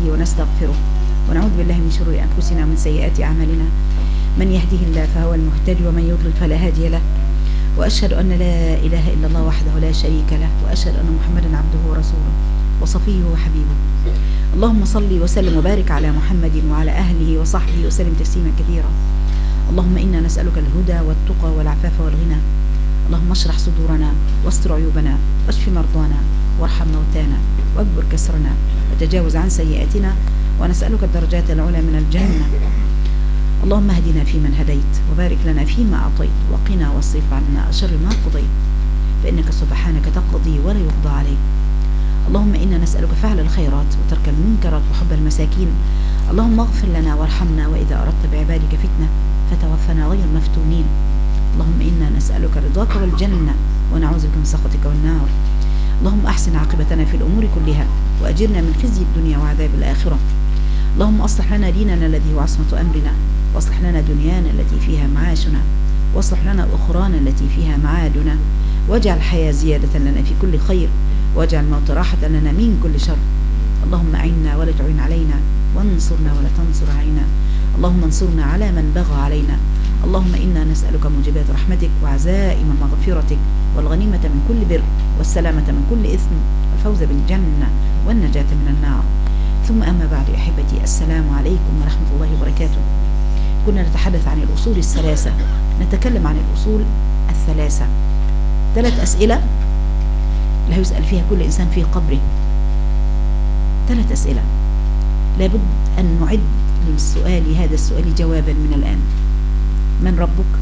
ونستهديه ونستغفره ونعوذ بالله من شرور أنفسنا ومن سيئات أعمالنا من يهده الله فهو المهتدي ومن يضلل فلا هادي له وأشهد أن لا إله إلا الله وحده لا شريك له وأشهد أن محمدا عبده ورسوله وصفيه وحبيبه اللهم صل وسلم وبارك على محمد وعلى أهله وصحبه وسلم تسليما كثيرا اللهم إنا نسألك الهدى والتقى والعفاف والغنى اللهم اشرح صدورنا واستر عيوبنا واشف مرضانا وارحم موتانا واكبر كسرنا وتجاوز عن سيئاتنا ونسألك الدرجات العلى من الجنة اللهم اهدنا فيمن هديت وبارك لنا فيما أعطيت وقنا واصرف عنا أشر ما قضيت فإنك سبحانك تقضي ولا يقضى عليك اللهم إنا نسألك فعل الخيرات وترك المنكرات وحب المساكين اللهم اغفر لنا وارحمنا وإذا أردت بعبادك فتنة فتوفنا غير مفتونين اللهم إنا نسألك رضاك والجنة ونعوذ بك من سخطك والنار اللهم أحسن عاقبتنا في الأمور كلها وأجرنا من خزي الدنيا وعذاب الآخرة اللهم أصلح لنا ديننا الذي هو عصمة أمرنا واصلح لنا دنيانا التي فيها معاشنا واصلح لنا أخرانا التي فيها معادنا واجعل الحياة زيادة لنا في كل خير واجعل الموت راحة لنا من كل شر اللهم أعنا ولا تعين علينا وانصرنا ولا تنصر علينا اللهم انصرنا على من بغى علينا اللهم إنا نسألك موجبات رحمتك وعزائم مغفرتك والغنيمة من كل بر والسلامة من كل إثم والفوز بالجنة والنجاة من النار ثم أما بعد أحبتي السلام عليكم ورحمة الله وبركاته كنا نتحدث عن الأصول الثلاثة نتكلم عن الأصول الثلاثة ثلاث أسئلة لا يسأل فيها كل إنسان في قبره ثلاث أسئلة لابد أن نعد للسؤال هذا السؤال جوابا من الآن من ربك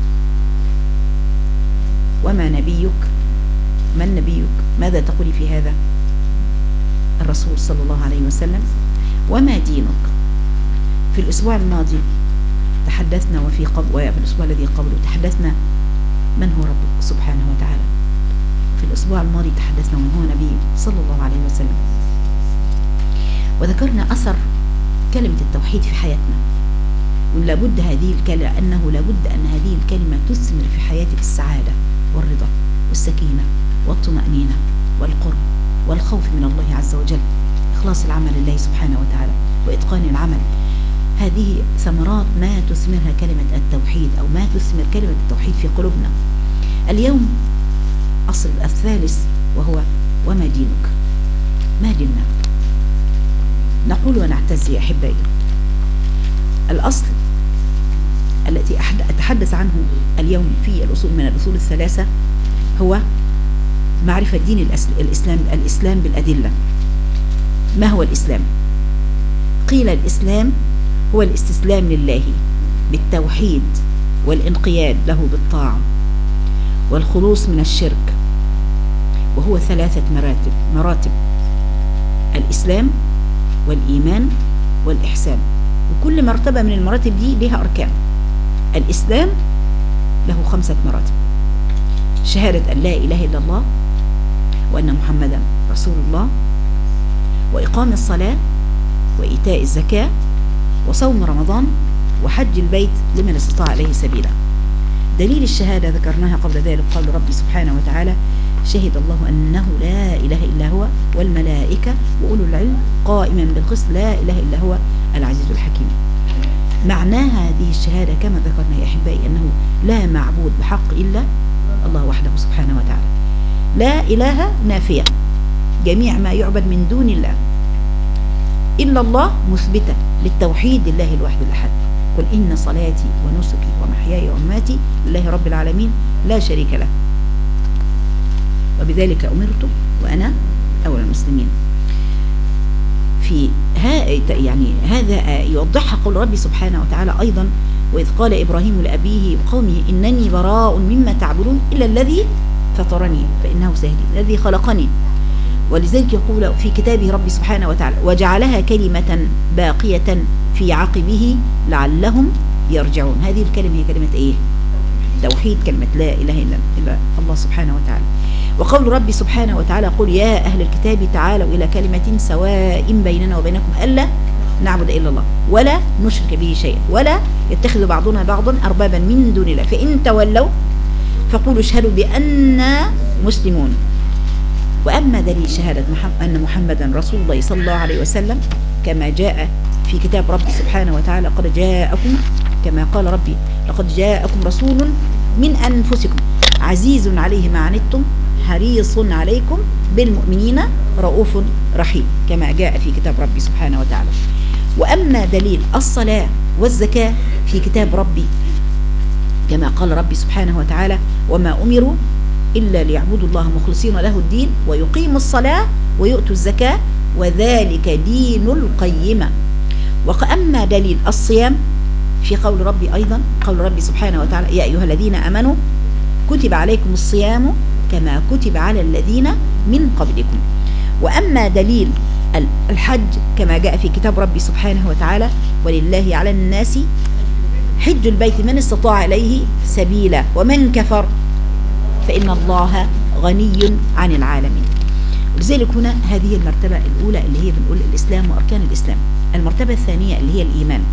وما نبيك من نبيك ماذا تقولي في هذا الرسول صلى الله عليه وسلم وما دينك في الأسبوع الماضي تحدثنا وفي قبل وفي الأسبوع الذي قبله تحدثنا من هو ربك سبحانه وتعالى في الأسبوع الماضي تحدثنا من هو نبي صلى الله عليه وسلم وذكرنا أثر كلمة التوحيد في حياتنا ولابد هذه الكلمة أنه لابد أن هذه الكلمة تثمر في حياتك السعادة والرضا والسكينة والطمأنينة والقرب والخوف من الله عز وجل إخلاص العمل لله سبحانه وتعالى وإتقان العمل هذه ثمرات ما تثمرها كلمة التوحيد أو ما تثمر كلمة التوحيد في قلوبنا اليوم أصل الثالث وهو وما دينك ما ديننا نقول ونعتز يا أحبائي الأصل التي أتحدث عنه اليوم في الأصول من الأصول الثلاثة هو معرفة دين الإسلام الإسلام بالأدلة ما هو الإسلام قيل الإسلام هو الاستسلام لله بالتوحيد والانقياد له بالطاعة والخلوص من الشرك وهو ثلاثة مراتب مراتب الإسلام والإيمان والإحسان وكل مرتبة من المراتب دي لها أركان الإسلام له خمسة مراتب شهادة أن لا إله إلا الله وأن محمدا رسول الله وإقام الصلاة وإيتاء الزكاة وصوم رمضان وحج البيت لمن استطاع عليه سبيلا دليل الشهادة ذكرناها قبل ذلك قال ربي سبحانه وتعالى شهد الله أنه لا إله إلا هو والملائكة وأولو العلم قائما بالقسط لا إله إلا هو العزيز الحكيم معناها هذه الشهادة كما ذكرنا يا أحبائي أنه لا معبود بحق إلا الله وحده سبحانه وتعالى لا إله نافية جميع ما يعبد من دون الله إلا الله مثبتة للتوحيد لله الواحد الأحد قل إن صلاتي ونسكي ومحياي ومماتي لله رب العالمين لا شريك له وبذلك أمرت وأنا أول المسلمين في ها يعني هذا يوضحها قول ربي سبحانه وتعالى أيضا وإذ قال إبراهيم لأبيه وقومه إنني براء مما تعبدون إلا الذي فطرني فإنه سهل الذي خلقني ولذلك يقول في كتابه ربي سبحانه وتعالى وجعلها كلمة باقية في عقبه لعلهم يرجعون هذه الكلمة هي كلمة إيه توحيد كلمة لا إله إلا الله سبحانه وتعالى وقول ربي سبحانه وتعالى قل يا أهل الكتاب تعالوا إلى كلمة سواء بيننا وبينكم ألا نعبد إلا الله ولا نشرك به شيئا ولا يتخذ بعضنا بعضا أربابا من دون الله فإن تولوا فقولوا اشهدوا بأننا مسلمون وأما دليل شهادة محمد أن محمدا رسول الله صلى الله عليه وسلم كما جاء في كتاب ربي سبحانه وتعالى قد جاءكم كما قال ربي لقد جاءكم رسول من أنفسكم عزيز عليه ما عنتم حريص عليكم بالمؤمنين رؤوف رحيم كما جاء في كتاب ربي سبحانه وتعالى وأما دليل الصلاة والزكاة في كتاب ربي كما قال ربي سبحانه وتعالى وما أمروا إلا ليعبدوا الله مخلصين له الدين ويقيموا الصلاة ويؤتوا الزكاة وذلك دين القيمة وأما دليل الصيام في قول ربي أيضا قول ربي سبحانه وتعالى يا أيها الذين أمنوا كتب عليكم الصيام كما كتب على الذين من قبلكم وأما دليل الحج كما جاء في كتاب ربي سبحانه وتعالى ولله على الناس حج البيت من استطاع إليه سبيلا ومن كفر فإن الله غني عن العالمين ولذلك هنا هذه المرتبة الأولى اللي هي بنقول الإسلام وأركان الإسلام المرتبة الثانية اللي هي الإيمان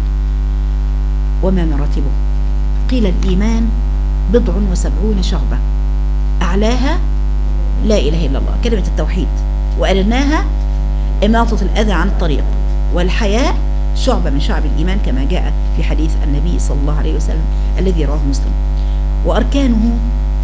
وما مراتبه قيل الإيمان بضع وسبعون شعبة أعلاها لا إله إلا الله كلمة التوحيد وأدناها إماطة الأذى عن الطريق والحياء شعبة من شعب الإيمان كما جاء في حديث النبي صلى الله عليه وسلم الذي رواه مسلم وأركانه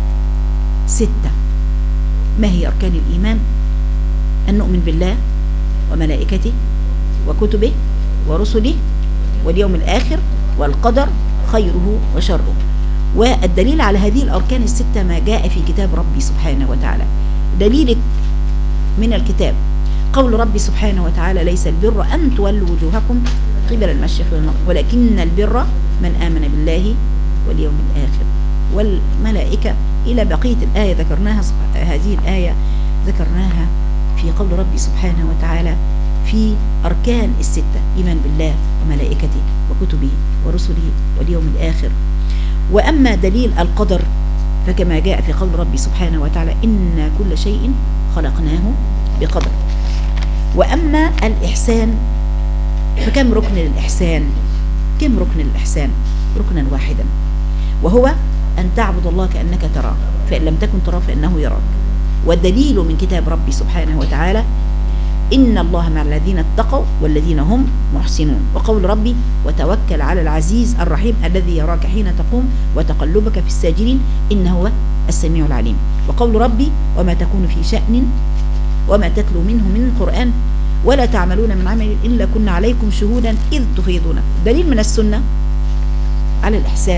ستة ما هي أركان الإيمان أن نؤمن بالله وملائكته وكتبه ورسله واليوم الآخر والقدر خيره وشره والدليل على هذه الأركان الستة ما جاء في كتاب ربي سبحانه وتعالى دليل من الكتاب قول ربي سبحانه وتعالى ليس البر أن تولوا وجوهكم قبل المشرق والمغرب ولكن البر من آمن بالله واليوم الآخر والملائكة إلى بقية الآية ذكرناها هذه الآية ذكرناها في قول ربي سبحانه وتعالى في أركان الستة إيمان بالله وملائكته وكتبه ورسله واليوم الآخر وأما دليل القدر فكما جاء في قول ربي سبحانه وتعالى إن كل شيء خلقناه بقدر وأما الإحسان فكم ركن للإحسان كم ركن للإحسان ركنا واحدا وهو أن تعبد الله كأنك تراه فإن لم تكن تراه فإنه يراك والدليل من كتاب ربي سبحانه وتعالى إن الله مع الذين اتقوا والذين هم محسنون وقول ربي وتوكل على العزيز الرحيم الذي يراك حين تقوم وتقلبك في الساجدين إنه هو السميع العليم وقول ربي وما تكون في شأن وما تتلو منه من قرآن ولا تعملون من عمل إلا كنا عليكم شهودا إذ تفيضون دليل من السنة على الإحسان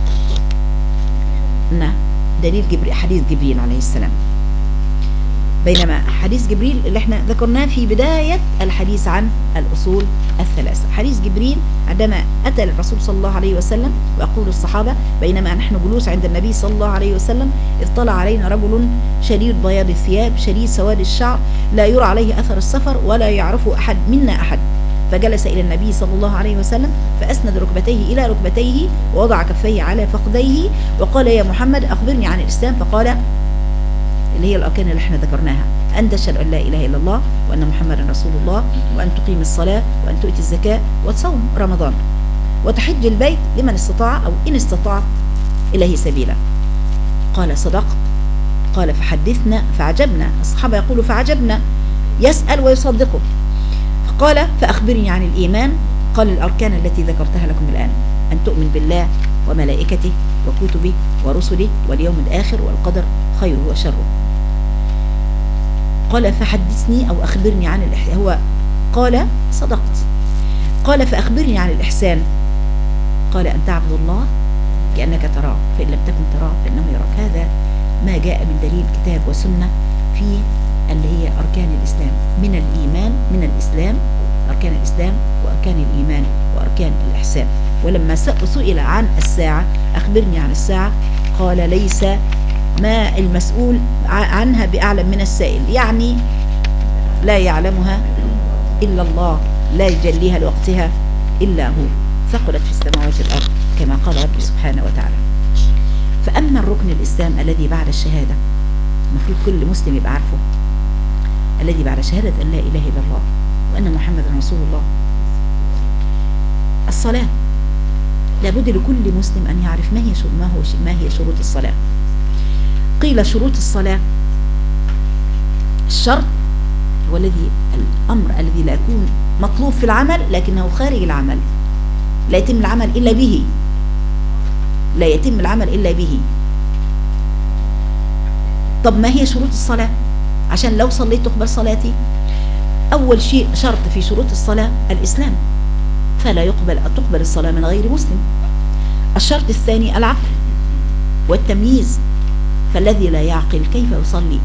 نعم دليل جبريل حديث جبريل عليه السلام بينما حديث جبريل اللي احنا ذكرناه في بداية الحديث عن الأصول الثلاثة حديث جبريل عندما أتى الرسول صلى الله عليه وسلم ويقول الصحابة بينما نحن جلوس عند النبي صلى الله عليه وسلم اطلع علينا رجل شديد بياض الثياب شديد سواد الشعر لا يرى عليه أثر السفر ولا يعرفه أحد منا أحد فجلس إلى النبي صلى الله عليه وسلم فأسند ركبتيه إلى ركبتيه ووضع كفيه على فخذيه وقال يا محمد أخبرني عن الإسلام فقال اللي هي الأركان اللي احنا ذكرناها أن تشهد أن لا إله إلا الله وأن محمدا رسول الله وأن تقيم الصلاة وأن تؤتي الزكاة وتصوم رمضان وتحج البيت لمن استطاع أو إن استطاع إليه سبيلا قال صدقت قال فحدثنا فعجبنا الصحابة يقولوا فعجبنا يسأل ويصدقه فقال فأخبرني عن الإيمان قال الأركان التي ذكرتها لكم الآن أن تؤمن بالله وملائكته وكتبه ورسله واليوم الآخر والقدر خيره وشره قال فحدثني أو أخبرني عن الإحسان هو قال صدقت قال فأخبرني عن الإحسان قال أن تعبد الله كأنك تراه فإن لم تكن تراه فإنه يراك هذا ما جاء من دليل كتاب وسنة في اللي هي أركان الإسلام من الإيمان من الإسلام أركان الإسلام وأركان الإيمان وأركان الإحسان ولما سئل عن الساعة أخبرني عن الساعة قال ليس ما المسؤول عنها بأعلم من السائل يعني لا يعلمها إلا الله لا يجليها لوقتها إلا هو ثقلت في السماوات والأرض كما قال ربي سبحانه وتعالى فأما الركن الإسلام الذي بعد الشهادة المفروض كل مسلم يبقى عارفه الذي بعد شهادة أن لا إله إلا الله وأن محمدا رسول الله الصلاة لابد لكل مسلم أن يعرف ما هي ما هو ما هي شروط الصلاة قيل شروط الصلاة الشرط هو الذي الأمر الذي لا يكون مطلوب في العمل لكنه خارج العمل لا يتم العمل إلا به لا يتم العمل إلا به طب ما هي شروط الصلاة عشان لو صليت تقبل صلاتي أول شيء شرط في شروط الصلاة الإسلام فلا يقبل تقبل الصلاة من غير مسلم الشرط الثاني العقل والتمييز فالذي لا يعقل كيف يصلي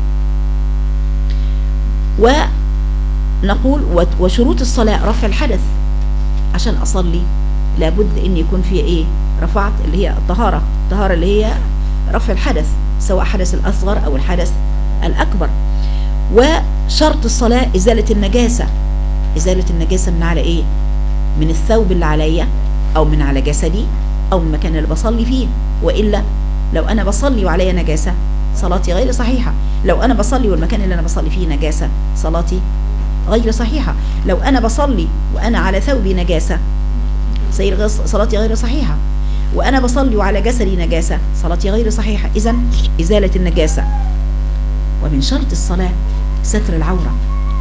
ونقول وشروط الصلاة رفع الحدث عشان أصلي لابد أن يكون في إيه رفعت اللي هي الطهارة الطهارة اللي هي رفع الحدث سواء حدث الأصغر أو الحدث الأكبر وشرط الصلاة إزالة النجاسة إزالة النجاسة من على إيه من الثوب اللي عليا أو من على جسدي أو من المكان اللي بصلي فيه وإلا لو أنا بصلي وعليا نجاسة صلاتي غير صحيحة لو أنا بصلي والمكان اللي أنا بصلي فيه نجاسة صلاتي غير صحيحة لو أنا بصلي وأنا على ثوبي نجاسة صلاتي غير صحيحة وأنا بصلي وعلى جسدي نجاسة صلاتي غير صحيحة إذا إزالة النجاسة ومن شرط الصلاة ستر العورة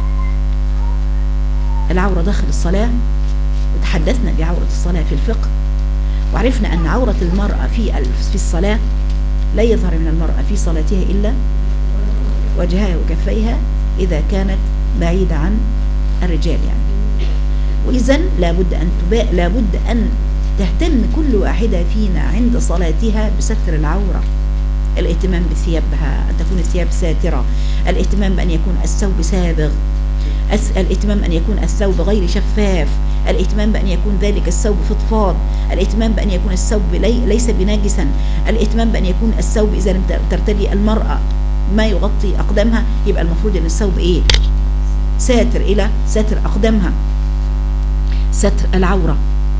العورة داخل الصلاة وتحدثنا بعورة الصلاة في الفقه وعرفنا أن عورة المرأة في في الصلاة لا يظهر من المرأة في صلاتها إلا وجهها وكفيها إذا كانت بعيدة عن الرجال يعني وإذا لابد أن تباء لابد أن تهتم كل واحدة فينا عند صلاتها بستر العورة الاهتمام بثيابها أن تكون الثياب ساترة الاهتمام بأن يكون الثوب سابغ الاهتمام أن يكون الثوب غير شفاف الاهتمام بأن يكون ذلك الثوب فضفاض الاهتمام بأن يكون الثوب لي ليس بناجسا الاهتمام بأن يكون الثوب إذا لم ترتدي المرأة ما يغطي أقدامها يبقى المفروض أن الثوب إيه ساتر إلى ساتر أقدامها ستر العورة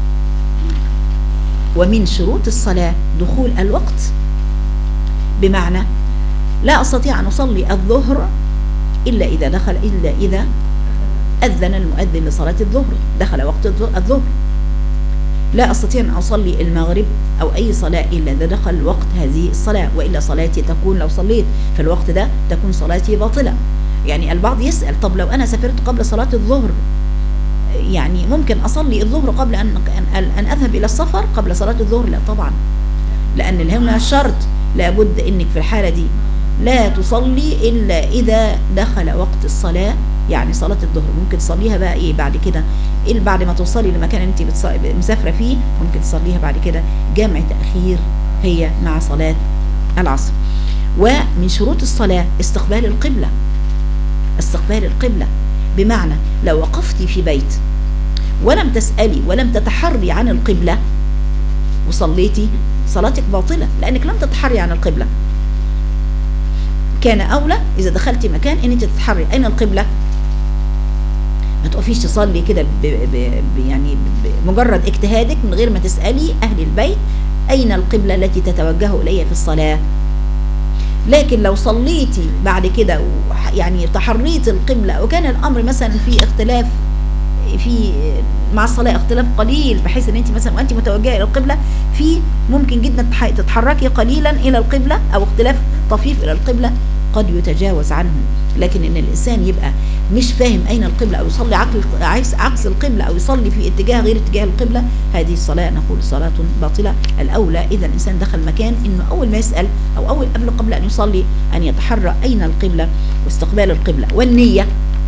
ومن شروط الصلاة دخول الوقت بمعنى لا أستطيع أن أصلي الظهر إلا إذا دخل إلا إذا أذن المؤذن لصلاة الظهر دخل وقت الظهر لا أستطيع أن أصلي المغرب أو أي صلاة إلا إذا دخل وقت هذه الصلاة وإلا صلاتي تكون لو صليت في الوقت ده تكون صلاتي باطلة يعني البعض يسأل طب لو أنا سافرت قبل صلاة الظهر يعني ممكن أصلي الظهر قبل أن, أن أذهب إلى السفر قبل صلاة الظهر لا طبعا لأن هنا الشرط لابد أنك في الحالة دي لا تصلي إلا إذا دخل وقت الصلاة يعني صلاة الظهر ممكن تصليها بقى إيه بعد كده إيه بعد ما توصلي لمكان أنت مسافرة فيه ممكن تصليها بعد كده جمع تأخير هي مع صلاة العصر ومن شروط الصلاة استقبال القبلة استقبال القبلة بمعنى لو وقفتي في بيت ولم تسألي ولم تتحري عن القبلة وصليتي صلاتك باطلة لأنك لم تتحري عن القبلة كان أولى إذا دخلتي مكان أن أنت تتحري أين القبلة ما تقفيش تصلي كده يعني بمجرد اجتهادك من غير ما تسألي أهل البيت أين القبلة التي تتوجه إليها في الصلاة لكن لو صليتي بعد كده يعني تحريت القبلة وكان الأمر مثلا في اختلاف في مع الصلاة اختلاف قليل بحيث ان انت مثلا وانت متوجهة الى القبلة في ممكن جدا تتحركي قليلا الى القبلة او اختلاف طفيف الى القبلة قد يتجاوز عنه لكن ان الانسان يبقى مش فاهم اين القبلة او يصلي عكس عكس القبلة او يصلي في اتجاه غير اتجاه القبلة هذه الصلاة نقول صلاة باطلة الاولى اذا الانسان دخل مكان انه اول ما يسأل او اول قبل قبل ان يصلي ان يتحرى اين القبلة واستقبال القبلة والنية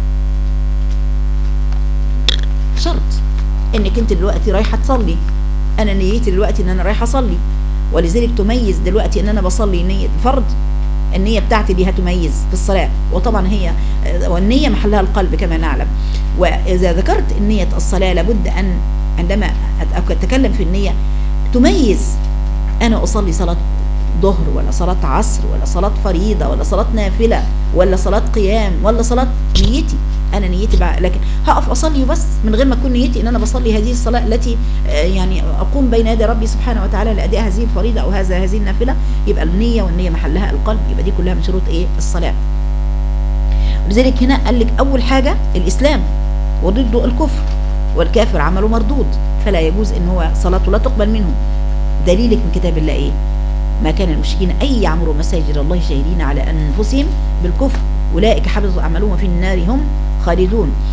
شرط انك انت دلوقتي رايحة تصلي انا نيتي دلوقتي ان انا رايحة اصلي ولذلك تميز دلوقتي ان انا بصلي نية فرض النية بتاعتي دي هتميز في الصلاة وطبعا هي والنية محلها القلب كما نعلم وإذا ذكرت نية الصلاة لابد أن عندما أتكلم في النية تميز أنا أصلي صلاة ظهر ولا صلاة عصر ولا صلاة فريضة ولا صلاة نافلة ولا صلاة قيام ولا صلاة نيتي انا نيتي بقى لكن هقف اصلي بس من غير ما تكون نيتي ان انا بصلي هذه الصلاه التي يعني اقوم بين يدي ربي سبحانه وتعالى لاداء هذه الفريضه او هذا هذه النافله يبقى النيه والنيه محلها القلب يبقى دي كلها من شروط ايه الصلاه ولذلك هنا قال لك اول حاجه الاسلام وضده الكفر والكافر عمله مردود فلا يجوز ان هو صلاته لا تقبل منه دليلك من كتاب الله ايه ما كان المشركين أن يعمروا مساجد الله شاهدين على أنفسهم بالكفر أولئك حبطوا أعمالهم في النار هم خالدون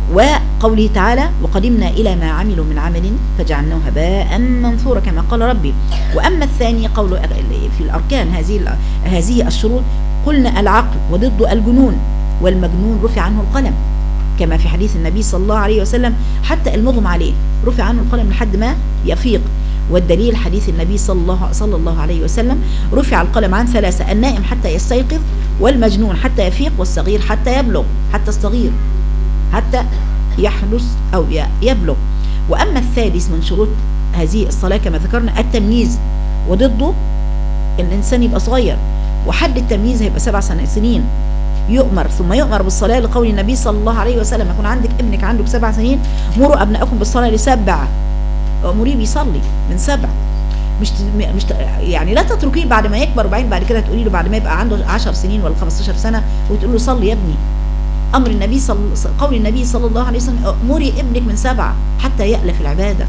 وقوله تعالى وقدمنا إلى ما عملوا من عمل فجعلناه هباء منثورا كما قال ربي وأما الثاني قول في الأركان هذه هذه الشروط قلنا العقل وضد الجنون والمجنون رفع عنه القلم كما في حديث النبي صلى الله عليه وسلم حتى المغمى عليه رفع عنه القلم لحد ما يفيق والدليل حديث النبي صلى الله, صلى الله عليه وسلم رفع القلم عن ثلاثة النائم حتى يستيقظ والمجنون حتى يفيق والصغير حتى يبلغ حتى الصغير حتى يحدث أو يبلغ وأما الثالث من شروط هذه الصلاة كما ذكرنا التمييز وضده الإنسان يبقى صغير وحد التمييز هيبقى سبع سنين يؤمر ثم يؤمر بالصلاة لقول النبي صلى الله عليه وسلم يكون عندك ابنك عنده سبع سنين مروا أبنائكم بالصلاة لسبع مريه بيصلي من سبع مش مش يعني لا تتركيه بعد ما يكبر وبعدين بعد كده تقولي له بعد ما يبقى عنده 10 سنين ولا 15 سنه وتقول له صلي يا ابني امر النبي صلى قول النبي صلى الله عليه وسلم مري ابنك من سبعه حتى يألف العباده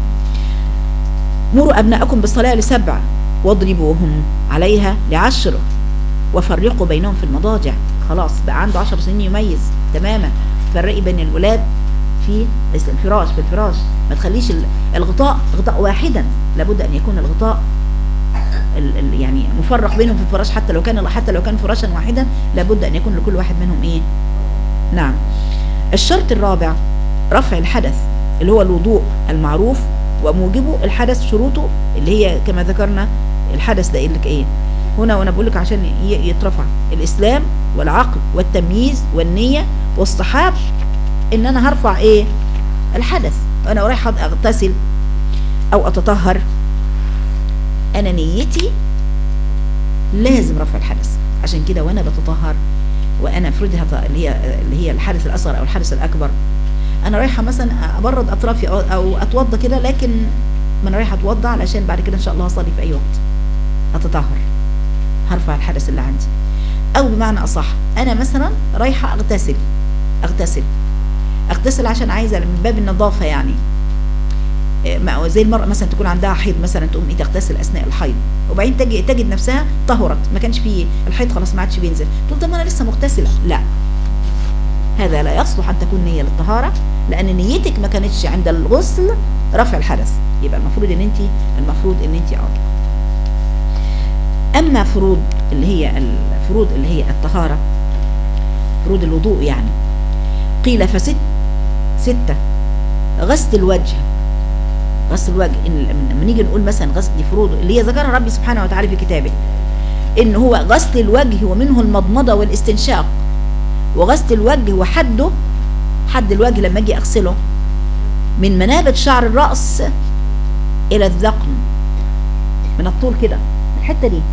مروا ابنائكم بالصلاه لسبع واضربوهم عليها لعشر وفرقوا بينهم في المضاجع خلاص بقى عنده 10 سنين يميز تماما فرقي بين الولاد في الفراش في الفراش ما تخليش الغطاء غطاء واحدا لابد ان يكون الغطاء يعني مفرق بينهم في الفراش حتى لو كان حتى لو كان فراشا واحدا لابد ان يكون لكل واحد منهم ايه نعم الشرط الرابع رفع الحدث اللي هو الوضوء المعروف وموجبه الحدث شروطه اللي هي كما ذكرنا الحدث ده لك ايه هنا وانا بقول لك عشان يترفع الاسلام والعقل والتمييز والنيه والصحاب ان انا هرفع ايه الحدث وانا رايحه اغتسل او اتطهر انا نيتي لازم رفع الحدث عشان كده وانا بتطهر وانا افرضها اللي هي اللي هي الحدث الاصغر او الحدث الاكبر انا رايحه مثلا ابرد اطرافي او, أو اتوضى كده لكن ما انا رايحه اتوضى علشان بعد كده ان شاء الله اصلي في اي وقت اتطهر هرفع الحدث اللي عندي او بمعنى اصح انا مثلا رايحه اغتسل اغتسل اغتسل عشان عايزه من باب النظافه يعني زي المرأة مثلا تكون عندها حيض مثلا تقوم ايه تغتسل اثناء الحيض وبعدين تجي تجد نفسها طهرت ما كانش فيه الحيض خلاص ما عادش بينزل تقول طب انا لسه مغتسله لا هذا لا يصلح ان تكون نيه للطهاره لان نيتك ما كانتش عند الغسل رفع الحدث يبقى المفروض ان انت المفروض ان انت اه اما فروض اللي هي الفروض اللي هي الطهاره فروض الوضوء يعني قيل فست ستة غسل الوجه غسل الوجه لما نيجي نقول مثلا غسل دي فروض اللي هي ذكرها ربي سبحانه وتعالى في كتابه ان هو غسل الوجه ومنه المضمضه والاستنشاق وغسل الوجه وحده حد الوجه لما اجي اغسله من منابت شعر الراس الى الذقن من الطول كده الحته دي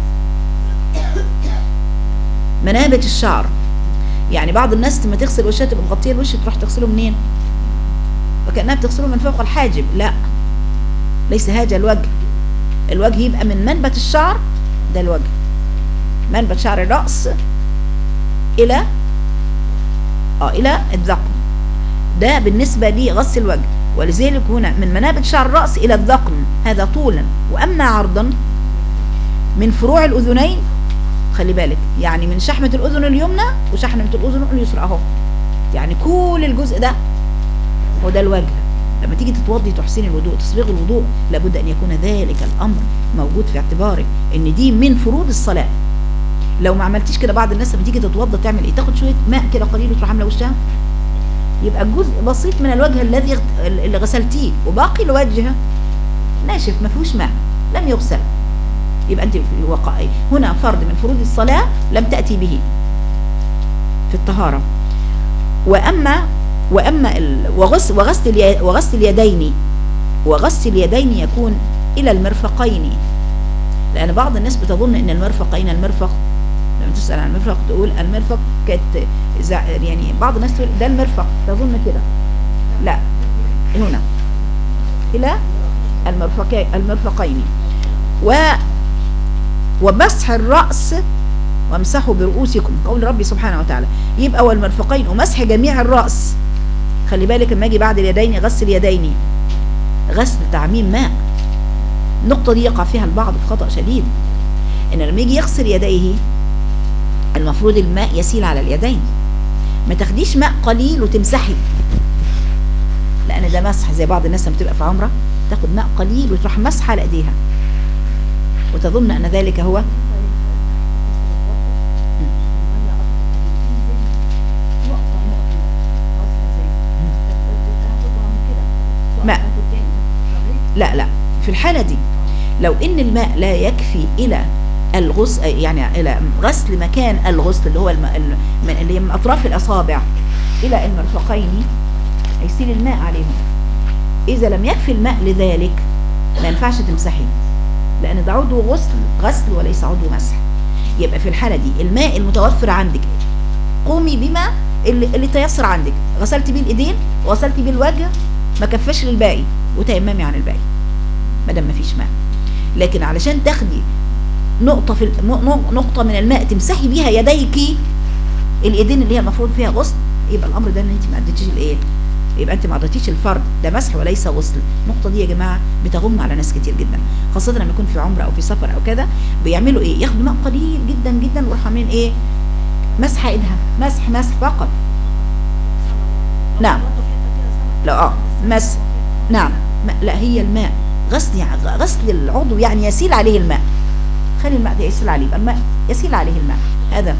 منابت الشعر يعني بعض الناس لما تغسل وشها تبقى مغطيه الوش تروح تغسله منين وكانها بتغسله من فوق الحاجب لا ليس هذا الوجه الوجه يبقى من منبت الشعر ده الوجه منبت شعر الراس الى اه الى الذقن ده بالنسبه لغسل الوجه ولذلك هنا من منابت شعر الراس الى الذقن هذا طولا واما عرضا من فروع الاذنين خلي بالك يعني من شحمة الأذن اليمنى وشحمة الأذن اليسرى أهو يعني كل الجزء ده هو ده الوجه لما تيجي تتوضي تحسين الوضوء تصبيغ الوضوء لابد أن يكون ذلك الأمر موجود في اعتبارك إن دي من فروض الصلاة لو ما عملتيش كده بعض الناس لما تيجي تتوضى تعمل ايه تاخد شويه ماء كده قليل وتروح عامله وشها يبقى جزء بسيط من الوجه الذي اللي غسلتيه وباقي الوجه ناشف ما فيهوش ماء لم يغسل يبقى انت في الوقائع هنا فرض من فروض الصلاة لم تأتي به في الطهارة وأما وأما وغسل وغسل وغسل اليدين وغسل اليدين يكون إلى المرفقين لأن بعض الناس بتظن أن المرفقين المرفق لما تسأل عن المرفق تقول المرفق كانت يعني بعض الناس تقول ده المرفق تظن كده لا هنا إلى المرفقين المرفقين و ومسح الرأس وامسحوا برؤوسكم قول ربي سبحانه وتعالى يبقى والمرفقين ومسح جميع الرأس خلي بالك لما اجي بعد اليدين غسل يديني غسل تعميم ماء النقطة دي يقع فيها البعض في خطأ شديد ان لما يجي يغسل يديه المفروض الماء يسيل على اليدين ما تاخديش ماء قليل وتمسحي ده مسح زي بعض الناس لما بتبقى في عمره تاخد ماء قليل وتروح مسح على ايديها وتظن ان ذلك هو ماء. لا لا في الحالة دي لو ان الماء لا يكفي الى الغسل يعني الى غسل مكان الغسل اللي هو الم... ال- من اللي هي من اطراف الاصابع الى المرفقين هيسيل الماء عليهم اذا لم يكفي الماء لذلك ما ينفعش تمسحي لان ده عضو غسل غسل وليس عضو مسح يبقى في الحالة دي الماء المتوفر عندك قومي بما اللي, اللي تيسر عندك غسلت بيه الايدين وغسلت بيه الوجه ما كفاش للباقي وتيممي عن الباقي ما دام مفيش ماء لكن علشان تاخدي نقطة في الم- نق- نقطة من الماء تمسحي بيها يديك الايدين اللي هي المفروض فيها غسل يبقى الامر ده ان انت ما اديتيش الايه يبقى انت ما اديتيش الفرد ده مسح وليس غسل النقطة دي يا جماعة بتغم على ناس كتير جدا خاصة لما يكون في عمرة او في سفر او كده بيعملوا ايه ياخدوا ماء قليل جدا جدا ويروحوا عاملين ايه مسح ايدها مسح مسح فقط نعم لا اه مسح نعم ما لا هي الماء غسل يعني غسل العضو يعني يسيل عليه الماء خلي الماء ده يسيل عليه يبقى الماء يسيل عليه الماء هذا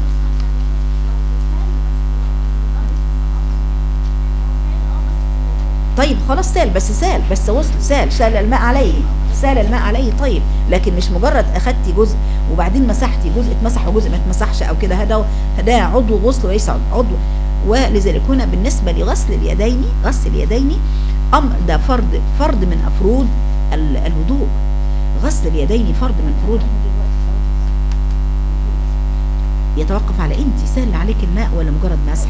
طيب خلاص سال بس سال بس وصل سال سال الماء عليه سال الماء عليه طيب لكن مش مجرد اخدتي جزء وبعدين مسحتي جزء اتمسح وجزء ما اتمسحش او كده هذا ده عضو غسل وليس عضو ولذلك هنا بالنسبه لغسل اليدين غسل اليدين امر ده فرض فرض من افروض ال- الوضوء غسل اليدين فرض من فروض يتوقف على انت سال عليك الماء ولا مجرد مسح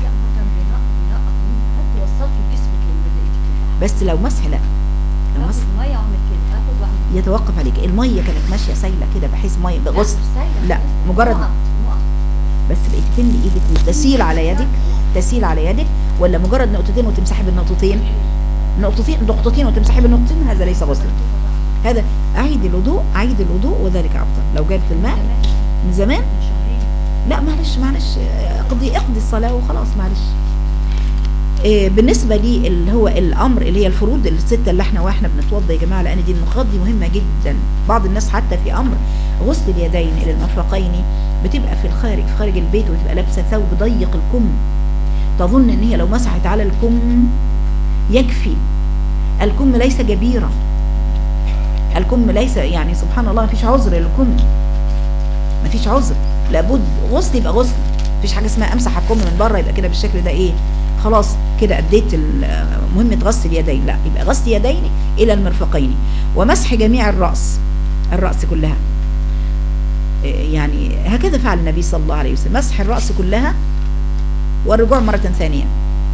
بس لو مسح لا لو مسح يتوقف عليك الميه كانت ماشيه سايله كده بحيث ميه بغسل لا مجرد بس بقيت تملي ايدك تسيل على يدك تسيل على يدك ولا مجرد نقطتين وتمسحي بالنقطتين نقطتين نقطتين وتمسحي بالنقطتين هذا ليس غسلا هذا اعيد الوضوء اعيد الوضوء وذلك افضل لو جابت الماء من زمان لا معلش معلش اقضي اقضي الصلاه وخلاص معلش إيه بالنسبة لي اللي هو الأمر اللي هي الفروض الستة اللي احنا واحنا بنتوضى يا جماعة لأن دي النقاط دي مهمة جدا بعض الناس حتى في أمر غسل اليدين إلى المرفقين بتبقى في الخارج في خارج البيت وتبقى لابسة ثوب ضيق الكم تظن إن هي لو مسحت على الكم يكفي الكم ليس جبيرة الكم ليس يعني سبحان الله مفيش عذر للكم مفيش عذر لابد غسل يبقى غسل مفيش حاجة اسمها أمسح الكم من بره يبقى كده بالشكل ده إيه خلاص كده أديت ال- مهمة غسل اليدين لا يبقى غسل يدين إلى المرفقين ومسح جميع الرأس الرأس كلها إيه يعني هكذا فعل النبي صلى الله عليه وسلم مسح الرأس كلها والرجوع مرة ثانية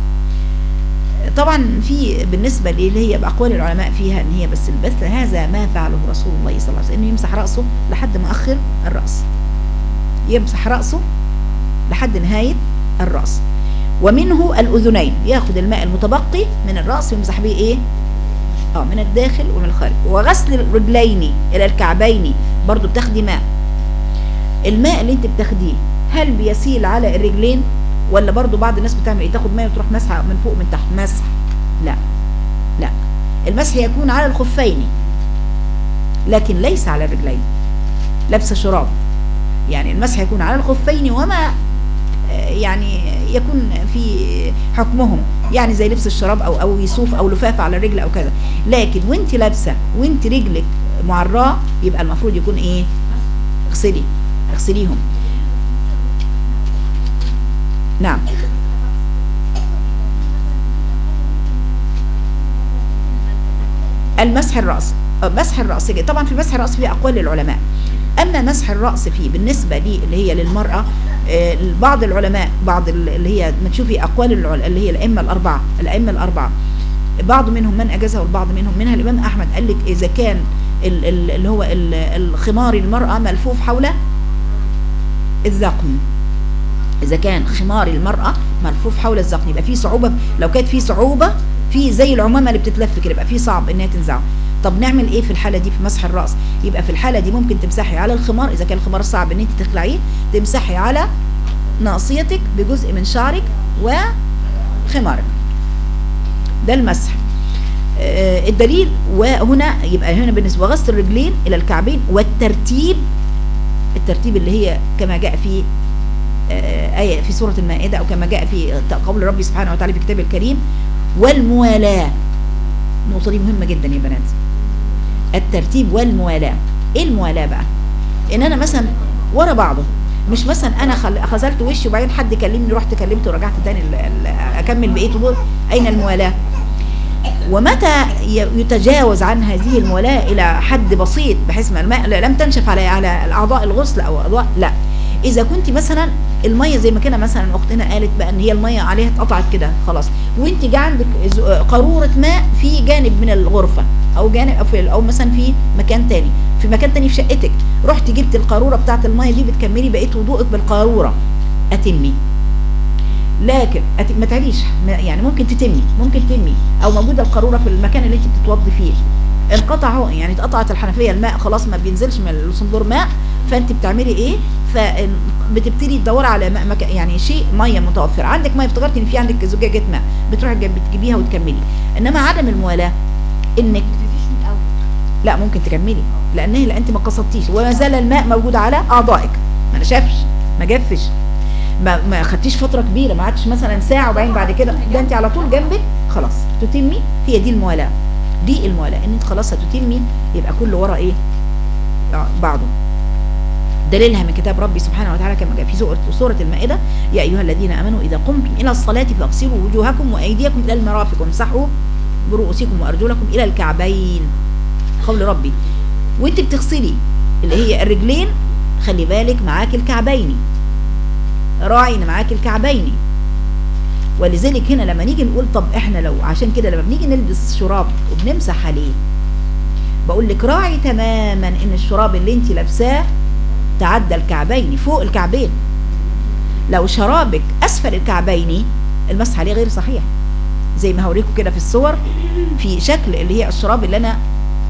طبعا في بالنسبة اللي هي بأقوال العلماء فيها ان هي بس البث هذا ما فعله رسول الله صلى الله عليه وسلم انه يمسح رأسه لحد ما اخر الرأس يمسح رأسه لحد نهاية الرأس ومنه الأذنين ياخد الماء المتبقي من الرأس ويمسح بيه ايه اه من الداخل ومن الخارج وغسل الرجلين الى الكعبين برضو بتاخدي ماء الماء اللي انت بتاخديه هل بيسيل على الرجلين ولا برضو بعض الناس بتعمل ايه تاخد ماء وتروح مسحه من فوق من تحت مسح لا لا المسح يكون على الخفين لكن ليس على الرجلين لبس شراب يعني المسح يكون على الخفين وما آه، يعني يكون في حكمهم يعني زي لبس الشراب او او يصوف او لفافه على الرجل او كذا لكن وانت لابسه وانت رجلك معراه يبقى المفروض يكون ايه اغسلي اغسليهم نعم المسح الرأس آه، مسح الرأس طبعا في مسح الرأس في أقوال للعلماء أما مسح الرأس فيه بالنسبة لي اللي هي للمرأة آه، بعض العلماء بعض ال- اللي هي ما تشوفي أقوال العل- اللي هي الأئمة الأربعة الأئمة الأربعة بعض منهم من أجازها والبعض منهم منها الإمام أحمد قال لك إذا كان ال- ال- اللي هو ال- الخمار المرأة ملفوف حول الذقن اذا كان خمار المراه ملفوف حول الذقن يبقى في صعوبه لو كانت في صعوبه في زي العمامه اللي بتتلف كده يبقى في صعب انها تنزعه طب نعمل ايه في الحاله دي في مسح الراس يبقى في الحاله دي ممكن تمسحي على الخمار اذا كان الخمار صعب ان انت تخلعيه تمسحي على ناصيتك بجزء من شعرك وخمارك ده المسح آه، الدليل وهنا يبقى هنا بالنسبة غسل الرجلين إلى الكعبين والترتيب الترتيب اللي هي كما جاء في آه، آية في سورة المائدة أو كما جاء في قول ربي سبحانه وتعالى في كتابه الكريم والموالاة النقطة دي مهمة جدا يا بنات الترتيب والموالاة ايه الموالاة بقى ان انا مثلا ورا بعضه مش مثلا انا خل... خذلت وشي وبعدين حد كلمني رحت كلمته ورجعت تاني ال... ال... اكمل بقيه دول اين الموالاه ومتى ي- يتجاوز عن هذه الموالاه الى حد بسيط بحيث ما الماء لا- لم تنشف على على الاعضاء الغسل او اعضاء لا اذا كنت مثلا الميه زي ما كان مثلا اختنا قالت بقى ان هي الميه عليها اتقطعت كده خلاص وانت جا عندك ز- قاروره ماء في جانب من الغرفه او جانب او في او مثلا في مكان تاني في مكان تاني في شقتك رحت جبت القاروره بتاعت الميه دي بتكملي بقيه وضوءك بالقاروره اتمي لكن أت- ما تعليش ما- يعني ممكن تتمي ممكن تتمي او موجوده القاروره في المكان اللي انت بتتوضي فيه انقطع اهو يعني اتقطعت الحنفيه الماء خلاص ما بينزلش من الصندور ماء فانت بتعملي ايه فبتبتدي تدوري على ماء مك... يعني شيء ميه متوفر عندك ميه افتكرت ان في عندك زجاجه ماء بتروحي تجيب- بتجيبيها وتكملي انما عدم الموالاه انك لا ممكن تكملي لان لا انت ما قصدتيش وما زال الماء موجود على اعضائك ما نشفش ما جفش ما ما خدتيش فتره كبيره ما عادش مثلا ساعه وبعدين بعد كده ده انت على طول جنبك خلاص تتمي هي دي الموالاه دي الموالاه ان انت خلاص هتتمي يبقى كل ورا ايه آه، بعضه دليلها من كتاب ربي سبحانه وتعالى كما جاء في سورة, سورة المائدة يا أيها الذين آمنوا إذا قمتم إلى الصلاة فاغسلوا وجوهكم وأيديكم إلى المرافق وامسحوا برؤوسكم وأرجلكم إلى الكعبين قول ربي وانت بتغسلي اللي هي الرجلين خلي بالك معاك الكعبين راعي ان معاك الكعبين ولذلك هنا لما نيجي نقول طب احنا لو عشان كده لما بنيجي نلبس شراب وبنمسح عليه بقول لك راعي تماما ان الشراب اللي انت لابساه تعدى الكعبين فوق الكعبين لو شرابك اسفل الكعبين المسح عليه غير صحيح زي ما هوريكم كده في الصور في شكل اللي هي الشراب اللي انا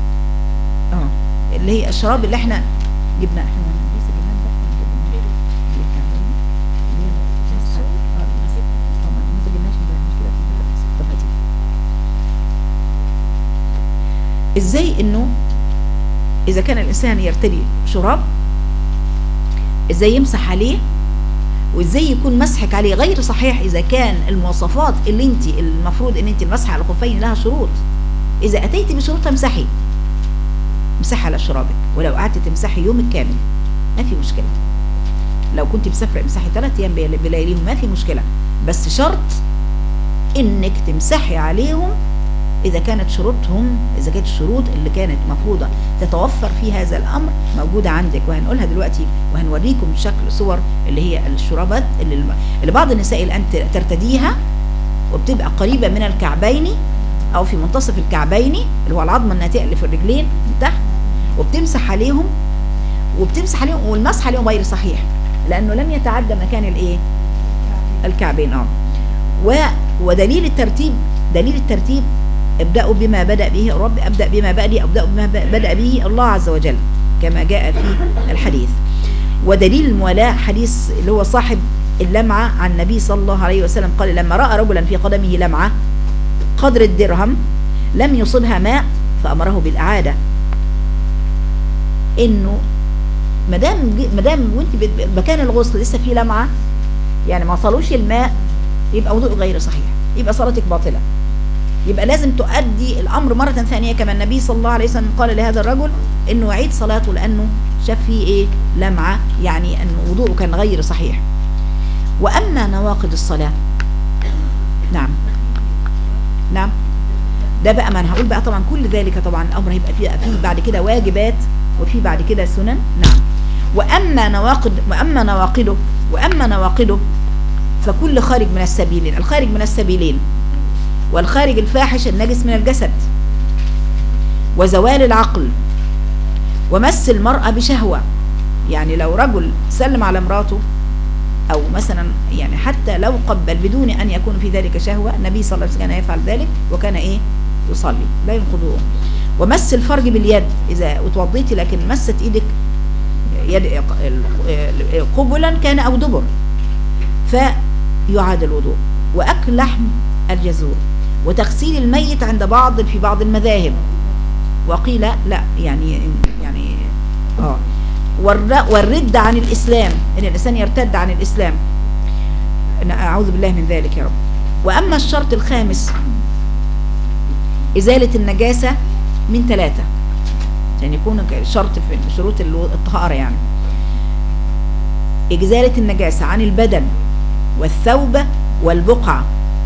اه اللي هي الشراب اللي احنا جبناه احنا لسه جبناه امبارح ولا جبناه؟ دي الكعبين. اللي هي المسح. اه، المسح. اه، ما- ما سجلناش امبارح، مش كده؟ طب هاتي. ازاي انه اذا كان الانسان يرتدي شراب ازاي يمسح عليه وازاي يكون مسحك عليه غير صحيح اذا كان المواصفات اللي انت المفروض ان انت المسح على الخفين لها شروط اذا اتيت بشروط امسحي امسحي على شرابك ولو قعدت تمسحي يومك كامل ما في مشكله لو كنت مسافره امسحي ثلاث ايام بلي- بلياليهم ما في مشكله بس شرط انك تمسحي عليهم اذا كانت شروطهم اذا كانت الشروط اللي كانت مفروضه تتوفر في هذا الامر موجوده عندك وهنقولها دلوقتي وهنوريكم شكل صور اللي هي الشرابات اللي, اللي بعض النساء الان ترتديها وبتبقى قريبه من الكعبين او في منتصف الكعبين اللي هو العظمه الناتئه اللي في الرجلين من تحت وبتمسح عليهم وبتمسح عليهم والمسح عليهم غير صحيح لانه لم يتعدى مكان الايه الكعبين اه و ودليل الترتيب دليل الترتيب ابدأوا بما بدأ به الرب أبدأ بما بدأ أبدأ بما بدأ به الله عز وجل كما جاء في الحديث ودليل الموالاة حديث اللي هو صاحب اللمعة عن النبي صلى الله عليه وسلم قال لما رأى رجلا في قدمه لمعة قدر الدرهم لم يصبها ماء فأمره بالإعادة إنه مدام مدام وانت بت- مكان الغسل لسه فيه لمعة يعني ما وصلوش الماء يبقى وضوء غير صحيح يبقى صلاتك باطلة يبقى لازم تؤدي الامر مره ثانيه كما النبي صلى الله عليه وسلم قال لهذا الرجل انه يعيد صلاته لانه شاف فيه ايه لمعه يعني ان وضوءه كان غير صحيح واما نواقض الصلاه نعم نعم ده بقى ما انا هقول بقى طبعا كل ذلك طبعا الامر هيبقى فيه في بعد كده واجبات وفي بعد كده سنن نعم واما نواقض واما نواقضه واما نواقضه فكل خارج من السبيلين الخارج من السبيلين والخارج الفاحش النجس من الجسد وزوال العقل ومس المرأة بشهوة يعني لو رجل سلم على مراته أو مثلا يعني حتى لو قبل بدون أن يكون في ذلك شهوة النبي صلى الله عليه وسلم كان يفعل ذلك وكان إيه يصلي لا ينقضه ومس الفرج باليد إذا اتوضيتي لكن مست إيدك يد قبلا كان أو دبر فيعاد الوضوء وأكل لحم الجزور وتغسيل الميت عند بعض في بعض المذاهب وقيل لا يعني يعني اه والر- والرد عن الإسلام إن الإنسان يرتد عن الإسلام أنا أعوذ بالله من ذلك يا رب وأما الشرط الخامس إزالة النجاسة من ثلاثة يعني يكون شرط في شروط الو- الطهارة يعني إزالة النجاسة عن البدن والثوب والبقعة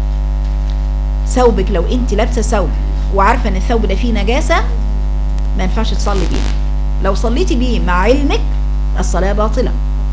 ثوبك لو انت لابسه ثوب وعارفه ان الثوب ده فيه نجاسه ما ينفعش تصلي بيه لو صليتي بيه مع علمك الصلاه باطله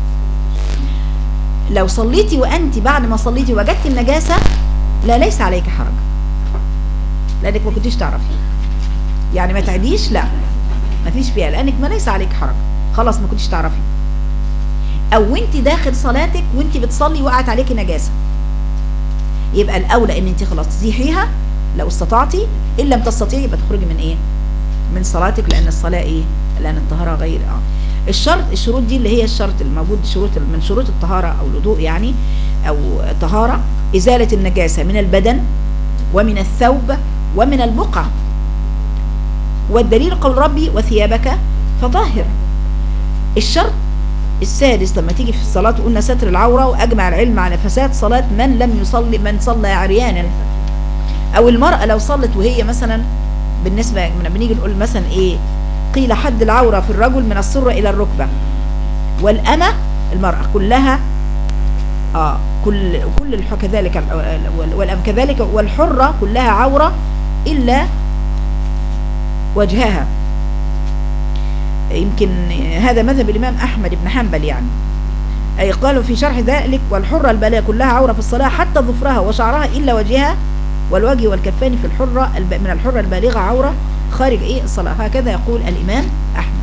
لو صليتي وانت بعد ما صليتي وجدتي النجاسه لا ليس عليك حرج لانك ما كنتيش تعرفي يعني ما تعديش لا ما فيش فيها لانك ما ليس عليك حرج خلاص ما كنتيش تعرفي او وانت داخل صلاتك وانت بتصلي وقعت عليكي نجاسه يبقى الاولى ان انت خلاص تزيحيها لو استطعتي ان لم تستطيعي يبقى تخرجي من ايه من صلاتك لان الصلاه ايه لان الطهاره غير اه الشرط الشروط دي اللي هي الشرط الموجود شروط من شروط الطهاره او الوضوء يعني او طهاره ازاله النجاسه من البدن ومن الثوب ومن البقع والدليل قول ربي وثيابك فطهر الشرط السادس لما تيجي في الصلاة قلنا ستر العورة وأجمع العلم على فساد صلاة من لم يصلي من صلى عريانا أو المرأة لو صلت وهي مثلا بالنسبة من بنيجي نقول مثلا إيه قيل حد العورة في الرجل من السرة إلى الركبة والأمة المرأة كلها آه كل كل الح- كذلك ال- وال- والأم كذلك والحرة كلها عورة إلا وجهها يمكن هذا مذهب الإمام أحمد بن حنبل يعني أي قالوا في شرح ذلك والحرة البالغة كلها عورة في الصلاة حتى ظفرها وشعرها إلا وجهها والوجه والكفان في الحرة الب- من الحرة البالغة عورة خارج إيه الصلاة هكذا يقول الإمام أحمد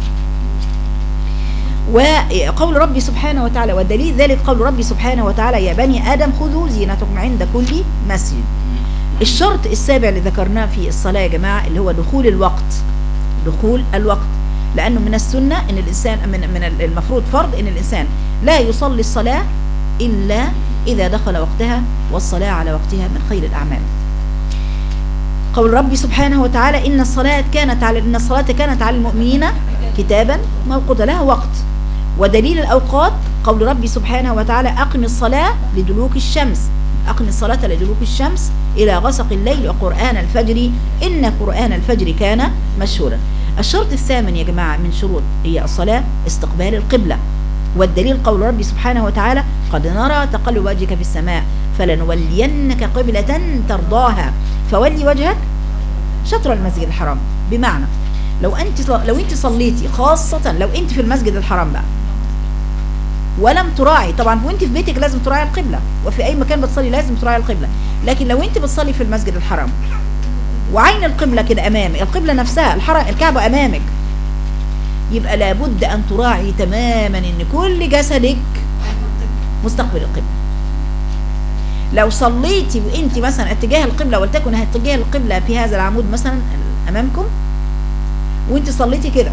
وقول ربي سبحانه وتعالى ودليل ذلك قول ربي سبحانه وتعالى يا بني آدم خذوا زينتكم عند كل مسجد الشرط السابع اللي ذكرناه في الصلاة يا جماعة اللي هو دخول الوقت دخول الوقت لأنه من السنة أن الإنسان من من المفروض فرض أن الإنسان لا يصلي الصلاة إلا إذا دخل وقتها والصلاة على وقتها من خير الأعمال قول ربي سبحانه وتعالى إن الصلاة كانت على إن الصلاة كانت على المؤمنين كتابا موقوتا لها وقت ودليل الأوقات قول ربي سبحانه وتعالى أقم الصلاة لدلوك الشمس أقم الصلاة لدلوك الشمس إلى غسق الليل وقرآن الفجر إن قرآن الفجر كان مشهورا الشرط الثامن يا جماعة من شروط هي الصلاة استقبال القبلة والدليل قول ربي سبحانه وتعالى قد نرى تقلب وجهك في السماء فلنولينك قبلة ترضاها فولي وجهك شطر المسجد الحرام بمعنى لو انت لو انت صليتي خاصة لو انت في المسجد الحرام بقى ولم تراعي طبعا وانت في بيتك لازم تراعي القبلة وفي اي مكان بتصلي لازم تراعي القبلة لكن لو انت بتصلي في المسجد الحرام وعين القبلة كده امامك القبلة نفسها الحرم الكعبة امامك يبقى لابد ان تراعي تماما ان كل جسدك مستقبل القبلة لو صليتي وانت مثلا اتجاه القبلة ولتكن اتجاه القبلة في هذا العمود مثلا امامكم وانت صليتي كده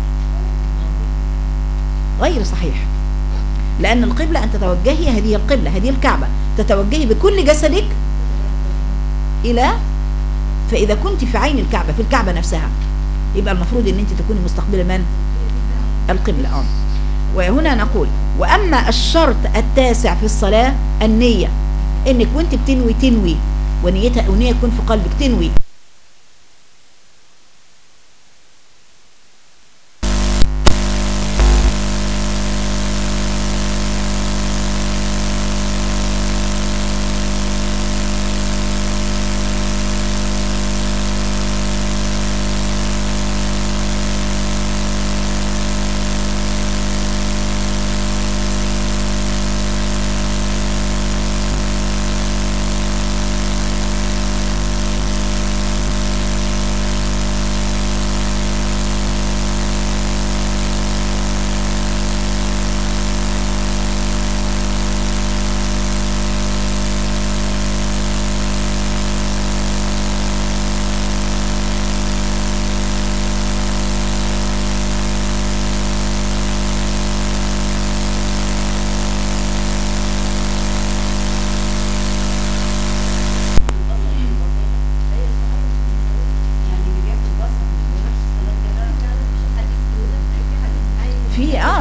غير صحيح لان القبلة ان تتوجهي هذه القبلة هذه الكعبة تتوجهي بكل جسدك الى فاذا كنت في عين الكعبة في الكعبة نفسها يبقى المفروض ان انت تكوني مستقبلة من القبلة اه وهنا نقول واما الشرط التاسع في الصلاة النية انك وانت بتنوي تنوي ونيتها ونية تكون في قلبك تنوي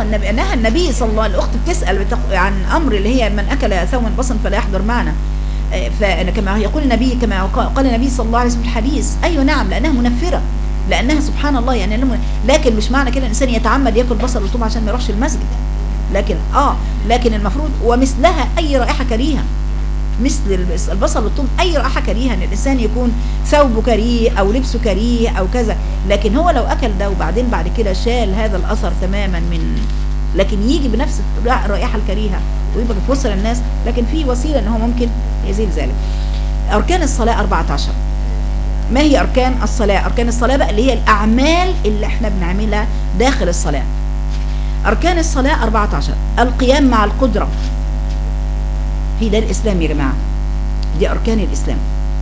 اه النبي نهى النبي صلى الله عليه الاخت بتسال بتق- عن امر اللي هي من اكل ثوما بصلا فلا يحضر معنا آه، فكما يقول النبي كما قال قال النبي صلى الله عليه وسلم في الحديث ايوه نعم لانها منفره لانها سبحان الله يعني لما- لكن مش معنى كده الانسان يتعمد ياكل بصل وثوم عشان ما يروحش المسجد لكن اه لكن المفروض ومثلها اي رائحه كريهه مثل البس- البصل والثوم اي رائحه كريهه ان الانسان يكون ثوبه كريه او لبسه كريه او كذا لكن هو لو اكل ده وبعدين بعد كده شال هذا الاثر تماما من لكن يجي بنفس الرا- الرائحه الكريهه ويبقى في وسط الناس لكن في وسيله ان هو ممكن يزيل ذلك اركان الصلاه 14 ما هي اركان الصلاه اركان الصلاه بقى اللي هي الاعمال اللي احنا بنعملها داخل الصلاه اركان الصلاه 14 القيام مع القدره في ده الاسلام يا جماعه دي اركان الاسلام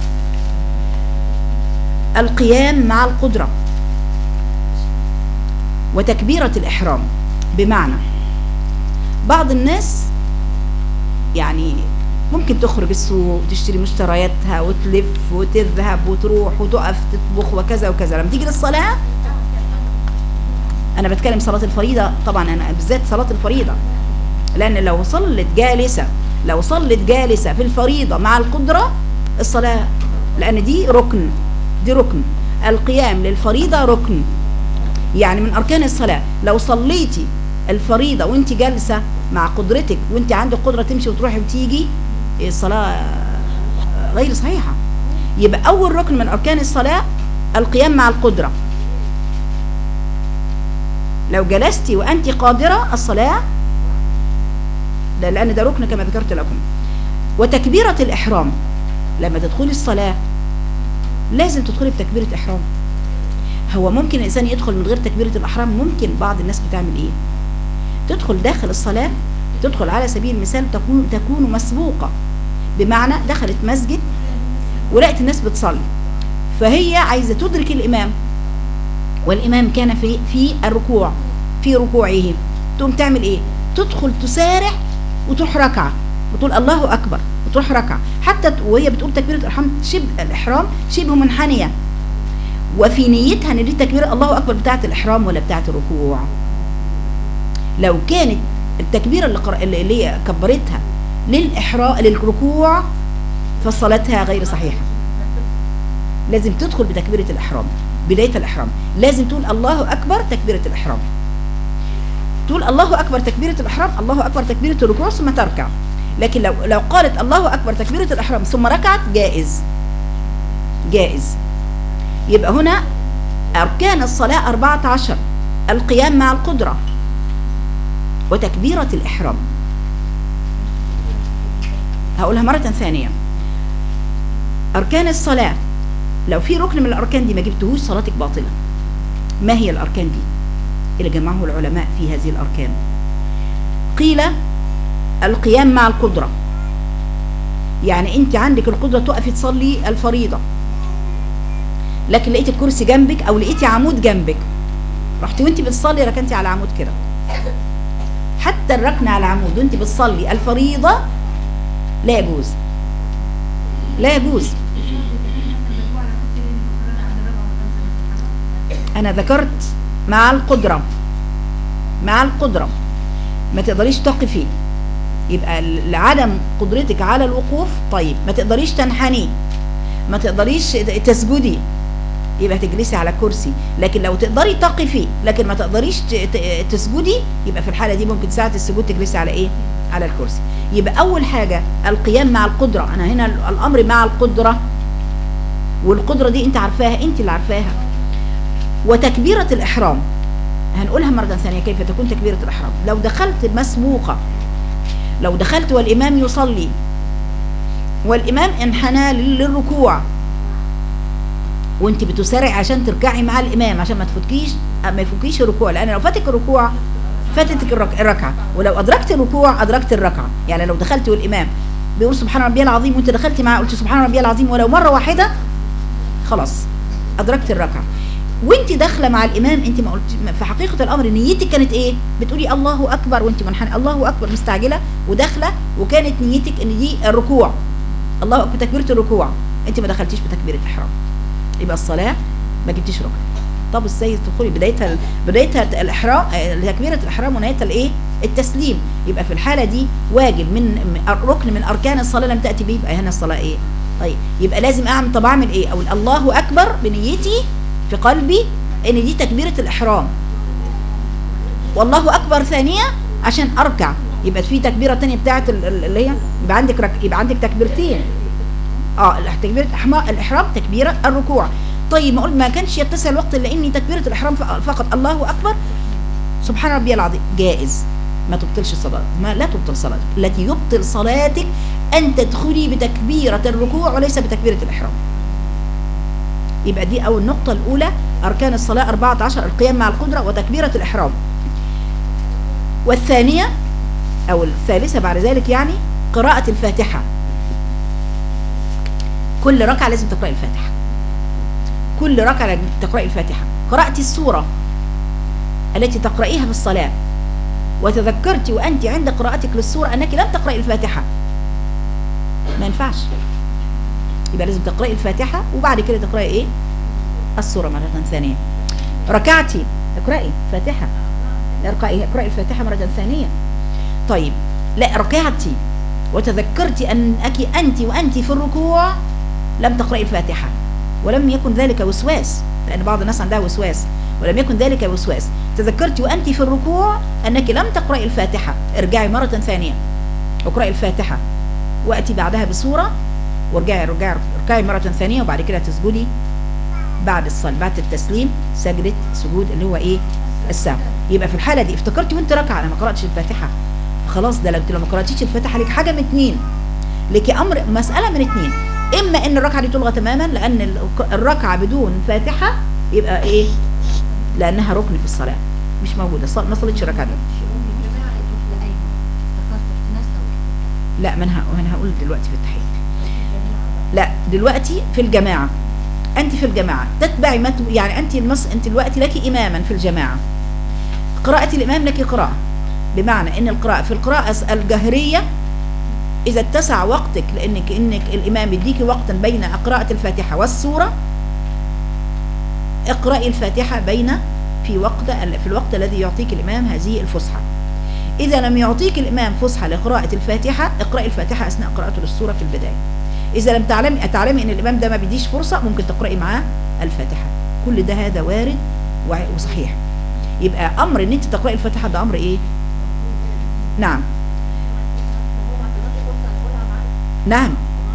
القيام مع القدره وتكبيره الاحرام بمعنى بعض الناس يعني ممكن تخرج السوق وتشتري مشترياتها وتلف وتذهب وتروح وتقف تطبخ وكذا وكذا لما تيجي للصلاه انا بتكلم صلاه الفريضه طبعا انا بالذات صلاه الفريضه لان لو صلت جالسه لو صلت جالسه في الفريضه مع القدره الصلاه لان دي ركن دي ركن القيام للفريضه ركن يعني من اركان الصلاه لو صليتي الفريضه وانت جالسه مع قدرتك وانت عندك قدره تمشي وتروحي وتيجي الصلاه غير صحيحه يبقى اول ركن من اركان الصلاه القيام مع القدره لو جلستي وانت قادره الصلاه ده لان ده ركن كما ذكرت لكم وتكبيره الاحرام لما تدخلي الصلاه لازم تدخلي بتكبيره احرام هو ممكن الانسان يدخل من غير تكبيره الاحرام ممكن بعض الناس بتعمل ايه تدخل داخل الصلاه تدخل على سبيل المثال تكون تكون مسبوقه بمعنى دخلت مسجد ولقت الناس بتصلي فهي عايزه تدرك الامام والامام كان في في الركوع في ركوعه تقوم تعمل ايه تدخل تسارع وتروح ركعه وتقول الله اكبر وتروح ركعه حتى ت- وهي بتقول تكبيره الاحرام شبه الاحرام شبه منحنيه وفي نيتها ان دي تكبيره الله اكبر بتاعه الاحرام ولا بتاعه الركوع لو كانت التكبيره اللي, قر... اللي هي كبرتها للاحرام للركوع فصلاتها غير صحيحه لازم تدخل بتكبيره الاحرام بدايه الاحرام لازم تقول الله اكبر تكبيره الاحرام تقول الله اكبر تكبيره الاحرام الله اكبر تكبيره الركوع ثم تركع لكن لو لو قالت الله اكبر تكبيره الاحرام ثم ركعت جائز جائز يبقى هنا اركان الصلاه 14 القيام مع القدره وتكبيره الاحرام هقولها مره ثانيه اركان الصلاه لو في ركن من الاركان دي ما جبتهوش صلاتك باطله ما هي الاركان دي اللي جمعه العلماء في هذه الاركان قيل القيام مع القدره يعني انت عندك القدره تقفي تصلي الفريضه لكن لقيت الكرسي جنبك او لقيتي عمود جنبك رحتي وانت بتصلي ركنتي على عمود كده حتى الركن على عمود وانت بتصلي الفريضه لا يجوز لا يجوز انا ذكرت مع القدره مع القدره ما تقدريش تقفي يبقى لعدم قدرتك على الوقوف طيب ما تقدريش تنحني ما تقدريش تسجدي يبقى تجلسي على كرسي لكن لو تقدري تقفي لكن ما تقدريش ت- ت- تسجدي يبقى في الحاله دي ممكن ساعه السجود تجلسي على ايه على الكرسي يبقى اول حاجه القيام مع القدره انا هنا الامر مع القدره والقدره دي انت عارفاها انت اللي عارفاها وتكبيره الاحرام هنقولها مره ثانيه كيف تكون تكبيره الاحرام لو دخلت مسبوقه لو دخلت والامام يصلي والامام انحنى للركوع وانت بتسارع عشان تركعي مع الامام عشان ما تفوتكيش ما يفوتكيش الركوع لان لو فاتك الركوع فاتتك الرك- الركعه ولو ادركت الركوع ادركت الركعه يعني لو دخلت والامام بيقول سبحان ربي العظيم وانت دخلتي معاه قلت سبحان ربي العظيم ولو مره واحده خلاص ادركت الركعه وانت داخله مع الامام انت ما قلت في حقيقه الامر نيتك كانت ايه بتقولي الله اكبر وانت منحنى الله اكبر مستعجله وداخله وكانت نيتك ان دي الركوع الله اكبر تكبيره الركوع انت ما دخلتيش بتكبيره الاحرام يبقى الصلاه ما جبتيش ركن طب ازاي تدخلي بدايتها بدايتها الاحرام آه، تكبيره الاحرام ونهايتها الايه التسليم يبقى في الحاله دي واجب من من- ركن من اركان الصلاه لم تاتي به يبقى هنا الصلاه ايه طيب يبقى لازم اعمل طب اعمل ايه او الله اكبر بنيتي في قلبي ان دي تكبيره الاحرام والله اكبر ثانيه عشان اركع يبقى في تكبيره ثانيه بتاعه ال- ال- اللي هي يبقى عندك رك... يبقى عندك تكبيرتين اه تكبيره الإحما- الاحرام تكبيره الركوع طيب ما قلت ما كانش يتسع الوقت الا اني تكبيره الاحرام ف- فقط الله اكبر سبحان ربي العظيم جائز ما تبطلش الصلاه ما لا تبطل صلاتك التي يبطل صلاتك ان تدخلي بتكبيره الركوع وليس بتكبيره الاحرام يبقى دي اول النقطه الاولى اركان الصلاه 14 القيام مع القدره وتكبيره الاحرام والثانيه او الثالثه بعد ذلك يعني قراءه الفاتحه كل ركعه لازم تقراي الفاتحه كل ركعه لازم تقراي الفاتحه قرات السوره التي تقرأيها في الصلاة وتذكرت وأنت عند قراءتك للسورة أنك لم تقرأي الفاتحة ما ينفعش يبقى لازم تقرأي الفاتحة وبعد كده تقرأي إيه السورة مرة ثانية ركعتي اقرأي فاتحة لا اقرأي اقرأي الفاتحة مرة ثانية طيب لا ركعتي وتذكرت أنك أنت وأنت في الركوع لم تقرأي الفاتحة ولم يكن ذلك وسواس لأن بعض الناس عندها وسواس ولم يكن ذلك وسواس تذكرت وأنت في الركوع أنك لم تقرأي الفاتحة ارجعي مرة ثانية اقرأي الفاتحة وأتي بعدها بسورة وارجعي ارجعي اركعي مرة ثانية وبعد كده تسجدي بعد الصلاة بعد التسليم سجدة سجود اللي هو ايه السهو يبقى في الحالة دي افتكرتي وانت راكعة انا ما قرأتش الفاتحة خلاص ده لو لو ما قرأتيش الفاتحة لك حاجة من اتنين لك امر مسألة من اتنين اما ان الركعة دي تلغى تماما لان ال- الركعة بدون فاتحة يبقى ايه لانها ركن في الصلاة مش موجودة صل- ما صليتش الركعة دي لا ما انا ه- ما انا هقول دلوقتي في التحية لا دلوقتي في الجماعة انت في الجماعة تتبعي ما ت- يعني انت المس انت دلوقتي لك اماما في الجماعة قراءة الامام لك قراءة بمعنى ان القراءة في القراءة الجهرية اذا اتسع وقتك لانك انك الامام يديكي وقتا بين قراءة الفاتحة والسورة اقرأي الفاتحة بين في وقت في الوقت الذي يعطيك الامام هذه الفسحة إذا لم يعطيك الإمام فسحة لقراءة الفاتحة اقرأي الفاتحة أثناء قراءته للسورة في البداية إذا لم تعلمي تعلمي إن الإمام ده ما بيديش فرصة ممكن تقرأي معاه الفاتحة كل ده هذا وارد وع- وصحيح يبقى أمر إن أنت تقرأي الفاتحة ده أمر إيه؟ نعم نعم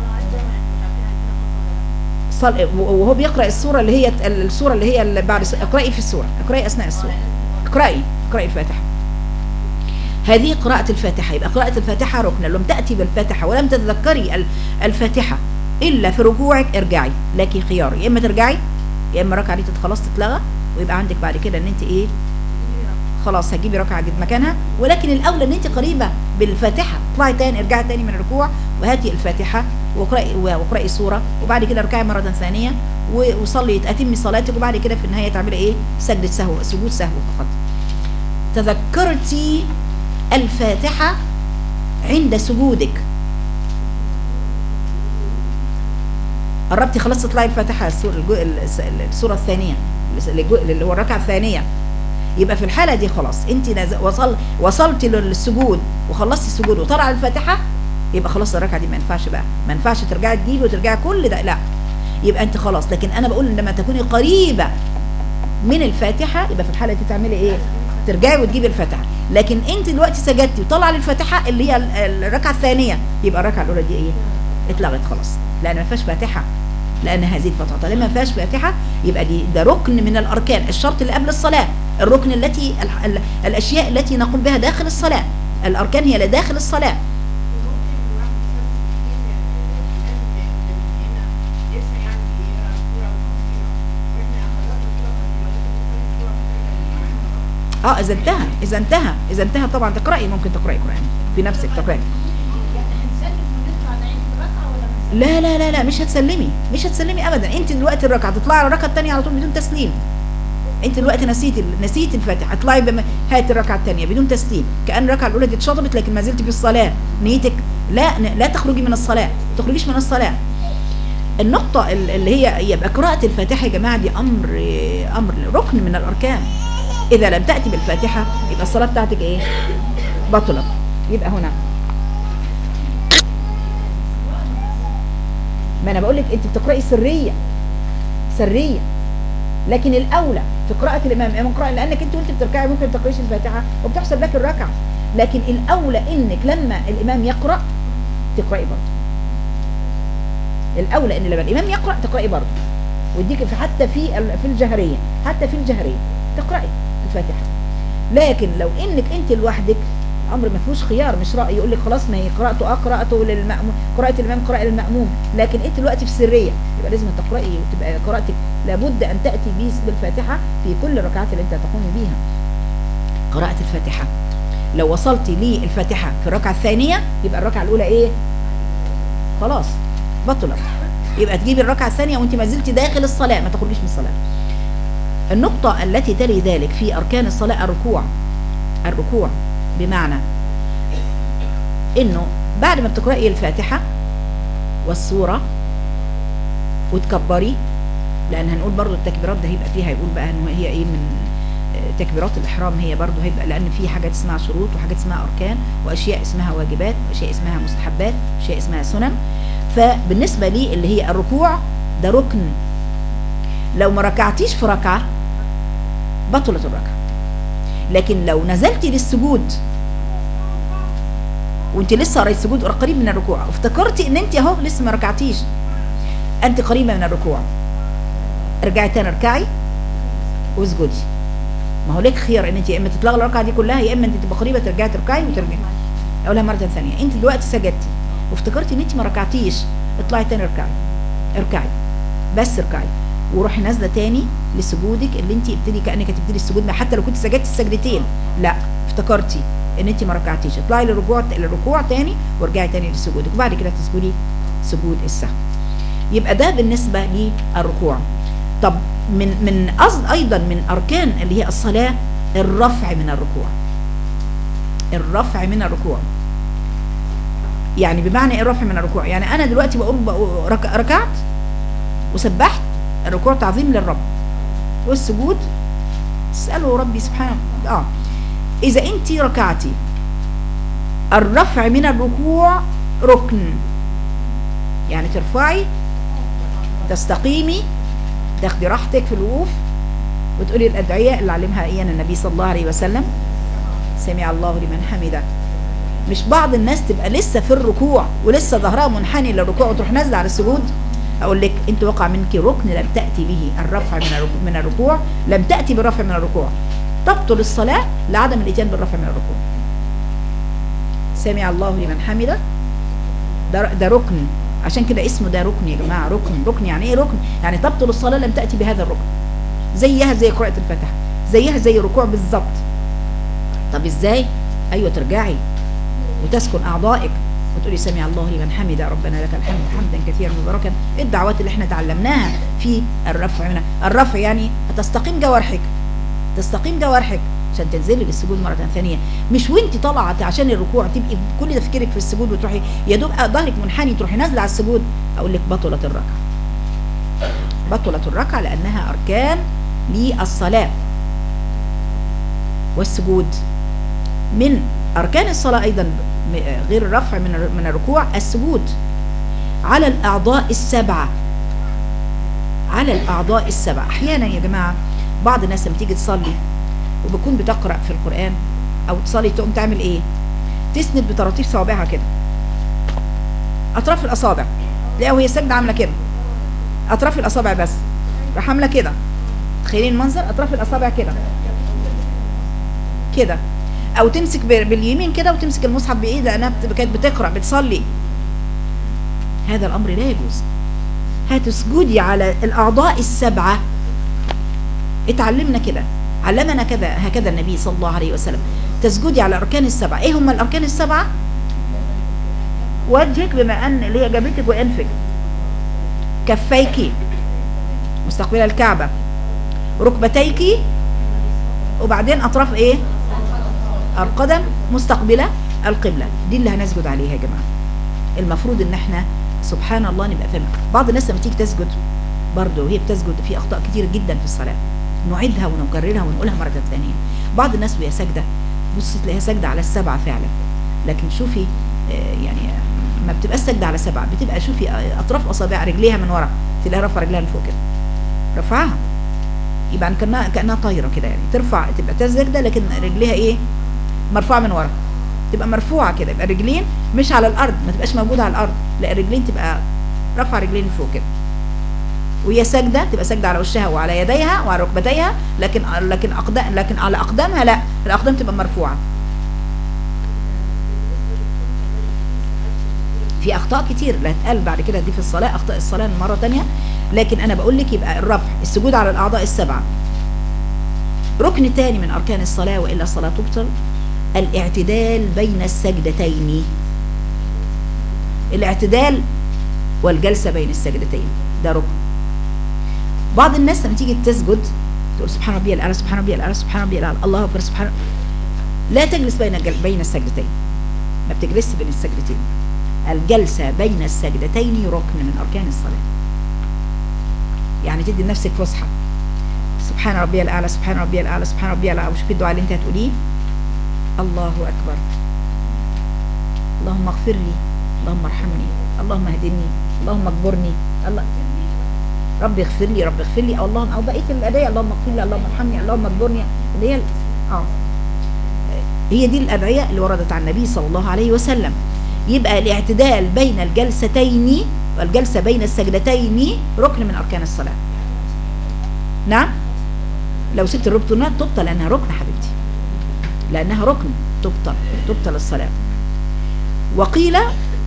صل... وهو بيقرأ السورة اللي هي السورة اللي هي اللي بعد اقرأي في السورة اقرأي أثناء السورة اقرأي اقرأي الفاتحة هذه قراءة الفاتحة يبقى قراءة الفاتحة ركن لم تأتي بالفاتحة ولم تتذكري ال- الفاتحة إلا في ركوعك ارجعي لك خيار يا إما ترجعي يا إما ركعة دي خلاص تتلغى ويبقى عندك بعد كده إن أنت إيه خلاص هتجيبي ركعة جد مكانها ولكن الأولى إن أنت قريبة بالفاتحة اطلعي تاني ارجعي تاني من الركوع وهاتي الفاتحة واقرأي واقرأي سورة وبعد كده اركعي مرة ثانية و- وصلي أتمي صلاتك وبعد كده في النهاية تعملي إيه سجدة سهو سجود سهو فقط تذكرتي الفاتحة عند سجودك قربتي خلاص تطلعي الفاتحة السورة, الجو- الس- السورة الثانية الجو- اللي هو الركعة الثانية يبقى في الحالة دي خلاص انت نز- وصل وصلتي للسجود وخلصتي السجود وطلع الفاتحة يبقى خلاص الركعة دي ما ينفعش بقى ما ينفعش ترجعي تجيبي وترجعي كل ده لا يبقى انت خلاص لكن انا بقول لما تكوني قريبة من الفاتحة يبقى في الحالة دي تعملي ايه ترجعي وتجيبي الفاتحة لكن انت دلوقتي سجدتي وطلع للفاتحة اللي هي ال- الركعة الثانية يبقى الركعة الاولى دي ايه اتلغت خلاص لان ما فيهاش فاتحة لان هذه الفترة طالما ما فيهاش فاتحة يبقى دي ده ركن من الاركان الشرط اللي قبل الصلاة الركن التي ال- ال- الاشياء التي نقوم بها داخل الصلاة الاركان هي لداخل الصلاة اه اذا انتهى اذا انتهى اذا انتهى طبعا تقراي ممكن تقراي قران في نفسك تقراي لا لا لا لا مش هتسلمي مش هتسلمي ابدا انت دلوقتي الركعه تطلعي على الركعه الثانيه على طول بدون تسليم انت دلوقتي نسيت ال- نسيت الفاتحه اطلعي بم... هات الركعه الثانيه بدون تسليم كان الركعه الاولى دي اتشطبت لكن ما زلت في الصلاه نيتك لا ن- لا تخرجي من الصلاه ما تخرجيش من الصلاه النقطة ال- اللي هي يبقى قراءة الفاتحة يا جماعة دي أمر امر ركن من الاركان اذا لم تاتي بالفاتحه يبقى الصلاه بتاعتك ايه بطلت يبقى هنا ما انا بقول لك انت بتقراي سريه سريه لكن الاولى في قراءه الامام امام قراءه لانك انت وانت بتركعي ممكن ما تقرايش الفاتحه وبتحسب لك الركعه لكن الاولى انك لما الامام يقرا تقراي برضه الاولى ان لما الامام يقرا تقراي برضه ويديك في حتى في ال- في الجهريه حتى في الجهريه تقراي الفاتحه لكن لو انك انت لوحدك امر ما فيهوش خيار مش راي يقول لك خلاص ما هي قراءته اه قراءته للمأموم قراءه الامام قراءه للمأموم لكن انت دلوقتي في سريه يبقى لازم تقراي وتبقى قراءتك لابد ان تاتي بيس بالفاتحه في كل الركعات اللي انت تقومي بيها قراءه الفاتحه لو وصلتي للفاتحه في الركعه الثانيه يبقى الركعه الاولى ايه خلاص بطلت يبقى تجيبي الركعه الثانيه وانت ما زلتي داخل الصلاه ما تخرجيش من الصلاه النقطه التي تلي ذلك في اركان الصلاه الركوع الركوع بمعنى انه بعد ما بتقراي الفاتحه والسوره وتكبري لان هنقول برضو التكبيرات ده هيبقى فيها هيقول بقى ان هي ايه من آه، تكبيرات الاحرام هي برضو هيبقى لان في حاجات اسمها شروط وحاجات اسمها اركان واشياء اسمها واجبات واشياء اسمها مستحبات واشياء اسمها سنن فبالنسبه لي اللي هي الركوع ده ركن لو ما ركعتيش في ركعه بطلت الركعه لكن لو نزلتي للسجود وانت لسه قريت السجود قريب من الركوع افتكرتي ان انت اهو لسه ما ركعتيش انت قريبه من الركوع ارجعي تاني اركعي واسجدي ما هو لك خيار ان انت يا اما تتلغي الركعه دي كلها يا اما انت تبقى قريبه ترجعي تركعي وترجعي اقولها مره ثانيه انت دلوقتي سجدتي وافتكرتي ان انت ما ركعتيش اطلعي تاني اركعي اركعي بس اركعي وروحي نازله تاني لسجودك اللي انت ابتدي كانك هتبتدي السجود حتى لو كنت سجدتي السجدتين لا افتكرتي ان انت ما ركعتيش اطلعي للركوع للركوع تاني وارجعي تاني لسجودك وبعد كده تسجدي سجود السهو يبقى ده بالنسبه للركوع طب من من قصد ايضا من اركان اللي هي الصلاه الرفع من الركوع الرفع من الركوع يعني بمعنى ايه الرفع من الركوع يعني انا دلوقتي بقول بقول رك- ركعت وسبحت الركوع تعظيم للرب والسجود اسالوا ربي سبحانه اه اذا انت ركعتي الرفع من الركوع ركن يعني ترفعي تستقيمي تاخدي راحتك في الوقوف وتقولي الادعيه اللي علمها ايانا النبي صلى الله عليه وسلم سمع الله لمن حمده مش بعض الناس تبقى لسه في الركوع ولسه ظهرها منحني للركوع وتروح نازله على السجود اقول لك انت وقع منك ركن لم تاتي به الرفع من الركوع, من الركوع لم تاتي بالرفع من الركوع تبطل الصلاه لعدم الاتيان بالرفع من الركوع سمع الله لمن حمده ده ده ركن عشان كده اسمه ده ركن يا جماعه ركن ركن يعني ايه ركن يعني تبطل الصلاه لم تاتي بهذا الركن زيها زي قراءه الفاتحه زيها زي الركوع بالظبط طب ازاي ايوه ترجعي وتسكن اعضائك وتقولي سمع الله لمن حمد ربنا لك الحمد حمدا كثيرا مباركا الدعوات اللي احنا تعلمناها في الرفع منها الرفع يعني هتستقيم جوارحك تستقيم جوارحك عشان تنزلي للسجود مرة ثانية مش وانت طالعة عشان الركوع تبقي كل تفكيرك في السجود وتروحي يا دوب ظهرك منحني تروحي نازلة على السجود اقول لك بطلت الركعة بطلت الركعة لانها اركان للصلاة والسجود من اركان الصلاة ايضا م- غير الرفع من الر- من الركوع السجود على الاعضاء السبعة على الاعضاء السبعة احيانا يا جماعة بعض الناس لما تيجي تصلي وبتكون بتقرأ في القرآن او تصلي تقوم تعمل ايه تسند بطراطيف صوابعها كده اطراف الاصابع تلاقيها وهي ساجده عامله كده اطراف الاصابع بس راح عامله كده تخيلين المنظر اطراف الاصابع كده كده او تمسك ب- باليمين كده وتمسك المصحف بايد لانها بت- كانت بتقرا بتصلي هذا الامر لا يجوز هتسجدي على الاعضاء السبعه اتعلمنا كده علمنا كذا هكذا النبي صلى الله عليه وسلم تسجدي على الاركان السبعه ايه هم الاركان السبعه وجهك بما ان اللي هي جبهتك وانفك كفيك مستقبله الكعبه ركبتيك وبعدين اطراف ايه القدم مستقبله القبله دي اللي هنسجد عليها يا جماعه المفروض ان احنا سبحان الله نبقى فاهمين بعض الناس لما تيجي تسجد برضه وهي بتسجد في اخطاء كتير جدا في الصلاه نعيدها ونكررها ونقولها مرة ثانية بعض الناس وهي ساجدة بص تلاقيها ساجدة على السبعة فعلا لكن شوفي آه، يعني ما بتبقاش ساجدة على سبعة بتبقى شوفي آه، أطراف أصابع رجليها من ورا تلاقيها رافعة رجلها لفوق كده رفعها يبقى كأنها كأنها طايرة كده يعني ترفع تبقى ساجدة لكن رجليها إيه مرفوعة من ورا تبقى مرفوعة كده يبقى الرجلين مش على الأرض ما تبقاش موجودة على الأرض لا الرجلين تبقى رفع رجلين لفوق كده وهي ساجده تبقى ساجده على وشها وعلى يديها وعلى ركبتيها لكن لكن اقدام لكن على اقدامها لا الاقدام تبقى مرفوعه في اخطاء كتير لا تقال بعد كده دي في الصلاه اخطاء الصلاه مره تانية لكن انا بقول لك يبقى الرفع السجود على الاعضاء السبعه ركن تاني من اركان الصلاه والا الصلاه تبطل الاعتدال بين السجدتين الاعتدال والجلسه بين السجدتين ده ركن بعض الناس لما تيجي تسجد تقول سبحان ربي الاعلى سبحان ربي الاعلى سبحان ربي الاعلى الله اكبر سبحان لا تجلس بين الجل... بين السجدتين ما بتجلسش بين السجدتين الجلسه بين السجدتين ركن من اركان الصلاه يعني تدي لنفسك فسحه سبحان ربي الاعلى سبحان ربي الاعلى سبحان ربي الاعلى وشوفي الدعاء اللي انت هتقوليه الله اكبر اللهم اغفر لي اللهم ارحمني اللهم اهدني اللهم اجبرني الله رب اغفر لي رب اغفر لي او اللهم او بقيه الادعيه اللهم اغفر لي اللهم ارحمني اللهم اجبرني اللي هي اه هي دي الادعيه اللي وردت عن النبي صلى الله عليه وسلم يبقى الاعتدال بين الجلستين والجلسه بين السجدتين ركن من اركان الصلاه نعم لو سبت الركن تبطل لانها ركن حبيبتي لانها ركن تبطل تبطل الصلاه وقيل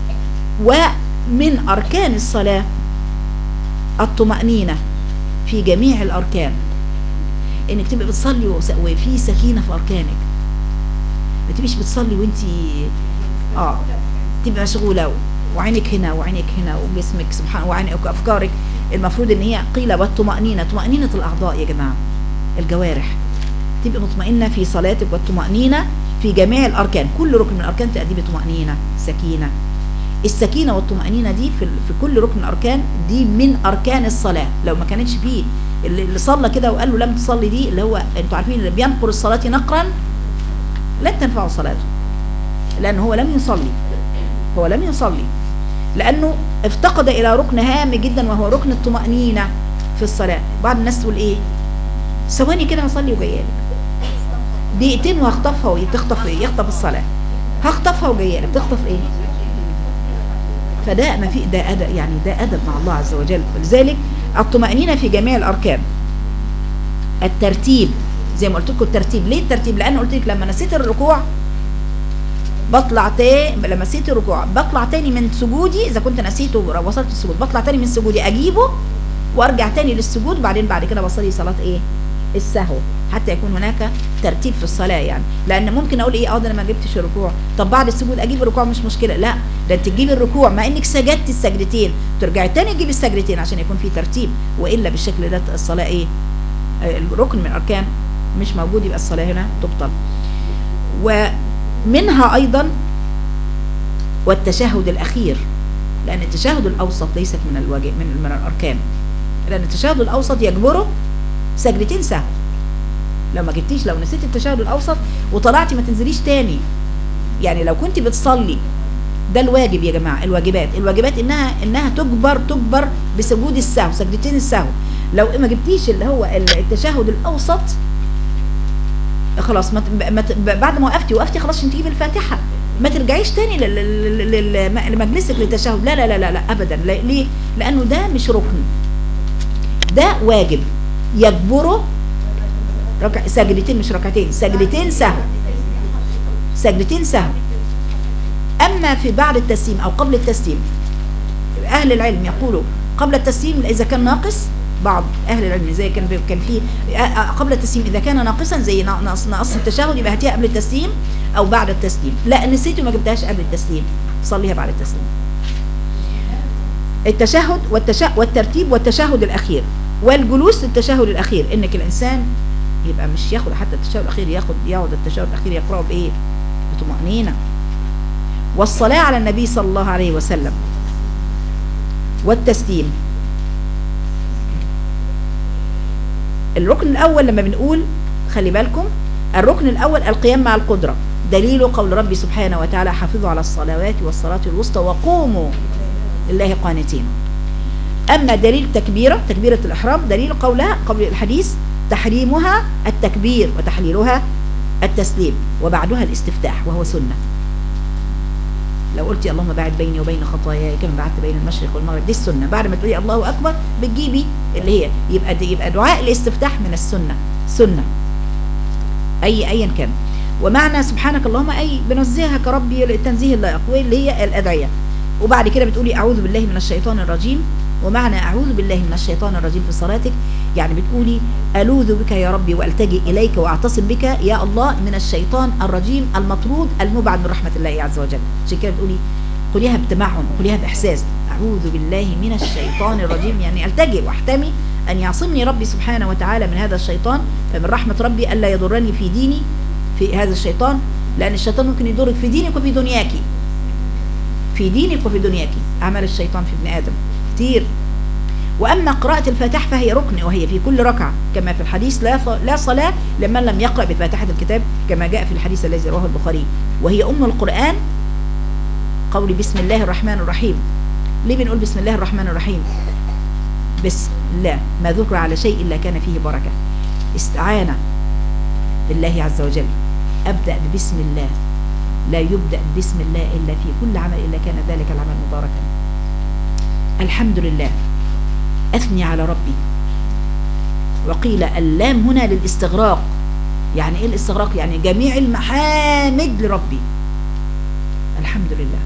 ومن اركان الصلاه الطمأنينة في جميع الأركان إنك تبقى بتصلي وفي سكينة في أركانك ما تبقيش بتصلي وانت اه تبقى مشغولة وعينك هنا وعينك هنا وجسمك سبحان وعينك وأفكارك المفروض إن هي قيل والطمأنينة طمأنينة الأعضاء يا جماعة الجوارح تبقى مطمئنة في صلاتك والطمأنينة في جميع الأركان كل ركن من الأركان تأدي بطمأنينة سكينة السكينه والطمانينه دي في في كل ركن اركان دي من اركان الصلاه لو ما كانتش فيه اللي صلى كده وقال له لم تصلي دي اللي هو انتوا عارفين اللي بينقر الصلاه نقرا لن تنفعه صلاته لان هو لم يصلي هو لم يصلي لانه افتقد الى ركن هام جدا وهو ركن الطمانينه في الصلاه بعض الناس تقول ايه ثواني كده هصلي وجايه لك دقيقتين وهخطفها وتخطف ايه يخطف الصلاه هخطفها وجايه لك تخطف ايه فده ما في ده أدب يعني ده أدب مع الله عز وجل ولذلك الطمأنينة في جميع الأركان الترتيب زي ما قلت لكم الترتيب ليه الترتيب لأن قلت لك لما نسيت الركوع بطلع تاني لما نسيت الركوع بطلع تاني من سجودي إذا كنت نسيته وصلت السجود بطلع تاني من سجودي أجيبه وأرجع تاني للسجود بعدين بعد كده بصلي صلاة إيه السهو حتى يكون هناك ترتيب في الصلاة يعني لأن ممكن أقول إيه اه ده أنا ما جبتش الركوع طب بعد السجود أجيب الركوع مش مشكلة لا ده أنت تجيبي الركوع مع إنك سجدت السجدتين ترجعي تاني تجيبي السجدتين عشان يكون في ترتيب وإلا بالشكل ده الصلاة إيه الركن من الأركان مش موجود يبقى الصلاة هنا تبطل ومنها أيضا والتشهد الأخير لأن التشهد الأوسط ليست من الواجب من من الأركان لأن التشهد الأوسط يجبره سجدتين سهو لو ما جبتيش لو نسيت التشهد الاوسط وطلعتي ما تنزليش تاني يعني لو كنت بتصلي ده الواجب يا جماعه الواجبات الواجبات انها انها تجبر تجبر بسجود السهو سجدتين السهو لو ما جبتيش اللي هو التشهد الاوسط خلاص ما بعد ما وقفتي وقفتي خلاص عشان تجيبي الفاتحه ما ترجعيش تاني لمجلسك للتشهد لا لا لا لا, لا ابدا لا ليه لانه ده مش ركن ده واجب يجبره ركع سجدتين مش ركعتين سجدتين سهو سجدتين سهو اما في بعد التسليم او قبل التسليم اهل العلم يقولوا قبل التسليم اذا كان ناقص بعض اهل العلم زي كان كان في قبل التسليم اذا كان ناقصا زي نقص نقص التشهد يبقى هاتيها قبل التسليم او بعد التسليم لا نسيت وما جبتهاش قبل التسليم صليها بعد التسليم التشهد والتشهد والترتيب والتشهد الاخير والجلوس للتشهد الاخير انك الانسان يبقى مش ياخد حتى التشهد الاخير ياخد ياخد التشهد الاخير يقراه بايه بطمانينه والصلاه على النبي صلى الله عليه وسلم والتسليم الركن الأول لما بنقول خلي بالكم الركن الأول القيام مع القدرة دليل قول ربي سبحانه وتعالى حافظوا على الصلوات والصلاة الوسطى وقوموا لله قانتين أما دليل تكبيرة تكبيرة الإحرام دليل قولها قول الحديث تحريمها التكبير وتحليلها التسليم وبعدها الاستفتاح وهو سنة لو قلتي اللهم باعد بيني وبين خطاياي كما بعدت بين المشرق والمغرب دي السنة بعد ما تقولي الله أكبر بتجيبي اللي هي يبقى دي يبقى دعاء الاستفتاح من السنة سنة أي أيا كان ومعنى سبحانك اللهم أي بنزهك ربي للتنزيه اللائق واللي هي الأدعية وبعد كده بتقولي أعوذ بالله من الشيطان الرجيم ومعنى أعوذ بالله من الشيطان الرجيم في صلاتك يعني بتقولي ألوذ بك يا ربي وألتجئ إليك وأعتصم بك يا الله من الشيطان الرجيم المطرود المبعد من رحمة الله عز وجل عشان كده بتقولي قوليها بتمعن قوليها بإحساس أعوذ بالله من الشيطان الرجيم يعني ألتجئ وأحتمي أن يعصمني ربي سبحانه وتعالى من هذا الشيطان فمن رحمة ربي ألا يضرني في ديني في هذا الشيطان لأن الشيطان ممكن يضرك في دينك وفي دنياك في دينك وفي دنياك عمل الشيطان في ابن آدم كتير وأما قراءة الفاتحة فهي ركن وهي في كل ركعة كما في الحديث لا لا صلاة لمن لم يقرأ بفاتحة الكتاب كما جاء في الحديث الذي رواه البخاري وهي أم القرآن قول بسم الله الرحمن الرحيم ليه بنقول بسم الله الرحمن الرحيم بسم الله ما ذكر على شيء إلا كان فيه بركة استعانة بالله عز وجل أبدأ ببسم الله لا يبدأ بسم الله إلا في كل عمل إلا كان ذلك العمل مباركا الحمد لله أثني على ربي وقيل اللام هنا للاستغراق يعني إيه الاستغراق يعني جميع المحامد لربي الحمد لله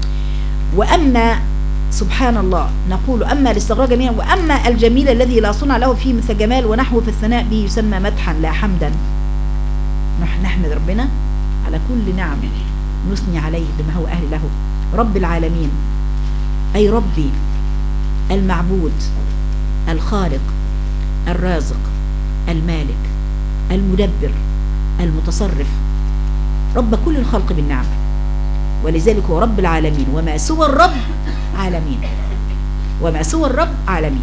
وأما سبحان الله نقول أما الاستغراق جميعا وأما الجميل الذي لا صنع له فيه مثل جمال ونحوه في الثناء به يسمى مدحا لا حمدا نحن نحمد ربنا على كل نعم نثني عليه بما هو أهل له رب العالمين أي ربي المعبود الخالق الرازق المالك المدبر المتصرف رب كل الخلق بالنعم ولذلك هو رب العالمين وما سوى الرب عالمين وما سوى الرب عالمين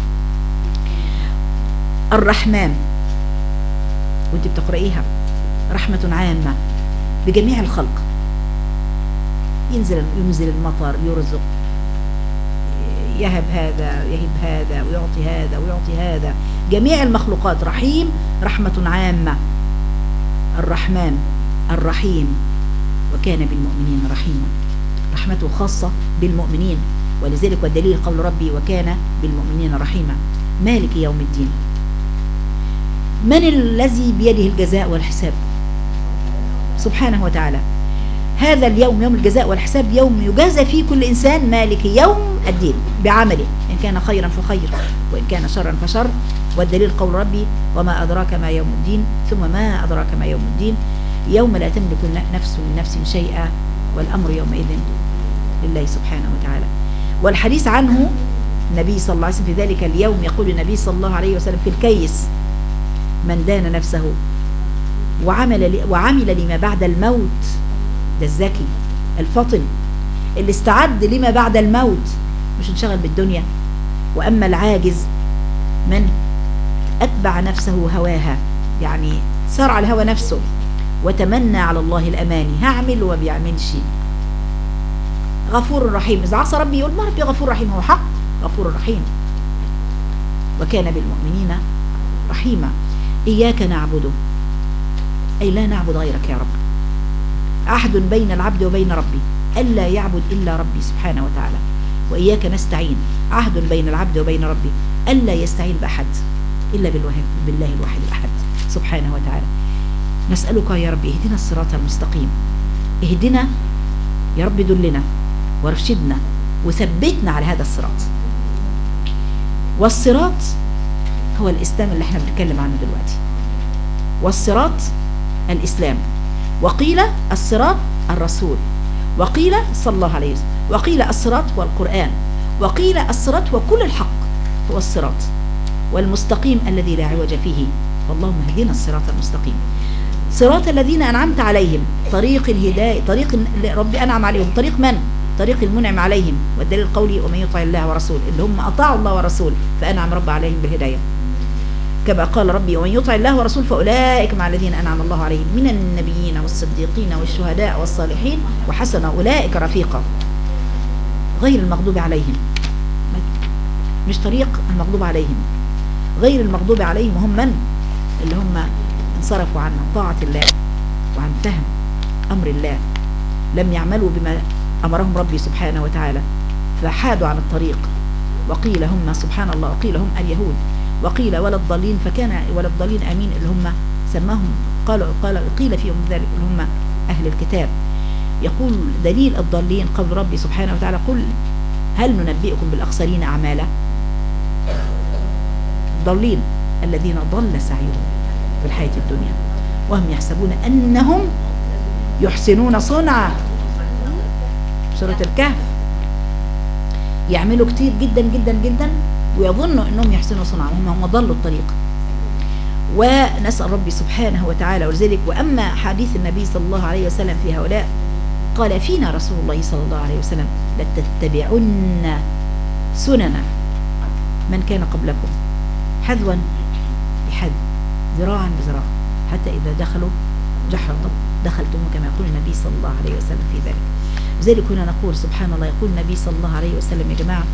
الرحمن وانت بتقرأيها رحمة عامة بجميع الخلق ينزل ينزل المطر يرزق يهب هذا يهب هذا ويعطي هذا ويعطي هذا جميع المخلوقات رحيم رحمة عامة الرحمن الرحيم وكان بالمؤمنين رحيما رحمته خاصة بالمؤمنين ولذلك والدليل قول ربي وكان بالمؤمنين رحيما مالك يوم الدين من الذي بيده الجزاء والحساب سبحانه وتعالى هذا اليوم يوم الجزاء والحساب يوم يجازى فيه كل إنسان مالك يوم الدين بعمله إن كان خيرا فخير وإن كان شرا فشر والدليل قول ربي وما أدراك ما يوم الدين ثم ما أدراك ما يوم الدين يوم لا تملك نفس لنفس شيئا والأمر يومئذ لله سبحانه وتعالى والحديث عنه النبي صلى الله عليه وسلم في ذلك اليوم يقول النبي صلى الله عليه وسلم في الكيس من دان نفسه وعمل وعمل لما بعد الموت ده الذكي الفطن اللي استعد لما بعد الموت مش انشغل بالدنيا وأما العاجز من أتبع نفسه هواها يعني سار على هوى نفسه وتمنى على الله الأماني هعمل وما بيعملش غفور رحيم إذا عصى ربي يقول ما ربي غفور رحيم هو حق غفور رحيم وكان بالمؤمنين رحيما إياك نعبده أي لا نعبد غيرك يا رب عهد بين العبد وبين ربي ألا يعبد إلا ربي سبحانه وتعالى وإياك نستعين عهد بين العبد وبين ربي ألا يستعين بأحد إلا بالله الواحد الأحد سبحانه وتعالى نسألك يا رب اهدنا الصراط المستقيم اهدنا يا رب دلنا وارشدنا وثبتنا على هذا الصراط والصراط هو الإسلام اللي احنا بنتكلم عنه دلوقتي والصراط الإسلام وقيل الصراط الرسول وقيل صلى الله عليه وسلم وقيل الصراط هو القرآن وقيل الصراط هو كل الحق هو الصراط والمستقيم الذي لا عوج فيه اللهم اهدنا الصراط المستقيم صراط الذين أنعمت عليهم طريق الهداية طريق ربي أنعم عليهم طريق من؟ طريق المنعم عليهم والدليل قولي ومن يطع الله ورسوله اللي هم أطاعوا الله ورسوله فأنعم رب عليهم بالهداية كما قال ربي ومن يطع الله ورسوله فأولئك مع الذين أنعم الله عليهم من النبيين والصديقين والشهداء والصالحين وحسن أولئك رفيقا غير المغضوب عليهم مش طريق المغضوب عليهم غير المغضوب عليهم هم من اللي هم انصرفوا عن طاعة الله وعن فهم أمر الله لم يعملوا بما أمرهم ربي سبحانه وتعالى فحادوا عن الطريق وقيل هم سبحان الله وقيل هم اليهود وقيل ولا الضالين فكان ولا الضالين امين اللي هم سماهم قال قال قيل فيهم ذلك اللي هم اهل الكتاب يقول دليل الضالين قول ربي سبحانه وتعالى قل هل ننبئكم بالاخسرين اعمالا الضالين الذين ضل سعيهم في الحياه الدنيا وهم يحسبون انهم يحسنون صنعا سوره الكهف يعملوا كتير جدا جدا جدا ويظنوا انهم يحسنوا صنعا وهم هم ضلوا الطريق ونسأل ربي سبحانه وتعالى ولذلك وأما حديث النبي صلى الله عليه وسلم في هؤلاء قال فينا رسول الله صلى الله عليه وسلم لتتبعن سنن من كان قبلكم حذوا بحذ ذراعا بذراع حتى إذا دخلوا جحر الضب دخلتم كما يقول النبي صلى الله عليه وسلم في ذلك لذلك هنا نقول سبحان الله يقول النبي صلى الله عليه وسلم يا جماعة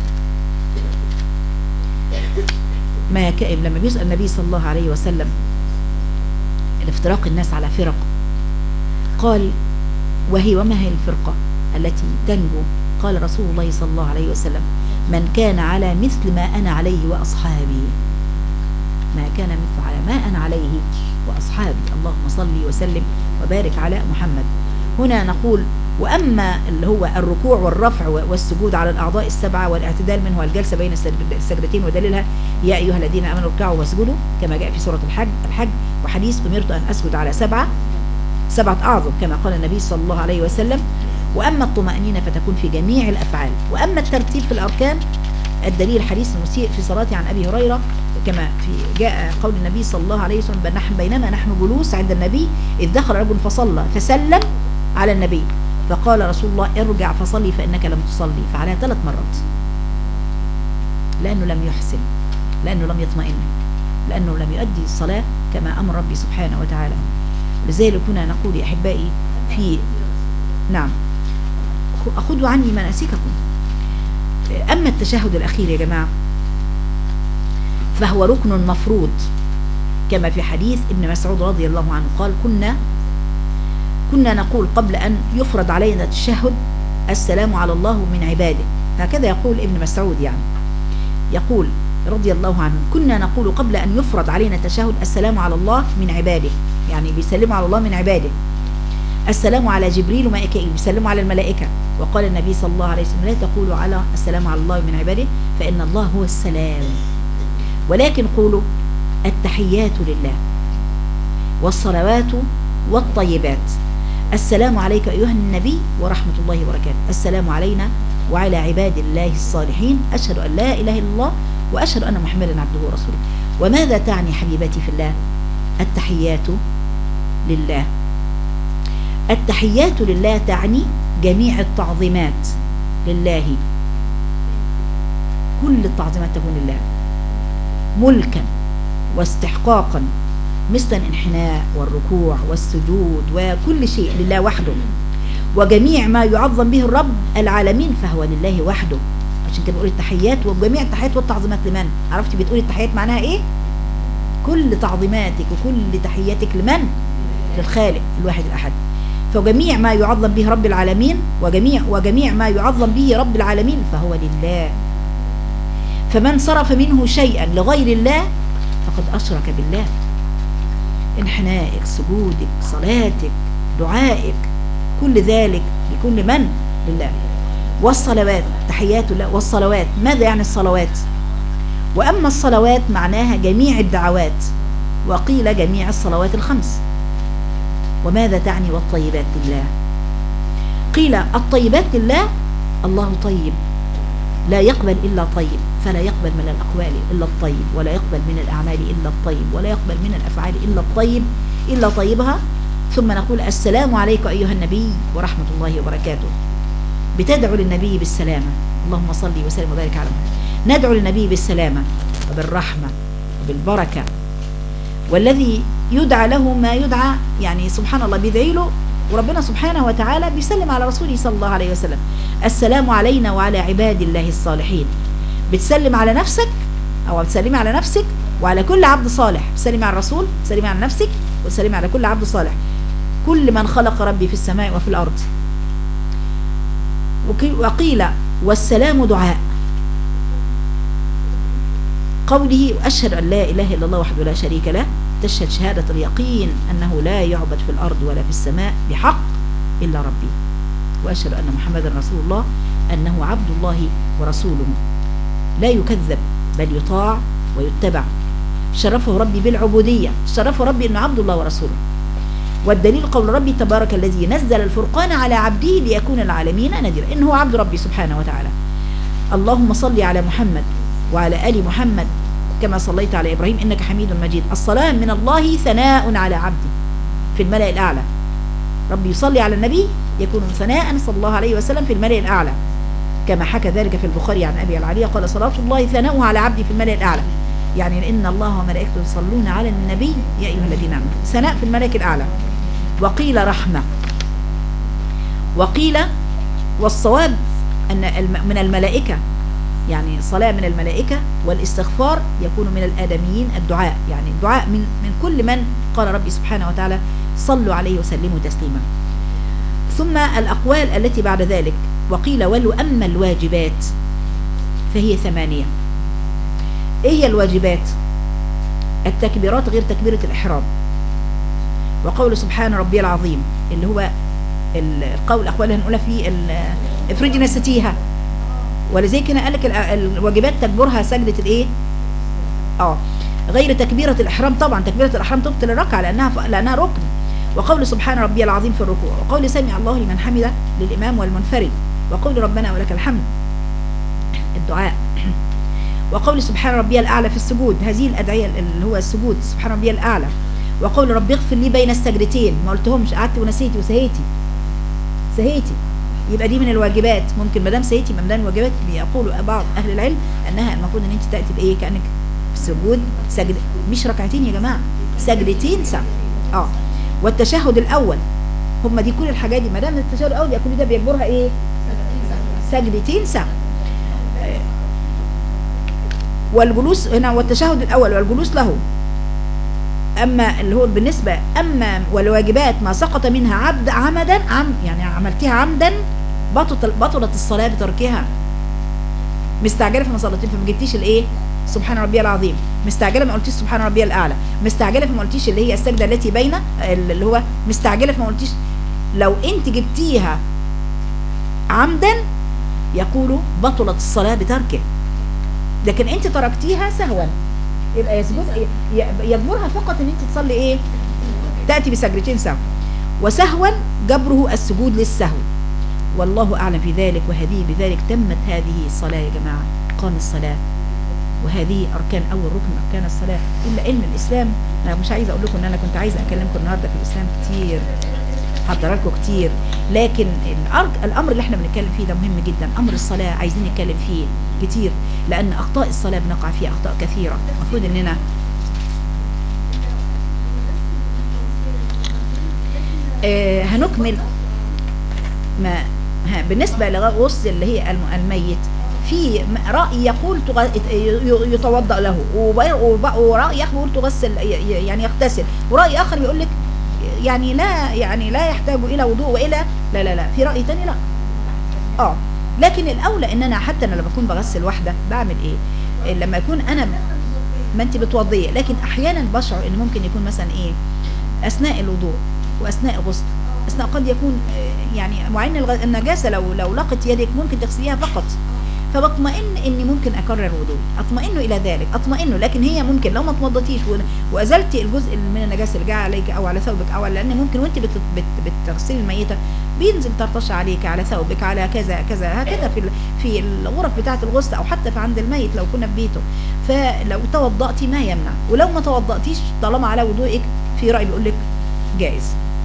ما كائن لما بيسأل النبي صلى الله عليه وسلم الافتراق الناس على فرق قال وهي وما هي الفرقة التي تنجو قال رسول الله صلى الله عليه وسلم من كان على مثل ما أنا عليه وأصحابي ما كان مثل على ما أنا عليه وأصحابي اللهم صل وسلم وبارك على محمد هنا نقول وأما اللي هو الركوع والرفع والسجود على الأعضاء السبعة والاعتدال منه والجلسة بين السجدتين ودليلها يا أيها الذين آمنوا اركعوا واسجدوا كما جاء في سورة الحج الحج وحديث أمرت أن أسجد على سبعة سبعة أعظم كما قال النبي صلى الله عليه وسلم وأما الطمأنينة فتكون في جميع الأفعال وأما الترتيب في الأركان الدليل حديث المسيء في صلاته عن أبي هريرة كما في جاء قول النبي صلى الله عليه وسلم نحن بينما نحن جلوس عند النبي إذ دخل رجل فصلى فسلم على النبي فقال رسول الله ارجع فصلي فإنك لم تصلي فعليها ثلاث مرات لأنه لم يحسن لأنه لم يطمئن لأنه لم يؤدي الصلاة كما أمر ربي سبحانه وتعالى لذلك هنا نقول يا أحبائي في نعم أخذوا عني مناسككم أما التشهد الأخير يا جماعة فهو ركن مفروض كما في حديث ابن مسعود رضي الله عنه قال كنا كنا نقول قبل أن يفرض علينا التشهد السلام على الله من عباده هكذا يقول ابن مسعود يعني يقول رضي الله عنه كنا نقول قبل أن يفرض علينا التشهد السلام على الله من عباده يعني بيسلموا على الله من عباده السلام على جبريل وملائكته بيسلموا على الملائكة وقال النبي صلى الله عليه وسلم لا تقولوا على السلام على الله من عباده فإن الله هو السلام ولكن قولوا التحيات لله والصلوات والطيبات السلام عليك أيها النبي ورحمة الله وبركاته السلام علينا وعلى عباد الله الصالحين أشهد أن لا إله إلا الله وأشهد أن محمدا عبده ورسوله وماذا تعني حبيبتي في الله التحيات لله التحيات لله تعني جميع التعظيمات لله كل التعظيمات تكون لله ملكا واستحقاقا مثل الانحناء والركوع والسجود وكل شيء لله وحده وجميع ما يعظم به الرب العالمين فهو لله وحده عشان كده بقول التحيات وجميع التحيات والتعظيمات لمن عرفتي بتقولي التحيات معناها ايه كل تعظيماتك وكل تحياتك لمن للخالق الواحد الاحد فجميع ما يعظم به رب العالمين وجميع وجميع ما يعظم به رب العالمين فهو لله فمن صرف منه شيئا لغير الله فقد أشرك بالله انحنائك سجودك صلاتك دعائك كل ذلك لكل من لله والصلوات تحيات الله والصلوات ماذا يعني الصلوات وأما الصلوات معناها جميع الدعوات وقيل جميع الصلوات الخمس وماذا تعني والطيبات لله قيل الطيبات لله الله طيب لا يقبل إلا طيب فلا يقبل من الأقوال إلا الطيب ولا يقبل من الأعمال إلا الطيب ولا يقبل من الأفعال إلا الطيب إلا طيبها ثم نقول السلام عليك أيها النبي ورحمة الله وبركاته بتدعو للنبي بالسلامة اللهم صل وسلم وبارك على محمد ندعو للنبي بالسلامة وبالرحمة بالبركة والذي يدعى له ما يدعى يعني سبحان الله بيدعي له وربنا سبحانه وتعالى بيسلم على رسوله صلى الله عليه وسلم السلام علينا وعلى عباد الله الصالحين بتسلم على نفسك او بتسلمي على نفسك وعلى كل عبد صالح بتسلمي على الرسول تسلمي على نفسك وتسلمي على كل عبد صالح كل من خلق ربي في السماء وفي الارض وقي- وقيل والسلام دعاء قوله وأشهد أن لا إله إلا الله وحده لا شريك له تشهد شهادة اليقين أنه لا يعبد في الأرض ولا في السماء بحق إلا ربي وأشهد أن محمدا رسول الله أنه عبد الله ورسوله لا يكذب بل يطاع ويتبع شرفه ربي بالعبودية شرفه ربي أنه عبد الله ورسوله والدليل قول ربي تبارك الذي نزل الفرقان على عبده ليكون العالمين نذيرا إن هو عبد ربي سبحانه وتعالى اللهم صل على محمد وعلى آل محمد كما صليت على إبراهيم إنك حميد مجيد الصلاة من الله ثناء على عبده في الملأ الأعلى ربي يصلي على النبي يكون ثناء صلى الله عليه وسلم في الملأ الأعلى كما حكى ذلك في البخاري عن أبي العالية قال صلاة الله ثناؤه على عبدي في الملأ الأعلى يعني إن الله وملائكته يصلون على النبي يا أيها الذين آمنوا ثناء في الملك الأعلى وقيل رحمة وقيل والصواب أن الم- من الملائكة يعني صلاة من الملائكة والاستغفار يكون من الآدميين الدعاء يعني الدعاء من, من كل من قال ربي سبحانه وتعالى صلوا عليه وسلموا تسليما ثم الأقوال التي بعد ذلك وقيل ولو أما الواجبات فهي ثمانية إيه هي الواجبات التكبيرات غير تكبيرة الإحرام وقول سبحان ربي العظيم اللي هو القول الأقوال اللي هنقولها في ال- افرجي نستيها ولذلك هنا قال لك ال- الواجبات تكبرها سجدة الايه اه غير تكبيرة الإحرام طبعا تكبيرة الإحرام تبطل الركعة لأنها ف... لأنها ركن وقول سبحان ربي العظيم في الركوع وقول سمع الله لمن حمده للإمام والمنفرد وقول ربنا ولك الحمد الدعاء وقول سبحان ربي الأعلى في السجود هذه الأدعية اللي هو السجود سبحان ربي الأعلى وقول ربي اغفر لي بين السجدتين ما قلتهمش قعدت ونسيتي وسهيتي سهيتي يبقى دي من الواجبات ممكن ما دام سهيتي ما دام الواجبات بيقول بعض اهل العلم انها المفروض ان انت تاتي بايه كانك في سجود سجد مش ركعتين يا جماعه سجدتين سوا اه والتشهد الاول هم دي كل الحاجات دي ما دام التشهد الاول يبقى كل ده بيجبرها ايه سجدتين سوا آه، والجلوس هنا والتشهد الاول والجلوس له اما اللي هو بالنسبه اما والواجبات ما سقط منها عبد عمدا عم يعني عملتها عمدا بطلت بطلت الصلاه بتركها مستعجله فما صليتين فما جبتيش الايه سبحان ربي العظيم مستعجله ما قلتيش سبحان ربي الاعلى مستعجله فما قلتيش اللي هي السجده التي بين اللي هو مستعجله فما قلتيش لو انت جبتيها عمدا يقول بطلت الصلاه بتركه لكن انت تركتيها سهوا يبقى يسجد ي- يجبرها فقط ان انت تصلي ايه تاتي بسجدتين سهوا وسهوا جبره السجود للسهو والله اعلم في ذلك وهذه بذلك تمت هذه الصلاه يا جماعه قام الصلاه وهذه اركان اول ركن من اركان الصلاه الا ان الاسلام انا مش عايزه اقول لكم ان انا كنت عايزه اكلمكم النهارده في الاسلام كتير حضر لكم كتير لكن الأرك- الامر اللي احنا بنتكلم فيه ده مهم جدا امر الصلاه عايزين نتكلم فيه كتير لان اخطاء الصلاه بنقع فيها اخطاء كثيره المفروض اننا آه هنكمل ما ها بالنسبه لغسل اللي هي الم- الميت في م- راي يقول تغ- ي- يتوضا له وب- وب- وراي يقول تغسل ي- ي- يعني يغتسل وراي اخر يقول لك يعني لا يعني لا يحتاج الى وضوء والى لا لا لا في راي تاني لا اه لكن الاولى ان انا حتى انا لما اكون بغسل واحده بعمل ايه لما يكون انا ما انت بتوضيه لكن احيانا بشعر ان ممكن يكون مثلا ايه اثناء الوضوء واثناء الغسل اثناء قد يكون آه، يعني معين الغ- النجاسه لو لو لقت يدك ممكن تغسليها فقط فبطمئن اني ممكن اكرر الوضوء اطمئن الى ذلك اطمئن لكن هي ممكن لو ما توضتيش و- وازلتي الجزء من النجاسه اللي جاء عليك او على ثوبك او على- لان ممكن وانت بت بت بتغسلي الميته بينزل طرطشه عليك على ثوبك على كذا كذا هكذا في ال- في الغرف بتاعه الغسل او حتى في عند الميت لو كنا في بيته فلو توضأتي ما يمنع ولو ما توضأتيش طالما على وضوئك في رأي بيقول لك جائز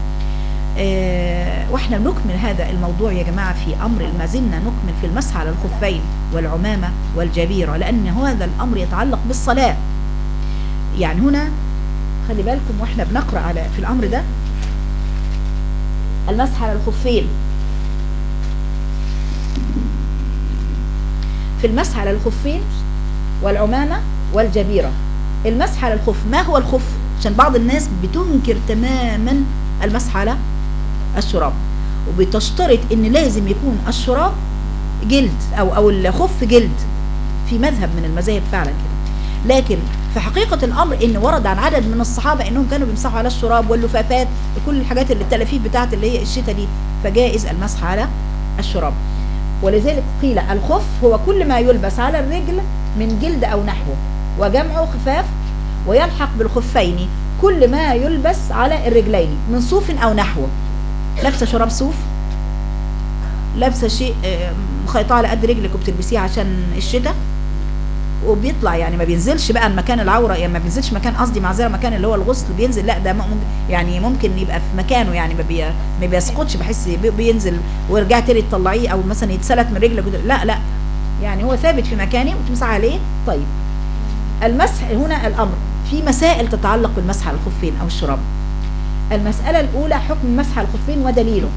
آه، واحنا نكمل هذا الموضوع يا جماعة في أمر ما زلنا نكمل في المسح على الخفين والعمامة والجبيرة لأن هذا الأمر يتعلق بالصلاة يعني هنا خلي بالكم واحنا بنقرأ على في الأمر ده المسح على الخفين في المسح على الخفين والعمامة والجبيرة المسح على الخف ما هو الخف عشان بعض الناس بتنكر تماما المسح على الشراب وبتشترط ان لازم يكون الشراب جلد او او الخف جلد في مذهب من المذاهب فعلا كده لكن في حقيقة الأمر إن ورد عن عدد من الصحابة إنهم كانوا بيمسحوا على الشراب واللفافات وكل الحاجات اللي التلافيف بتاعت اللي هي الشتاء دي فجائز المسح على الشراب ولذلك قيل الخف هو كل ما يلبس على الرجل من جلد أو نحوه وجمعه خفاف ويلحق بالخفين كل ما يلبس على الرجلين من صوف أو نحوه لابسة شراب صوف لابسة شيء آه، مخيطاه على قد رجلك وبتلبسيه عشان الشتاء وبيطلع يعني ما بينزلش بقى المكان العوره يعني ما بينزلش مكان قصدي معذره مكان اللي هو الغسل بينزل لا ده ممكن يعني ممكن يبقى في مكانه يعني ما, بي ما بيسقطش بحس بي- بينزل ويرجع تاني تطلعيه او مثلا يتسلت من رجلك وده. لا لا يعني هو ثابت في مكانه وتمسح عليه طيب المسح هنا الامر في مسائل تتعلق بالمسح على الخفين او الشراب المساله الاولى حكم مسح على الخفين ودليله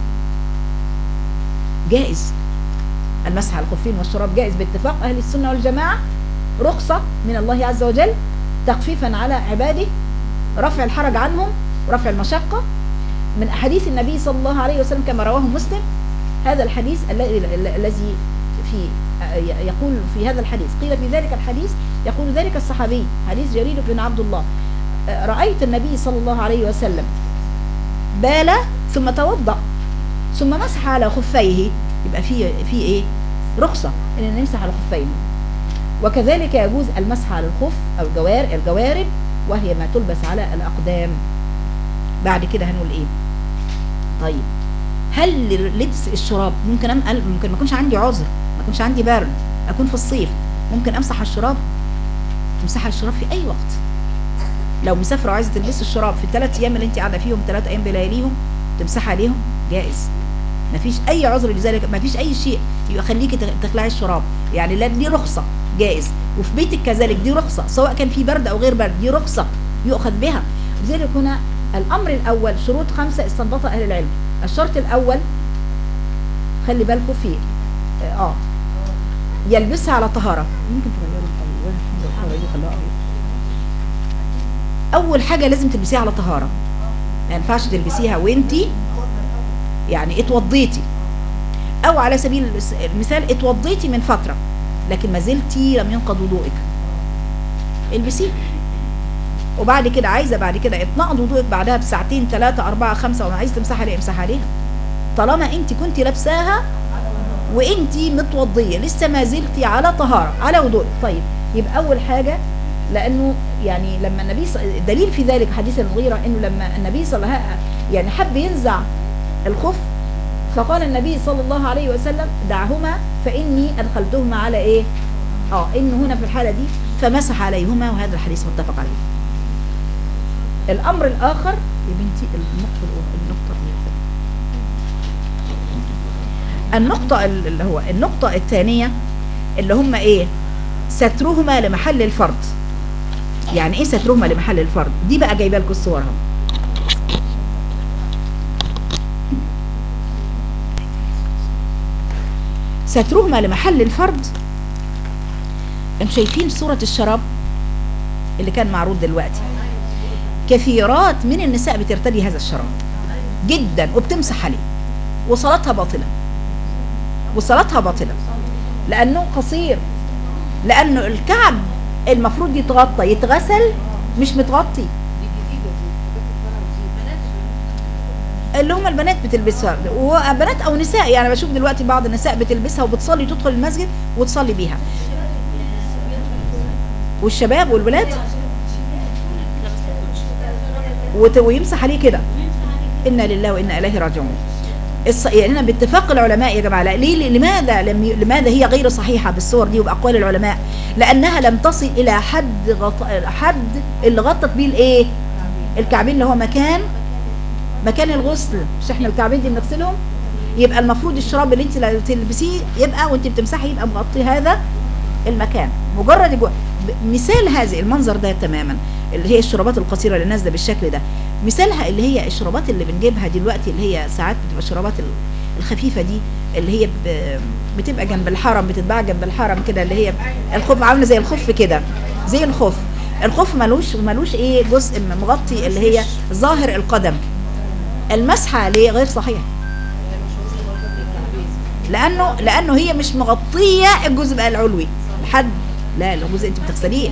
جائز المسح على الخفين والشراب جائز باتفاق اهل السنه والجماعه رخصه من الله عز وجل تخفيفا على عباده رفع الحرج عنهم رفع المشقه من احاديث النبي صلى الله عليه وسلم كما رواه مسلم هذا الحديث الذي الذي في يقول في هذا الحديث قيل في ذلك الحديث يقول ذلك الصحابي حديث جرير بن عبد الله رأيت النبي صلى الله عليه وسلم بال ثم توضأ ثم مسح على خفيه يبقى في في ايه رخصة ان نمسح على خفين وكذلك يجوز المسح على الخف او الجوار الجوارب وهي ما تلبس على الاقدام بعد كده هنقول ايه طيب هل لبس الشراب ممكن أم... ممكن ما يكونش عندي عذر ما يكونش عندي برد اكون في الصيف ممكن امسح الشراب تمسح على الشراب في اي وقت لو مسافره وعايزه تلبسي الشراب في الثلاث ايام اللي انت قاعده فيهم ثلاث ايام بلياليهم تمسحي عليهم جائز مفيش اي عذر لذلك مفيش اي شيء يخليكي تخلعي الشراب يعني لا دي رخصه جائز وفي بيتك كذلك دي رخصه سواء كان في برد او غير برد دي رخصه يؤخذ بها لذلك هنا الامر الاول شروط خمسه استنبطها اهل العلم الشرط الاول خلي بالكم فيه اه يلبسها على طهاره ممكن تغيروا اول حاجه لازم تلبسيها على طهاره ما ينفعش تلبسيها وانتي يعني اتوضيتي او على سبيل المثال اتوضيتي من فتره لكن ما زلتي لم ينقض وضوءك البسيه وبعد كده عايزه بعد كده اتنقض وضوءك بعدها بساعتين ثلاثه اربعه خمسه وما عايزه تمسحي عليها امسحي عليها طالما انت كنت لابساها وانت متوضيه لسه ما زلتي على طهاره على وضوء طيب يبقى اول حاجه لانه يعني لما النبي دليل في ذلك حديث المغيره انه لما النبي صلى الله عليه يعني حب ينزع الخف فقال النبي صلى الله عليه وسلم دعهما فاني ادخلتهما على ايه اه انه هنا في الحاله دي فمسح عليهما وهذا الحديث متفق عليه الامر الاخر يا بنتي النقطه النقطه النقطة اللي هو النقطة الثانية اللي هم ايه سترهما لمحل الفرض يعني ايه سترهما لمحل الفرض دي بقى جايبه لكم الصور اهو سترهما لمحل الفرض انتم شايفين صورة الشراب اللي كان معروض دلوقتي كثيرات من النساء بترتدي هذا الشراب جدا وبتمسح عليه وصلاتها باطله وصلاتها باطلة لأنه قصير لأنه الكعب المفروض يتغطى يتغسل مش متغطي اللي هم البنات بتلبسها وبنات او نساء يعني بشوف دلوقتي بعض النساء بتلبسها وبتصلي تدخل المسجد وتصلي بيها والشباب والولاد ويمسح عليه كده انا لله وانا اليه راجعون يعني هنا باتفاق العلماء يا جماعه ليه لماذا لم ي... لماذا هي غير صحيحه بالصور دي وباقوال العلماء لانها لم تصل الى حد غط... حد اللي غطت بيه الايه الكعبين اللي هو مكان مكان الغسل مش احنا الكعبين دي بنغسلهم يبقى المفروض الشراب اللي انت تلبسيه يبقى وانت بتمسحي يبقى مغطي هذا المكان مجرد جو... مثال هذه المنظر ده تماما اللي هي الشرابات القصيره اللي نازله بالشكل ده مثالها اللي هي الشرابات اللي بنجيبها دلوقتي اللي هي ساعات بتبقى الشرابات ال- الخفيفه دي اللي هي ب- بتبقى جنب الحرم بتتباع جنب الحرم كده اللي هي الخف عامله زي الخف كده زي الخف الخف ملوش ملوش ايه جزء مغطي اللي هي ظاهر القدم المسح عليه غير صحيح لانه لانه هي مش مغطيه الجزء بقى العلوي لحد لا الجزء انت بتغسليه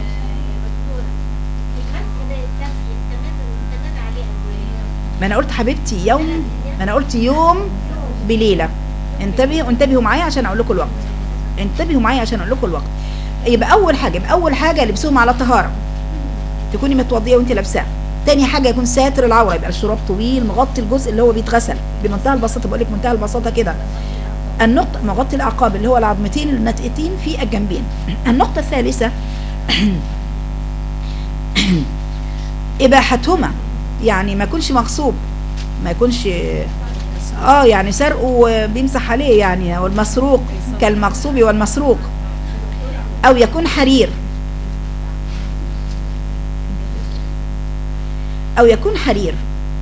ما انا قلت حبيبتي يوم ما انا قلت يوم بليله انتبهوا انتبهوا معايا عشان اقول لكم الوقت انتبهوا معايا عشان اقول لكم الوقت يبقى اول حاجه يبقى اول حاجه لبسوهم على طهاره تكوني متوضيه وانت لابساه تاني حاجه يكون ساتر العوره يبقى الشراب طويل مغطي الجزء اللي هو بيتغسل بمنتهى البساطه بقول لك منتهى البساطه كده النقطه مغطي الاعقاب اللي هو العظمتين الناتئتين في الجنبين النقطه الثالثه اباحتهما يعني ما يكونش مغصوب ما يكونش اه يعني سرقه بيمسح عليه يعني والمسروق كالمغصوب والمسروق او يكون حرير او يكون حرير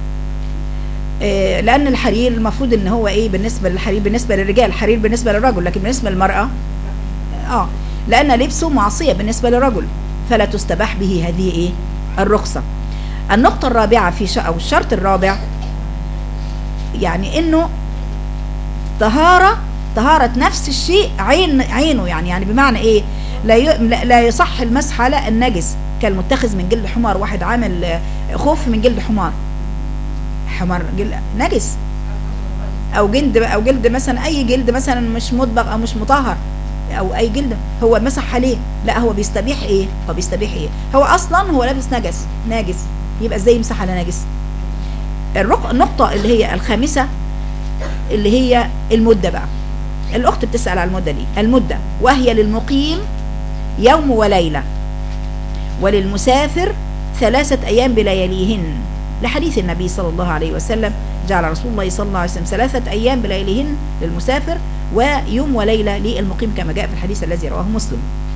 آه، لان الحرير المفروض ان هو ايه بالنسبه للحرير بالنسبه للرجال الحرير بالنسبه للرجل لكن بالنسبه للمراه اه لان لبسه معصيه بالنسبه للرجل فلا تستباح به هذه ايه الرخصه النقطه الرابعه في ش... او الشرط الرابع يعني انه طهاره طهاره نفس الشيء عين عينه يعني يعني بمعنى ايه لا ي... لا لا يصح المسح على النجس كالمتخذ من جلد حمار واحد عامل آه، خوف من جلد حمار حمار جلد نجس او جلد او جلد مثلا اي جلد مثلا مش مطبق او مش مطهر او اي جلد هو مسح عليه لا هو بيستبيح ايه هو بيستبيح ايه هو اصلا هو لابس نجس ناجس يبقى ازاي يمسح على نجس الرق... النقطة اللي هي الخامسة اللي هي المدة بقى الأخت بتسأل على المدة دي المدة وهي للمقيم يوم وليلة وللمسافر ثلاثة أيام بلياليهن لحديث النبي صلى الله عليه وسلم جعل رسول الله صلى الله عليه وسلم ثلاثة أيام بلياليهن للمسافر ويوم وليلة للمقيم كما جاء في الحديث الذي رواه مسلم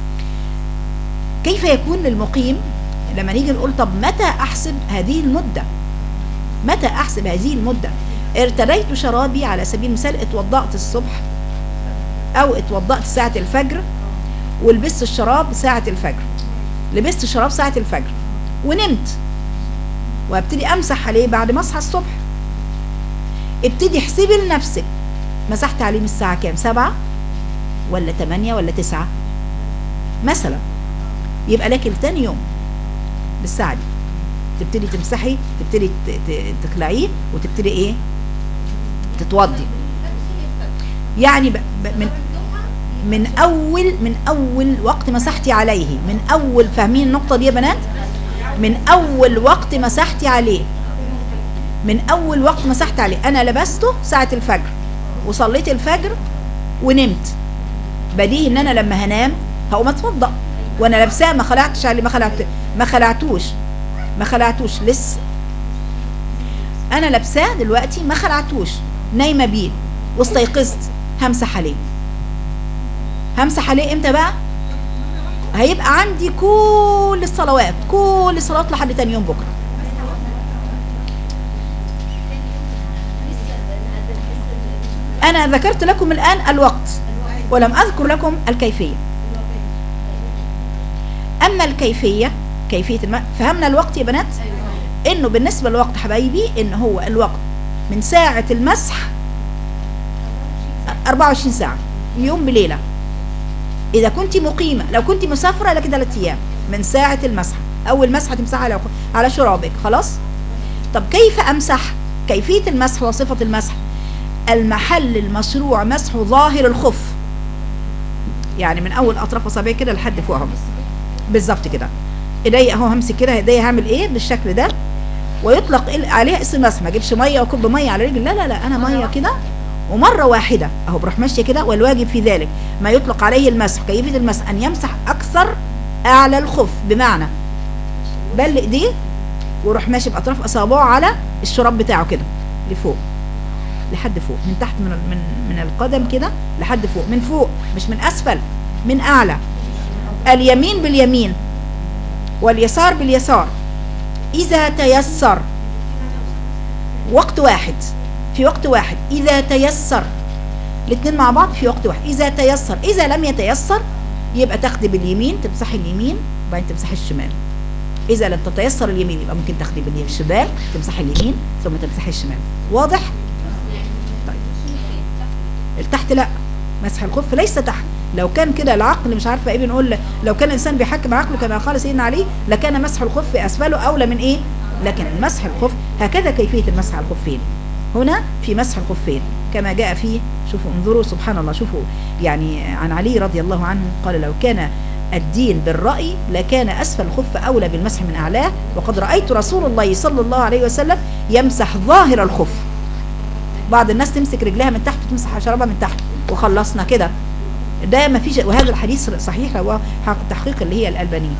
كيف يكون للمقيم لما نيجي نقول طب متى أحسب هذه المدة متى أحسب هذه المدة ارتديت شرابي على سبيل المثال اتوضأت الصبح أو اتوضأت ساعة الفجر ولبست الشراب ساعة الفجر لبست الشراب ساعة الفجر ونمت وابتدي امسح عليه بعد ما اصحى الصبح ابتدي احسبي لنفسك مسحت عليه من الساعة كام سبعة ولا تمانية ولا تسعة مثلا يبقى لك تاني يوم بالساعة دي تبتدي تمسحي تبتدي ت- ت- تخلعيه وتبتدي ايه تتوضي يعني ب... ب... من من اول من اول وقت مسحتي عليه من اول فاهمين النقطة دي يا بنات من اول وقت مسحتي عليه من اول وقت مسحت عليه انا لبسته ساعة الفجر وصليت الفجر ونمت بديهي ان انا لما هنام هقوم اتوضا وانا لابساه ما خلعتش عليه ما خلعت ما خلعتوش ما خلعتوش لسه انا لابساه دلوقتي ما خلعتوش نايمه بيه واستيقظت همسح عليه همسح عليه امتى بقى هيبقى عندي كل الصلوات كل الصلوات لحد تاني يوم بكره انا ذكرت لكم الان الوقت ولم اذكر لكم الكيفيه اما الكيفيه كيفيه الم... فهمنا الوقت يا بنات انه بالنسبه للوقت حبايبي ان هو الوقت من ساعه المسح 24 ساعه يوم بليله اذا كنت مقيمه لو كنت مسافره لك ثلاث ايام من ساعه المسح اول مسحه تمسحها على على شرابك خلاص طب كيف امسح كيفيه المسح وصفه المسح المحل المشروع مسح ظاهر الخف يعني من اول اطراف اصابعي كده لحد فوق اهو بالظبط كده ايديا اهو همسك كده ايديا هعمل ايه بالشكل ده ويطلق ال- عليها اسم مسح ما اجيبش ميه واكب ميه على رجلي لا لا لا انا ميه كده ومره واحده اهو بروح ماشيه كده والواجب في ذلك ما يطلق عليه المسح كيفيه المسح ان يمسح اكثر اعلى الخف بمعنى بل ايديه ويروح ماشي باطراف اصابعه على الشراب بتاعه كده لفوق لحد فوق من تحت من من من القدم كده لحد فوق من فوق مش من اسفل من اعلى اليمين باليمين واليسار باليسار إذا تيسر وقت واحد في وقت واحد إذا تيسر الاثنين مع بعض في وقت واحد إذا تيسر إذا لم يتيسر يبقى تاخدي باليمين تمسحي اليمين وبعدين تمسحي الشمال إذا لم تتيسر اليمين يبقى ممكن تاخدي بالشمال تمسحي اليمين ثم تمسحي الشمال واضح؟ طيب التحت لا مسح الخف ليس تحت لو كان كده العقل مش عارفه ايه بنقول لو كان الانسان بيحكم عقله كما قال سيدنا علي لكان مسح الخف اسفله اولى من ايه لكن مسح الخف هكذا كيفيه المسح على الخفين هنا في مسح الخفين كما جاء فيه شوفوا انظروا سبحان الله شوفوا يعني عن علي رضي الله عنه قال لو كان الدين بالرأي لكان أسفل الخف أولى بالمسح من أعلاه وقد رأيت رسول الله صلى الله عليه وسلم يمسح ظاهر الخف بعض الناس تمسك رجلها من تحت وتمسح شرابها من تحت وخلصنا كده ده ما فيش وهذا الحديث صحيح هو حق التحقيق اللي هي الألبانية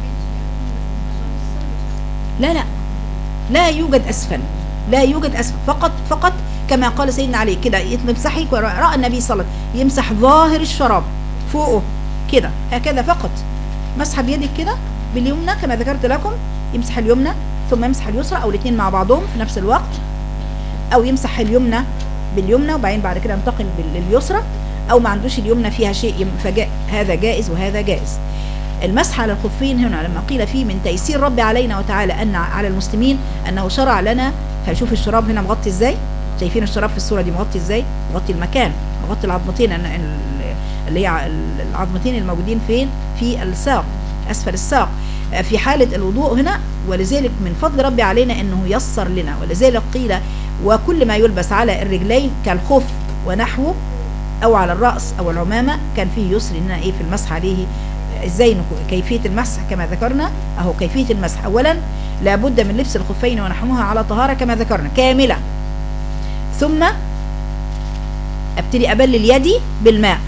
لا لا لا يوجد أسفل لا يوجد أسفل فقط فقط كما قال سيدنا علي كده يمسحي رأى النبي صلى الله عليه وسلم يمسح ظاهر الشراب فوقه كده هكذا فقط مسح بيدك كده باليمنى كما ذكرت لكم يمسح اليمنى ثم يمسح اليسرى او الاثنين مع بعضهم في نفس الوقت او يمسح اليمنى باليمنى وبعدين بعد كده ينتقل لليسرى او ما عندوش اليمنى فيها شيء فجاء هذا جائز وهذا جائز المسح على الخفين هنا لما قيل فيه من تيسير ربي علينا وتعالى ان على المسلمين انه شرع لنا هشوف الشراب هنا مغطي ازاي شايفين الشراب في الصوره دي مغطي ازاي مغطي المكان مغطي العظمتين اللي هي العظمتين الموجودين فين في الساق اسفل الساق في حالة الوضوء هنا ولذلك من فضل ربي علينا انه يسر لنا ولذلك قيل وكل ما يلبس على الرجلين كالخف ونحوه او على الرأس او العمامة كان فيه يسر لنا ايه في المسح عليه ازاي كيفية المسح كما ذكرنا اهو كيفية المسح اولا لابد من لبس الخفين ونحوها على طهارة كما ذكرنا كاملة ثم ابتدي ابلل يدي بالماء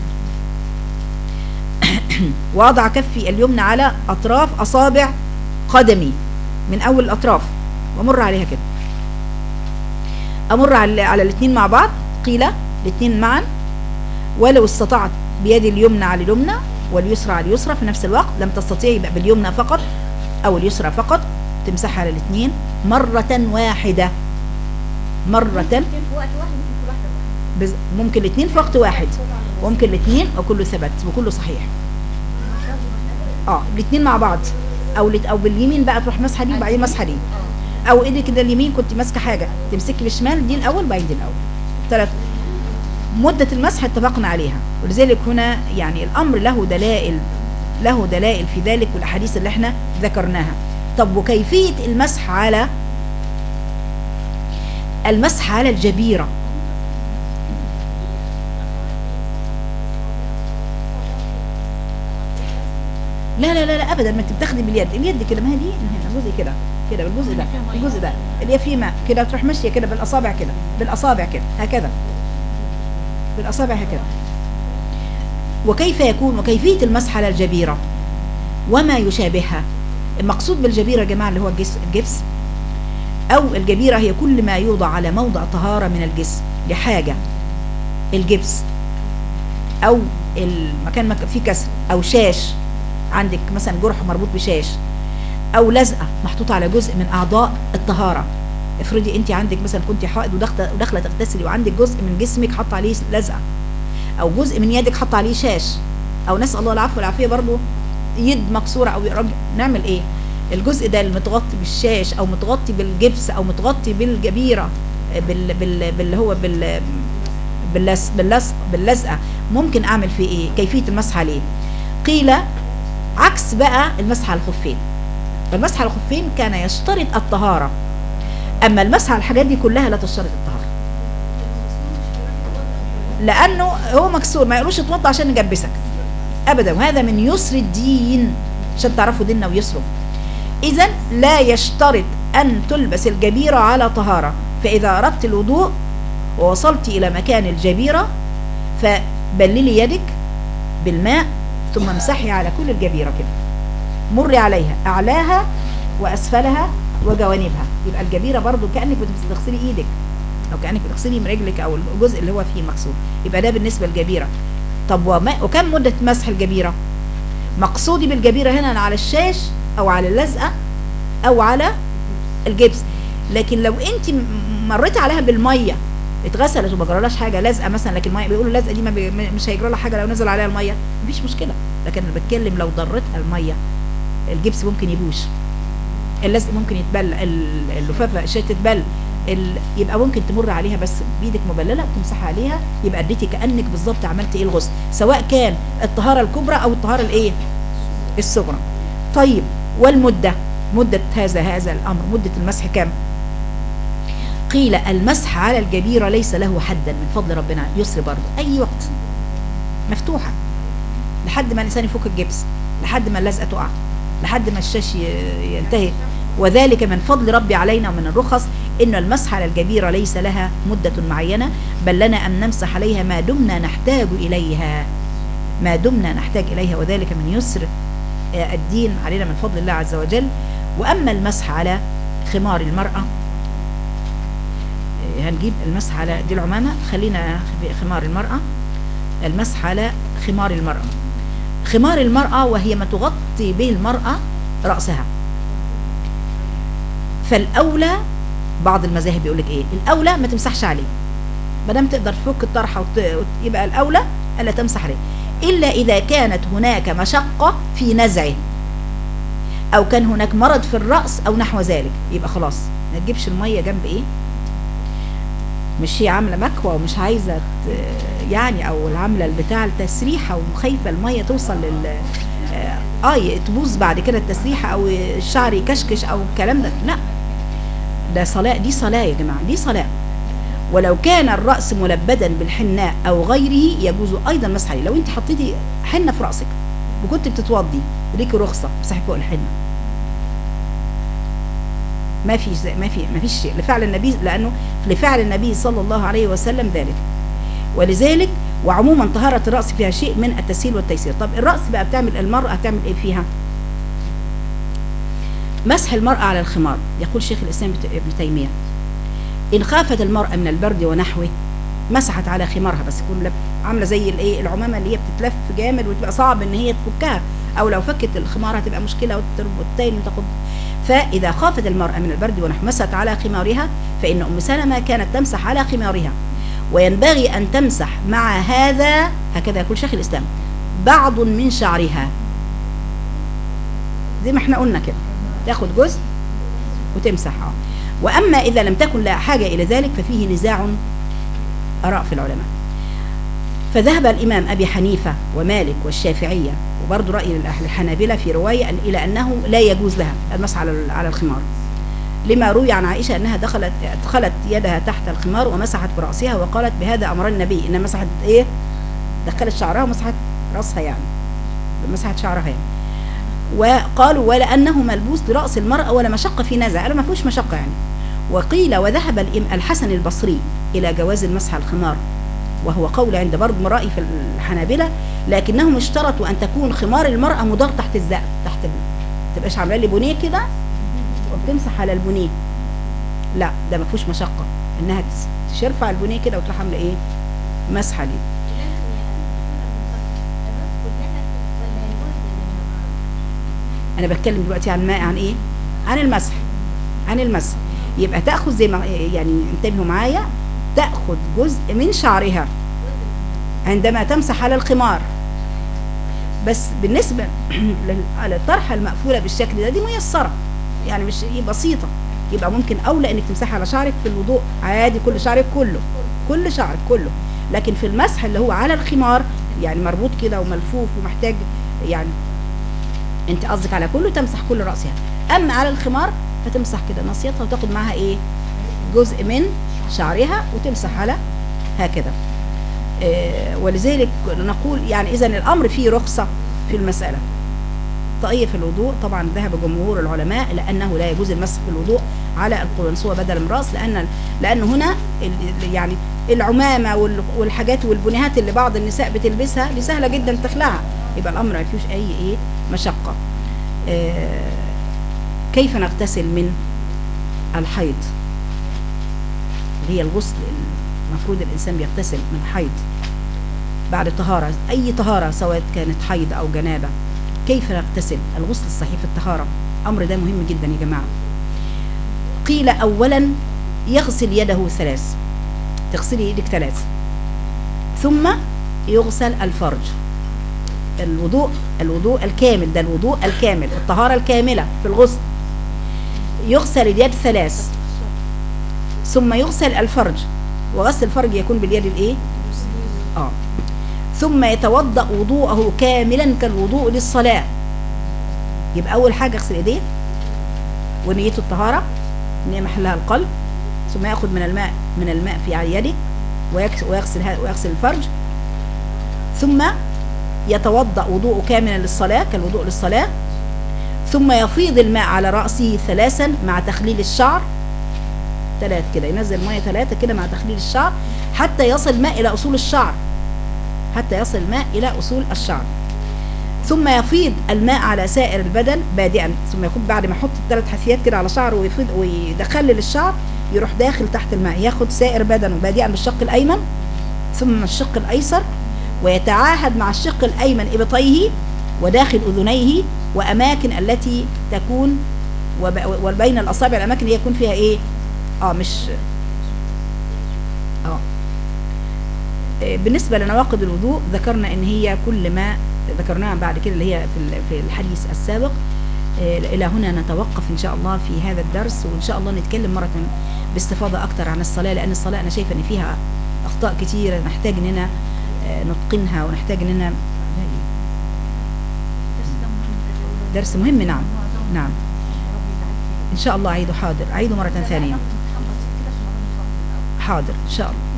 واضع كفي اليمنى على اطراف اصابع قدمي من اول الاطراف وامر عليها كده امر على على الاثنين مع بعض قيل الاثنين معا ولو استطعت بيدي اليمنى على اليمنى واليسرى على اليسرى في نفس الوقت لم تستطيع يبقى باليمنى فقط او اليسرى فقط تمسحها على الاثنين مرة واحدة مرة ممكن الاثنين في وقت واحد ممكن الاثنين وكله ثبت وكله صحيح اه الاثنين مع بعض او او باليمين بقى تروح مسحه دي وبعدين مسحه دي او ايدك كده اليمين كنت ماسكه حاجه تمسكي بالشمال دي الاول وبعدين دي الاول ثلاث مده المسح اتفقنا عليها ولذلك هنا يعني الامر له دلائل له دلائل في ذلك والاحاديث اللي احنا ذكرناها طب وكيفيه المسح على المسح على الجبيره لا لا لا لا ابدا ما انت بتاخدي باليد اليد كده ما هي دي هنا جزء كده كده بالجزء ده الجزء ده اللي فيه ماء كده تروح ماشيه كده بالاصابع كده بالاصابع كده هكذا بالاصابع هكذا وكيف يكون وكيفيه المسح على الجبيره وما يشابهها المقصود بالجبيره يا جماعه اللي هو الجبس او الجبيره هي كل ما يوضع على موضع طهاره من الجسم لحاجه الجبس او المكان فيه كسر او شاش عندك مثلا جرح مربوط بشاش او لزقه محطوطه على جزء من اعضاء الطهاره افرضي انت عندك مثلا كنت حائض وداخله تغتسلي وعندك جزء من جسمك حط عليه لزقه او جزء من يدك حط عليه شاش او نسال الله العفو والعافيه برضه يد مكسوره او رجل نعمل ايه الجزء ده المتغطي بالشاش او متغطي بالجبس او متغطي بالجبيره بال بال باللي هو بال باللزق باللزق باللزقه ممكن اعمل فيه ايه كيفيه المسح عليه قيل عكس بقى المسح على الخفين فالمسح على الخفين كان يشترط الطهارة أما المسح على الحاجات دي كلها لا تشترط الطهارة لأنه هو مكسور ما يقولوش اتوضى عشان نجبسك أبدا وهذا من يسر الدين عشان تعرفوا ديننا ويسره إذا لا يشترط أن تلبس الجبيرة على طهارة فإذا أردت الوضوء ووصلت إلى مكان الجبيرة فبللي يدك بالماء ثم امسحي على كل الجبيرة كده مري عليها أعلاها وأسفلها وجوانبها يبقى الجبيرة برضو كأنك بتغسلي إيدك أو كأنك بتغسلي من رجلك أو الجزء اللي هو فيه مغسول يبقى ده بالنسبة للجبيرة طب وما وكم مدة مسح الجبيرة مقصودي بالجبيرة هنا على الشاش أو على اللزقة أو على الجبس لكن لو انت م- مريتي عليها بالميه اتغسلت وما جرالهاش حاجه لازقه مثلا لكن الميه بيقولوا اللزقه دي ما بي م- مش هيجرى لها حاجه لو نزل عليها الميه مفيش مشكله لكن انا بتكلم لو ضرتها الميه الجبس ممكن يبوش اللزق ممكن يتبل ال- اللفافه شيء تتبل ال... يبقى ممكن تمر عليها بس بايدك مبلله تمسح عليها يبقى اديتي كانك بالظبط عملت ايه الغسل سواء كان الطهاره الكبرى او الطهاره الايه الصغرى طيب والمده مده هذا هذا الامر مده المسح كام قيل المسح على الجبيره ليس له حدا من فضل ربنا يسر برضه اي وقت مفتوحه لحد ما الانسان يفك الجبس لحد ما اللزقه تقع لحد ما الشاش ي- ينتهي وذلك من فضل ربي علينا ومن الرخص ان المسح على الجبيره ليس لها مده معينه بل لنا ان نمسح عليها ما دمنا نحتاج اليها ما دمنا نحتاج اليها وذلك من يسر آه، الدين علينا من فضل الله عز وجل واما المسح على خمار المراه آه، هنجيب المسح على دي العمامه خلينا في خمار المراه المسح على خمار المراه خمار المرأة وهي ما تغطي به المرأة رأسها فالأولى بعض المذاهب يقول لك إيه الأولى ما تمسحش عليه ما دام تقدر تفك الطرحة وت... وت- يبقى الأولى ألا تمسح عليه إلا إذا كانت هناك مشقة في نزعه أو كان هناك مرض في الرأس أو نحو ذلك يبقى خلاص ما تجيبش المية جنب إيه مش هي عامله مكوى ومش عايزه ت- يعني او عامله البتاع التسريحه وخايفه الميه توصل لل اه ي- تبوظ بعد كده التسريحه او الشعر يكشكش او الكلام ده لا ده صلاه دي صلاه يا جماعه دي صلاه ولو كان الراس ملبدا بالحناء او غيره يجوز ايضا مسح عليه لو انت حطيتي حنه في راسك وكنت بتتوضي ليكي رخصه مسحي فوق الحنه ما في زي- ما في ما فيش شيء لفعل النبي لانه لفعل النبي صلى الله عليه وسلم ذلك ولذلك وعموما طهارة الرأس فيها شيء من التسهيل والتيسير طب الرأس بقى بتعمل المرأة هتعمل ايه فيها مسح المرأة على الخمار يقول شيخ الإسلام بت- ابن تيمية إن خافت المرأة من البرد ونحوه مسحت على خمارها بس يكون لب- عاملة زي الايه العمامة اللي هي بتتلف جامد وتبقى صعب ان هي تفكها او لو فكت الخمار هتبقى مشكلة وتربط تاني وتاخد فإذا خافت المرأة من البرد ونحو مسحت على خمارها فإن أم سلمة كانت تمسح على خمارها وينبغي أن تمسح مع هذا هكذا يقول شيخ الإسلام بعض من شعرها زي ما احنا قلنا كده تاخد جزء وتمسح اه وأما إذا لم تكن لها حاجة إلى ذلك ففيه نزاع آراء في العلماء فذهب الإمام أبي حنيفة ومالك والشافعية وبرضه رأي الأهل الحنابلة في رواية أن- إلى أنه لا يجوز لها المسح على ال- على الخمار لما روي عن عائشة أنها دخلت أدخلت يدها تحت الخمار ومسحت برأسها وقالت بهذا أمر النبي إنها مسحت إيه دخلت شعرها ومسحت رأسها يعني مسحت شعرها يعني وقالوا ولا أنه ملبوس لرأس المرأة ولا مشقة في نزع قالوا ما فيهوش مشقة يعني وقيل وذهب الإم- الحسن البصري إلى جواز المسح على الخمار وهو قول عند برضه من رأي في الحنابلة لكنهم اشترطوا أن تكون خمار المرأة مدار تحت الزق تحت ال... تبقاش عامله لي بونيه كده وبتمسح على البونيه لا ده ما فيهوش مشقة انها تس- ترفع البونيه كده وتروح عامله ايه مسحه ليه انا بتكلم دلوقتي عن ما عن ايه عن المسح عن المسح يبقى تاخذ زي ما يعني انتبهوا معايا تاخذ جزء من شعرها عندما تمسح على الخمار بس بالنسبه لل- للطرحه المقفوله بالشكل ده دي ميسره يعني مش هي بسيطه يبقى ممكن اولى انك تمسحي على شعرك في الوضوء عادي كل شعرك كله كل شعرك كله لكن في المسح اللي هو على الخمار يعني مربوط كده وملفوف ومحتاج يعني انت قصدك على كله تمسح كل راسها اما على الخمار فتمسح كده ناصيتها وتاخد معاها ايه جزء من شعرها وتمسح على هكذا آه، ولذلك نقول يعني اذا الامر فيه رخصه في المساله طاقية في الوضوء طبعا ذهب جمهور العلماء لأنه لا يجوز المسح في الوضوء على القرنسوة بدل من الراس لأن لأن هنا ال- يعني العمامة وال- والحاجات والبنيهات اللي بعض النساء بتلبسها دي سهلة جدا تخلعها يبقى الأمر ما فيهوش أي إيه مشقة آه، كيف نغتسل من الحيض اللي هي الغسل المفروض الإنسان بيغتسل من حيض بعد طهارة أي طهارة سواء كانت حيض أو جنابة كيف نغتسل الغسل الصحيح في الطهارة أمر ده مهم جدا يا جماعة قيل اولا يغسل يده ثلاث تغسلي يدك ثلاث ثم يغسل الفرج الوضوء الوضوء الكامل ده الوضوء الكامل الطهارة الكاملة في الغسل يغسل اليد ثلاث ثم يغسل الفرج وغسل الفرج يكون باليد الايه اه ثم يتوضأ وضوءه كاملا كالوضوء للصلاة يبقى أول حاجة اغسل ايديه ونيته الطهارة ان هي محلها القلب ثم يأخذ من الماء من الماء في يده ويكس- ويغسل ه- ويغسل الفرج ثم يتوضأ وضوء كاملا للصلاة كالوضوء للصلاة ثم يفيض الماء على رأسه ثلاثا مع تخليل الشعر ثلاث كده ينزل مية ثلاثة كده مع تخليل الشعر حتى يصل الماء إلى أصول الشعر حتى يصل الماء إلى أصول الشعر ثم يفيض الماء على سائر البدن بادئا ثم يكون بعد ما يحط الثلاث حثيات كده على شعره ويفيض ويدخلل الشعر يروح داخل تحت الماء ياخد سائر بدنه بادئا بالشق الأيمن ثم الشق الأيسر ويتعاهد مع الشق الأيمن إبطيه وداخل أذنيه وأماكن التي تكون وب- وبين الأصابع الأماكن اللي يكون فيها إيه اه مش اه إيه، بالنسبة لنواقض الوضوء ذكرنا ان هي كل ما ذكرناها بعد كده اللي هي في ال- في الحديث السابق إيه، الى هنا نتوقف ان شاء الله في هذا الدرس وان شاء الله نتكلم مرة باستفاضة اكتر عن الصلاة لان الصلاة انا شايفة ان فيها اخطاء كتيرة نحتاج اننا آه، نتقنها ونحتاج اننا درس مهم نعم نعم ان شاء الله اعيده حاضر اعيده مرة ثانية حاضر ان شاء الله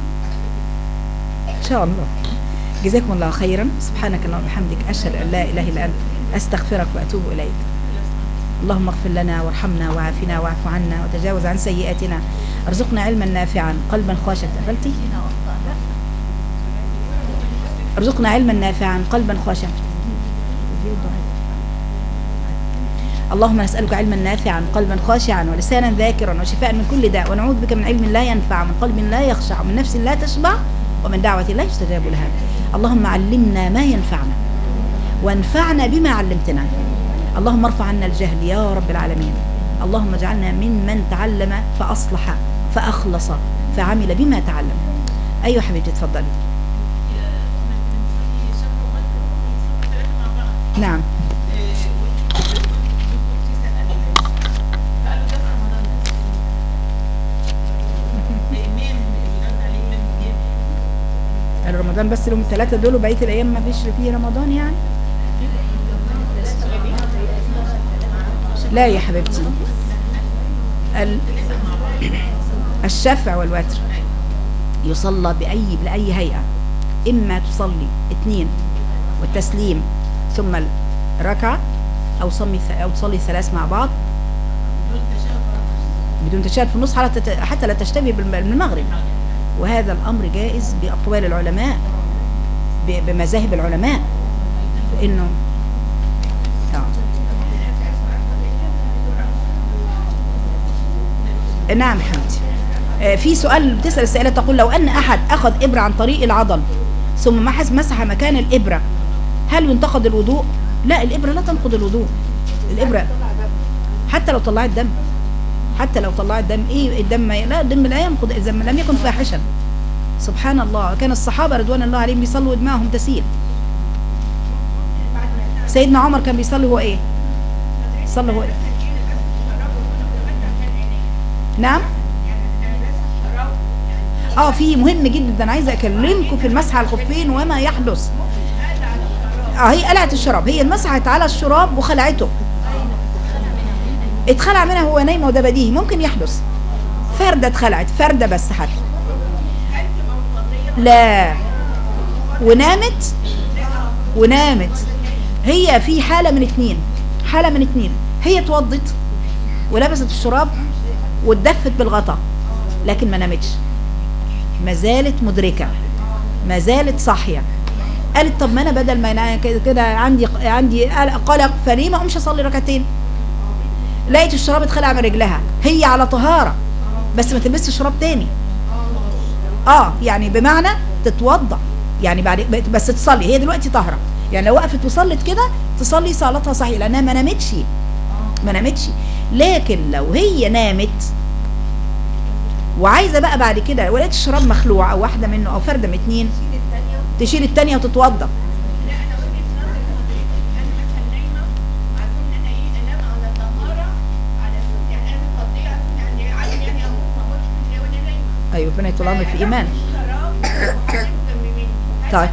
ان شاء الله جزاكم الله خيرا سبحانك اللهم وبحمدك اشهد ان لا اله الا انت استغفرك واتوب اليك اللهم اغفر لنا وارحمنا وعافنا واعف عنا وتجاوز عن سيئاتنا ارزقنا علما نافعا قلبا خاشعا قفلتي ارزقنا علما نافعا قلبا خاشعا اللهم نسألك علما نافعا قلبا خاشعا ولسانا ذاكرا وشفاء من كل داء ونعوذ بك من علم لا ينفع من قلب لا يخشع ومن نفس لا تشبع ومن دعوة لا يستجاب لها اللهم علمنا ما ينفعنا وانفعنا بما علمتنا اللهم ارفع عنا الجهل يا رب العالمين اللهم اجعلنا ممن تعلم فأصلح فأخلص فعمل بما تعلم أيوة حبيبتي اتفضلي نعم قالوا رمضان بس لهم الثلاثة دول وبقية الأيام ما فيش فيه رمضان يعني لا يا حبيبتي ال... الشفع والوتر يصلى بأي بأي هيئة إما تصلي اثنين والتسليم ثم الركعة أو صلي أو تصلي ثلاث مع بعض بدون تشهد في النص حتى تت- حتى لا تشتبه بالم- بالمغرب وهذا الأمر جائز بأقوال العلماء ب- بمذاهب العلماء فإنه آه. نعم حمدي آه، في سؤال بتسأل السائلة تقول لو أن أحد أخذ إبرة عن طريق العضل ثم محس مسح مكان الإبرة هل ينتقد الوضوء؟ لا الإبرة لا تنقض الوضوء الإبرة حتى لو طلعت دم حتى لو طلعت دم ايه الدم ما- لا الدم لا ينقض اذا ما لم يكن فاحشا سبحان الله كان الصحابه رضوان الله عليهم بيصلوا ودماءهم تسيل سيدنا عمر كان بيصلي هو ايه صلى هو إيه؟ نعم اه في مهم جدا عايزه اكلمكم في المسح على الخفين وما يحدث اه هي قلعت الشراب هي مسحت على الشراب وخلعته اتخلع منها وهو نايم وده بديهي ممكن يحدث فردة اتخلعت فردة بس حتى لا ونامت ونامت هي في حالة من اتنين حالة من اتنين هي اتوضت ولبست الشراب واتدفت بالغطا لكن ما نامتش ما زالت مدركة ما زالت صاحية قالت طب ما انا بدل ما انا كده- كده عندي عندي قلق فليه ما اقومش اصلي ركعتين لقيت الشراب اتخلع من رجلها هي على طهارة بس ما تلبسش شراب تاني اه يعني بمعنى تتوضا يعني بعد بس تصلي هي دلوقتي طاهره يعني لو وقفت وصلت كده تصلي صلاتها صحيح لانها ما نامتش ما نامتش لكن لو هي نامت وعايزه بقى بعد كده ولقيت الشراب مخلوع او واحده منه او فرده من اتنين تشيل التانية وتتوضى ايوه ربنا يطول عمرك في ايمان طيب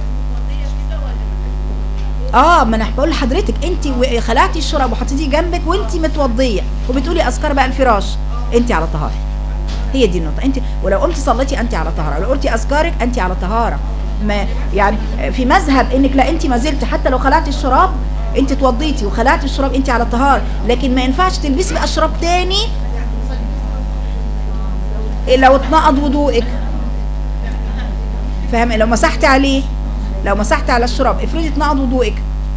اه ما انا بقول لحضرتك انت و- خلعتي الشراب وحطيتيه جنبك وانت متوضيه وبتقولي اذكار بقى الفراش انت على طهاره هي دي النقطه انت ولو قمتي صليتي انت على طهاره لو قلتي اذكارك انت على طهاره ما يعني في مذهب انك لا انت ما زلت حتى لو خلعتي الشراب انت اتوضيتي وخلعتي الشراب انت على طهاره لكن ما ينفعش تلبسي بقى شراب تاني لو اتنقض وضوءك فاهم لو مسحتي عليه لو مسحتي على الشراب افرضي اتنقض وضوءك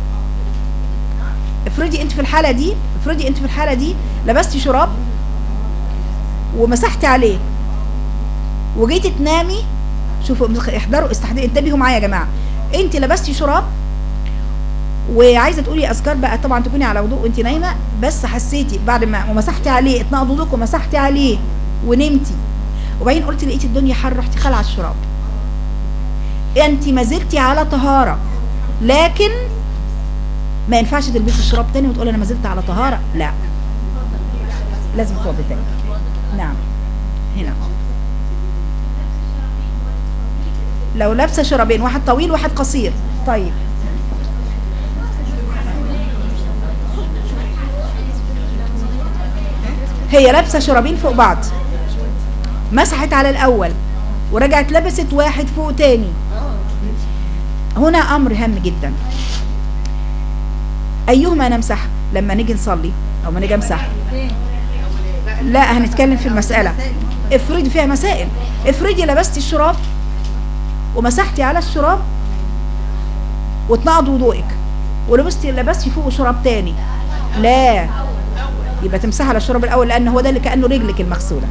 افرضي انت في الحاله دي افرضي انت في الحاله دي لبستي شراب ومسحتي عليه وجيتي تنامي شوفوا احضروا استحضروا انتبهوا معايا يا جماعه انت لبستي شراب وعايزه تقولي اذكار بقى طبعا تكوني على وضوء وانت نايمه بس حسيتي بعد ما ومسحتي عليه اتنقض وضوءك ومسحتي عليه ونمتي وبعدين قلت لقيت الدنيا حر رحتي خلع الشراب انت ما زلتي على طهاره لكن ما ينفعش تلبسي الشراب تاني وتقول انا ما زلت على طهاره لا لازم توضي تاني نعم هنا لو لابسه شرابين واحد طويل واحد قصير طيب هي لابسه شرابين فوق بعض مسحت على الاول ورجعت لبست واحد فوق تاني هنا امر هام جدا ايهما نمسح لما نيجي نصلي او ما نيجي امسح لا هنتكلم في المساله افرضي فيها مسائل افرضي لبستي الشراب ومسحتي على الشراب واتنقض وضوءك ولبستي لبستي فوق شراب تاني لا يبقى تمسحي على الشراب الاول لان هو ده اللي كانه رجلك المغسوله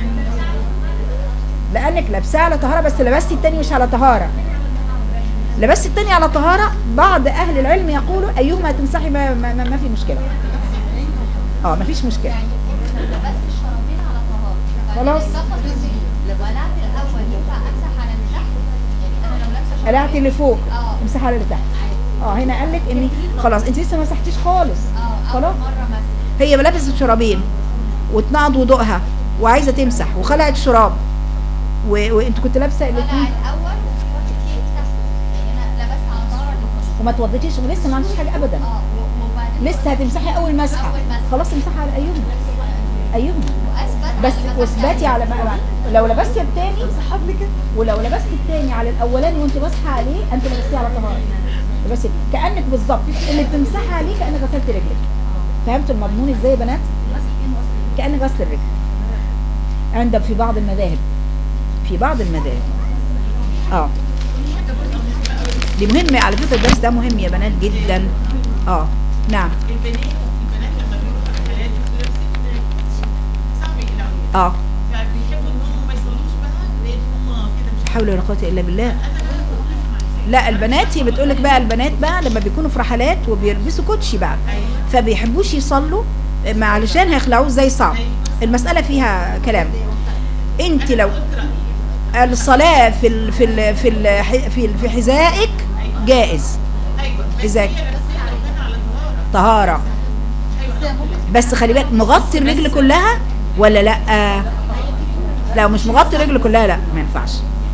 لانك لابساه على طهاره بس لبستي التاني مش على طهاره لبستي التاني على طهاره بعض اهل العلم يقولوا ايهما تمسحي ما, ما, ما, ما في مشكله اه ما فيش مشكله بس الشرابين على طهارة خلاص. فقط ولعت الاول ينفع امسح على اللي تحت يعني انا لو لابسه شراب قلعتي اللي فوق اه. امسحي على اللي تحت اه هنا قال لك ان خلاص انت لسه ما مسحتيش خالص اه خلاص اول مره مسح هي لبست شرابين واتنقض وضوءها وعايزه تمسح وخلعت شراب و... وانت كنت لابسه الاثنين طلع الاول وحط كيك تحت يعني انا لبست على طهارة اللي وما توضيتيش ولسه ما عنديش حاجه ابدا اه و- وبعدين لسه هتمسحي اول مسحه أول مسحة. خلاص امسحي على ايهما ايهما واثبت بس على اللي مسحت واثبتي عليه. على بقى لو لبستي التاني صحابي كده ولو لبستي التاني على الاولاني وانت ماسحه عليه انت لبستيه على طهاره بس كانك بالظبط اللي بتمسحي عليه كانك غسلت رجلك فهمتوا المضمون ازاي يا بنات كانك غسل الرجل عند في بعض المذاهب في بعض المذاهب اه دي مهمة على فكرة الدرس ده مهم يا بنات جدا اه نعم البنات البنات لما بيروحوا رحلات لبس صعب يقلعوا اه فبيحبوا ان هم ما يصلوش بقى لان هم كده مش لا حول ولا قوة الا بالله انا بقى بقول لا البنات هي بتقول لك بقى البنات بقى لما بيكونوا في رحلات وبيلبسوا كوتشي بقى فبيحبوش يصلوا ما علشان هيخلعوه ازاي صعب المسألة فيها كلام انت لو الصلاة في ال في ال في ال في, ال في حذائك جائز ايوه اذا بس على طهاره طهارة بس خلي بالك مغطي الرجل كلها ولا لا لو مش مغطي الرجل كلها لا ما ينفعش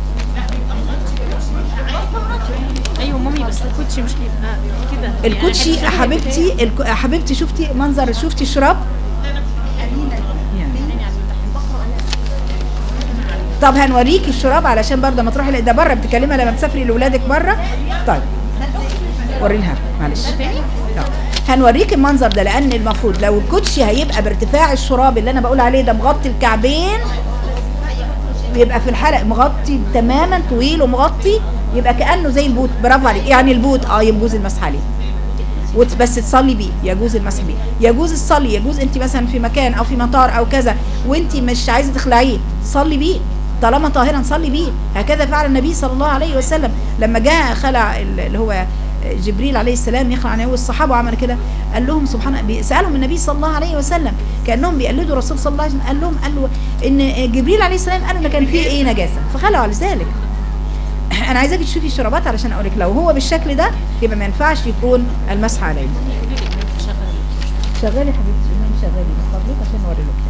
ايوه مامي بس الكوتشي مش هيبقى كده يعني الكوتشي أحب حبيبتي الك- حبيبتي شفتي منظر شفتي الشراب يعني. طب هنوريكي الشراب علشان برضه ما تروحي ده بره بتكلمها لما تسافري لاولادك بره طيب ورينها معلش آه. هنوريكي المنظر ده لان المفروض لو الكوتشي هيبقى بارتفاع الشراب اللي انا بقول عليه ده مغطي الكعبين بيبقى في الحلق مغطي تماما طويل ومغطي يبقى كانه زي البوت برافو عليك يعني البوت اه يجوز المسح عليه وت- بس تصلي بيه يجوز المسح بيه يجوز الصلي يجوز انت مثلا في مكان او في مطار او كذا وانت مش عايزه تخلعيه صلي بيه طالما طاهرا صلي بيه هكذا فعل النبي صلى الله عليه وسلم لما جاء خلع ال- اللي هو جبريل عليه السلام يخلع عن الصحابه وعمل كده قال لهم سبحان بي- سالهم النبي صلى الله عليه وسلم كانهم بيقلدوا الرسول صلى الله عليه وسلم قال لهم قال له ان جبريل عليه السلام قال ان كان فيه ايه نجاسه فخلعوا على ذلك انا عايزاكي تشوفي الشرابات علشان اقول لك لو هو بالشكل ده يبقى ما ينفعش يكون المسح عليه شغالي يا حبيبتي إيمان شغالي من فضلك عشان نوري لك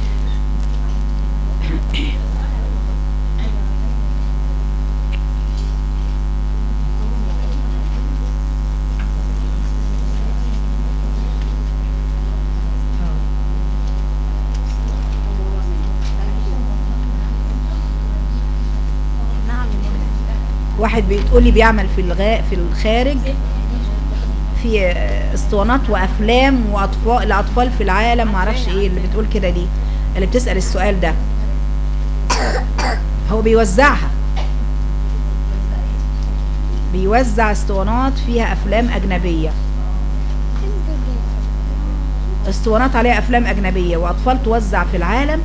نعم يا ماما واحد بتقول لي بيعمل في الغاء في الخارج في آه، اسطوانات وافلام واطفال الاطفال في العالم معرفش ايه اللي بتقول كده دي اللي بتسال السؤال ده هو بيوزعها بيوزع اسطوانات فيها افلام اجنبيه اسطوانات عليها افلام اجنبيه واطفال توزع في العالم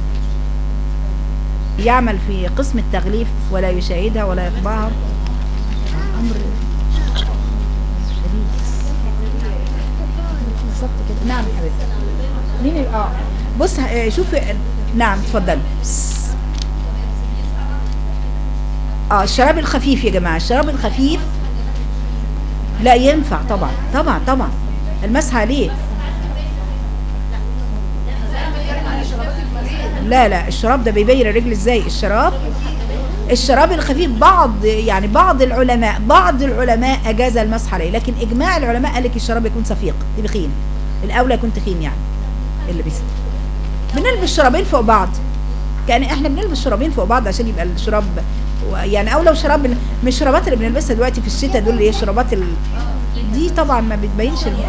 يعمل في قسم التغليف ولا يشاهدها ولا يطبعها امر شديد بالظبط كده نعم يا حبيبتي مين ال- اه بص آه، شوفي نعم اتفضلي اه الشراب الخفيف يا جماعه الشراب الخفيف لا ينفع طبعا طبعا طبعا المسح عليه لا لا الشراب ده بيبين الرجل ازاي الشراب الشراب الخفيف بعض يعني بعض العلماء بعض العلماء اجاز المسح عليه لكن اجماع العلماء قال لك الشراب يكون صفيق تبخين الاولى يكون تخين يعني اللي بيس بنلبس شرابين فوق بعض كان احنا بنلبس شرابين فوق بعض عشان يبقى الشراب و- يعني او لو شراب من مش الشرابات اللي بنلبسها دلوقتي في الشتاء دول اللي هي الشرابات ال... دي طبعا ما بتبينش ال...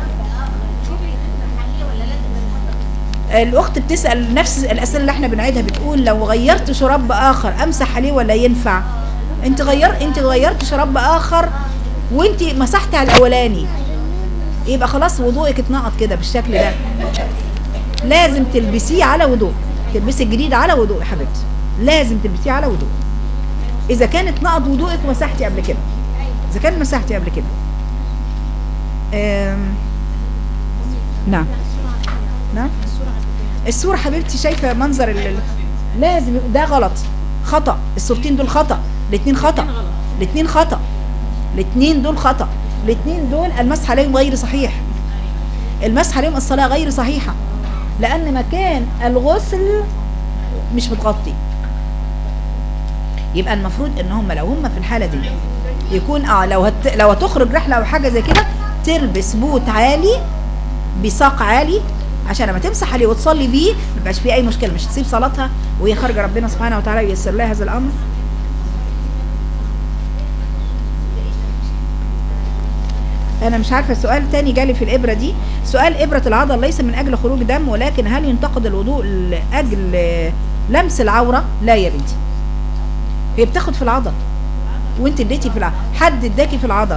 الاخت بتسال نفس الاسئله اللي احنا بنعيدها بتقول لو غيرت شراب اخر امسح عليه ولا ينفع انت غير انت غيرت شراب اخر وانت مسحت على الاولاني يبقى خلاص وضوءك اتنقط كده بالشكل ده لازم تلبسيه على وضوء تلبسي الجديد على وضوء يا حبيبتي لازم تلبسيه على وضوء اذا كانت نقض وضوءك ومسحتي قبل كده اذا كان مسحتي قبل كده أم... نعم نعم الصورة حبيبتي شايفة منظر ال... ال- لازم ده غلط خطأ الصورتين دول خطأ الاثنين خطأ الاثنين خطأ الاثنين دول خطأ الاثنين دول المسح عليهم غير صحيح المسح عليهم الصلاة غير صحيحة لأن مكان الغسل مش متغطي يبقى المفروض ان هم لو هم في الحالة دي يكون اه لو هت... لو هتخرج رحلة او حاجة زي كده تلبس بوت عالي بساق عالي عشان لما تمسح عليه وتصلي بيه ما يبقاش فيه اي مشكله مش تسيب صلاتها وهي خارجه ربنا سبحانه وتعالى ييسر لها هذا الامر انا مش عارفه السؤال تاني جالي في الابره دي سؤال ابره العضل ليس من اجل خروج دم ولكن هل ينتقد الوضوء لاجل لمس العوره لا يا بنتي هي بتاخد في العضل وانت اديتي في العضل حد اداكي في العضل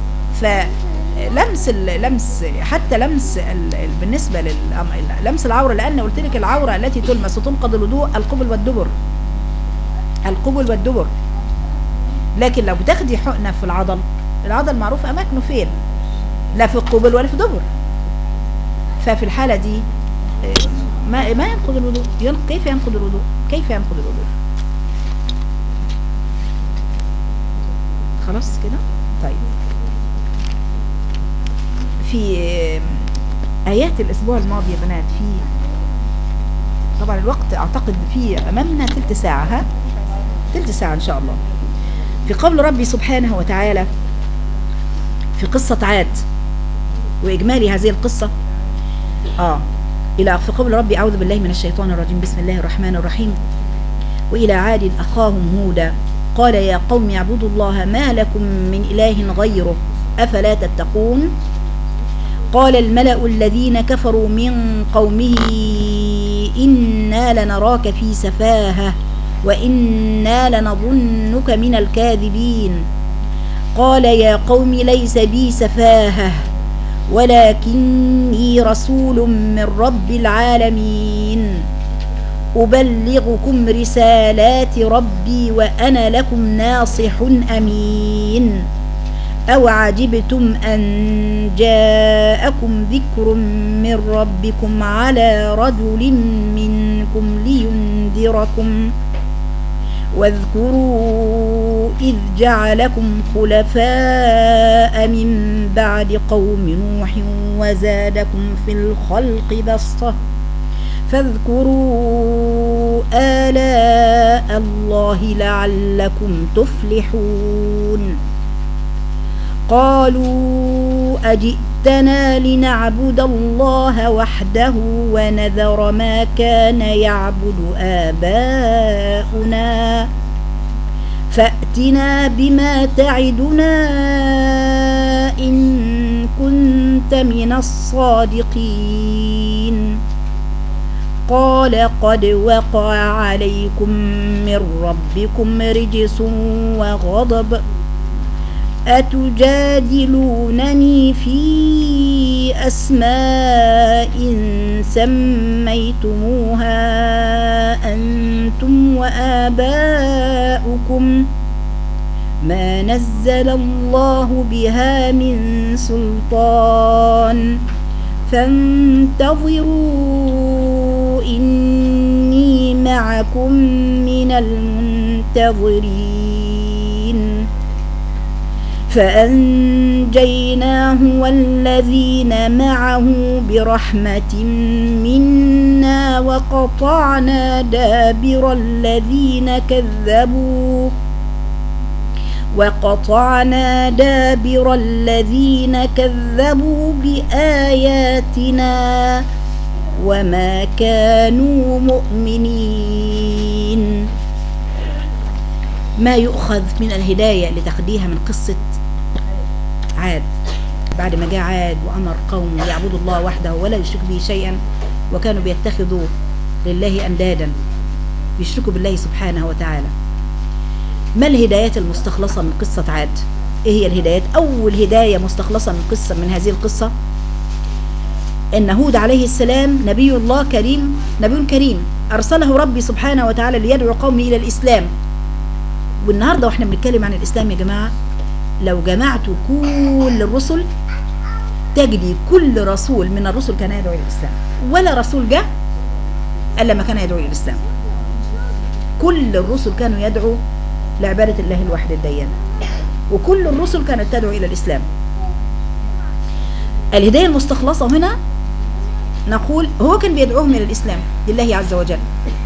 فلمس ال- لمس حتى لمس ال- ال- بالنسبه لل- لمس العوره لان قلت لك العوره التي تلمس وتنقض الوضوء القبل والدبر القبل والدبر لكن لو بتاخدي حقنه في العضل العضل معروف اماكنه فين لا في القبل ولا في الدبر ففي الحاله دي آه، ما ما ينقض الوضوء ين- كيف ينقض الوضوء كيف ينقض الوضوء خلاص كده طيب في آه، ايات الاسبوع الماضي يا بنات في طبعا الوقت اعتقد في امامنا تلت ساعه ها تلت ساعه ان شاء الله في قول ربي سبحانه وتعالى في قصة عاد وإجمالي هذه القصة آه إلى في قول ربي أعوذ بالله من الشيطان الرجيم بسم الله الرحمن الرحيم وإلى عاد أخاهم هودا قال يا قوم اعبدوا الله ما لكم من إله غيره أفلا تتقون قال الملأ الذين كفروا من قومه إنا لنراك في سفاهة وإنا لنظنك من الكاذبين قال يا قوم ليس بي سفاهة ولكني رسول من رب العالمين أبلغكم رسالات ربي وأنا لكم ناصح أمين أو عجبتم أن جاءكم ذكر من ربكم على رجل منكم لينذركم واذكروا إذ جعلكم خلفاء من بعد قوم نوح وزادكم في الخلق بسطة فاذكروا آلاء الله لعلكم تفلحون قالوا أجئتنا لنعبد الله وحده ونذر ما كان يعبد آباؤنا فأتنا بما تعدنا إن كنت من الصادقين قال قد وقع عليكم من ربكم رجس وغضب أتجادلونني في أسماء سميتموها أنتم وآباؤكم ما نزل الله بها من سلطان فانتظروا إني معكم من المنتظرين فأنجيناه والذين معه برحمة منا وقطعنا دابر الذين كذبوا وقطعنا دابر الذين كذبوا بآياتنا وما كانوا مؤمنين ما يؤخذ من الهداية لتقديها من قصة عاد بعد ما جاء عاد وأمر قوم يعبدوا الله وحده ولا يشرك به شيئا وكانوا بيتخذوا لله أندادا يشركوا بالله سبحانه وتعالى ما الهدايات المستخلصة من قصة عاد ايه هي الهدايات اول هداية مستخلصة من قصة من هذه القصة ان هود عليه السلام نبي الله كريم نبي كريم ارسله ربي سبحانه وتعالى ليدعو قومه الى الاسلام والنهاردة واحنا بنتكلم عن الاسلام يا جماعة لو جمعتوا كل الرسل تجدي كل رسول من الرسل كان يدعو الى الاسلام ولا رسول جاء الا ما كان يدعو الى الاسلام كل الرسل كانوا يدعو لعبادة الله الواحد الديان وكل الرسل كانت تدعو إلى الإسلام الهداية المستخلصة هنا نقول هو كان بيدعوهم إلى الإسلام لله عز وجل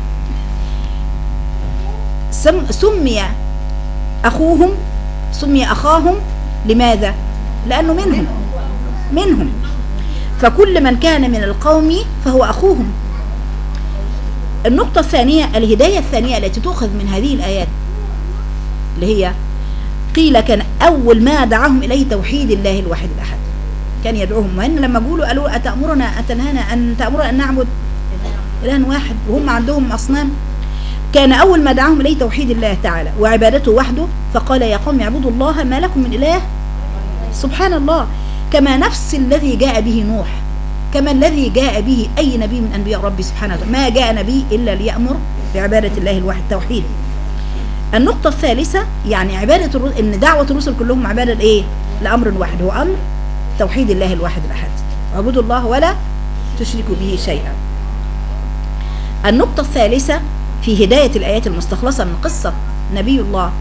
سم سمي أخوهم سمي أخاهم لماذا؟ لأنه منهم منهم فكل من كان من القوم فهو أخوهم النقطة الثانية الهداية الثانية التي تؤخذ من هذه الآيات اللي هي قيل كان أول ما دعاهم إليه توحيد الله الواحد الأحد كان يدعوهم وإن لما قولوا قالوا أتأمرنا أتنهانا أن تأمرنا أن نعبد إله واحد وهم عندهم أصنام كان أول ما دعاهم إليه توحيد الله تعالى وعبادته وحده فقال يا قوم اعبدوا الله ما لكم من إله سبحان الله كما نفس الذي جاء به نوح كما الذي جاء به أي نبي من أنبياء ربي سبحانه وتعالى ما جاء نبي إلا ليأمر بعبادة الله الواحد توحيد النقطة الثالثة يعني عبادة الرسل إن دعوة الرسل كلهم عبادة إيه؟ لأمر واحد هو أمر توحيد الله الواحد الأحد اعبدوا الله ولا تشركوا به شيئا النقطة الثالثة في هداية الآيات المستخلصة من قصة نبي الله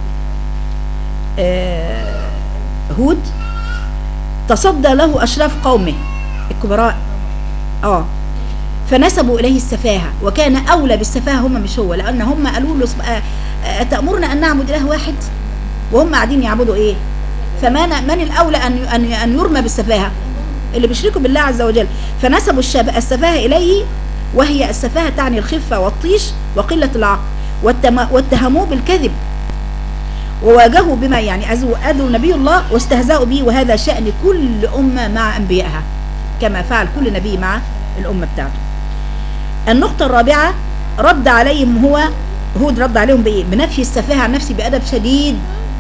آه هود تصدى له أشراف قومه الكبراء اه فنسبوا إليه السفاهة وكان أولى بالسفاهة هم مش هو لأن هم قالوا له تأمرنا أن نعبد إله واحد وهم قاعدين يعبدوا إيه فمن من الأولى أن أن أن يرمى بالسفاهة اللي بيشركوا بالله عز وجل فنسبوا السفاهة إليه وهي السفاهة تعني الخفة والطيش وقلة العقل واتهموه بالكذب وواجهوا بما يعني أذوا أذوا نبي الله واستهزأوا به وهذا شأن كل أمة مع أنبيائها كما فعل كل نبي مع الأمة بتاعته النقطة الرابعة رد عليهم هو هود رد عليهم بإيه؟ بنفي السفاهة عن نفسي بأدب شديد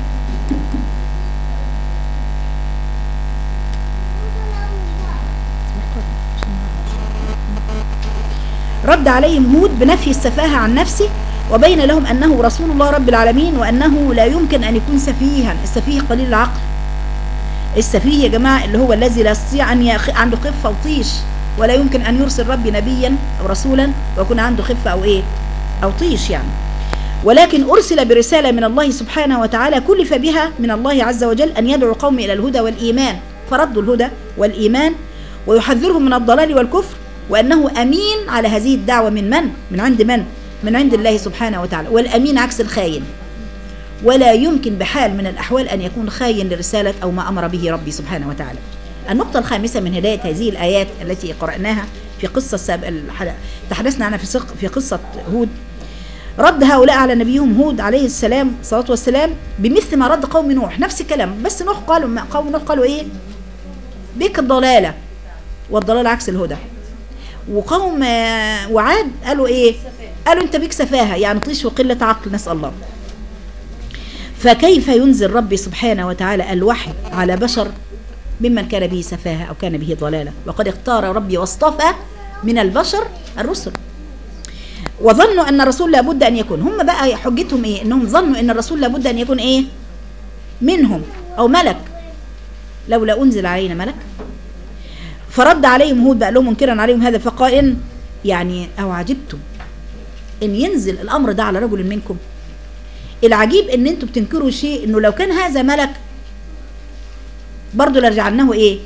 رد عليهم هود بنفي السفاهة عن نفسه وبين لهم أنه رسول الله رب العالمين وأنه لا يمكن أن يكون سفيها السفيه قليل العقل السفيه يا جماعة اللي هو الذي لا يستطيع أن يخ... عنده خفة وطيش ولا يمكن أن يرسل ربي نبيا أو رسولا ويكون عنده خفة أو إيه أو طيش يعني ولكن أرسل برسالة من الله سبحانه وتعالى كلف بها من الله عز وجل أن يدعو قوم إلى الهدى والإيمان فردوا الهدى والإيمان ويحذرهم من الضلال والكفر وأنه أمين على هذه الدعوة من من؟ من عند من؟ من عند الله سبحانه وتعالى والأمين عكس الخاين ولا يمكن بحال من الأحوال أن يكون خاين لرسالة أو ما أمر به ربي سبحانه وتعالى النقطة الخامسة من هداية هذه الآيات التي قرأناها في قصة ساب... الحلقة تحدثنا عنها في سق... في قصة هود رد هؤلاء على نبيهم هود عليه السلام الصلاة والسلام بمثل ما رد قوم نوح نفس الكلام بس نوح قالوا ما قوم نوح قالوا ايه بك الضلالة والضلالة عكس الهدى وقوم آه، وعاد قالوا ايه قالوا انت بك سفاهة يعني طيش وقلة عقل نسأل الله فكيف ينزل ربي سبحانه وتعالى الوحي على بشر ممن كان به سفاهة أو كان به ضلالة وقد اختار ربي واصطفى من البشر الرسل وظنوا أن الرسول لابد أن يكون هم بقى حجتهم إيه إنهم ظنوا أن الرسول لابد أن يكون إيه منهم أو ملك لولا أنزل علينا ملك فرد عليهم هود بقى لهم منكرا عليهم هذا فقال إن يعني أو عجبتم إن ينزل الأمر ده على رجل منكم العجيب ان انتوا بتنكروا شيء انه لو كان هذا ملك برضه لرجعناه ايه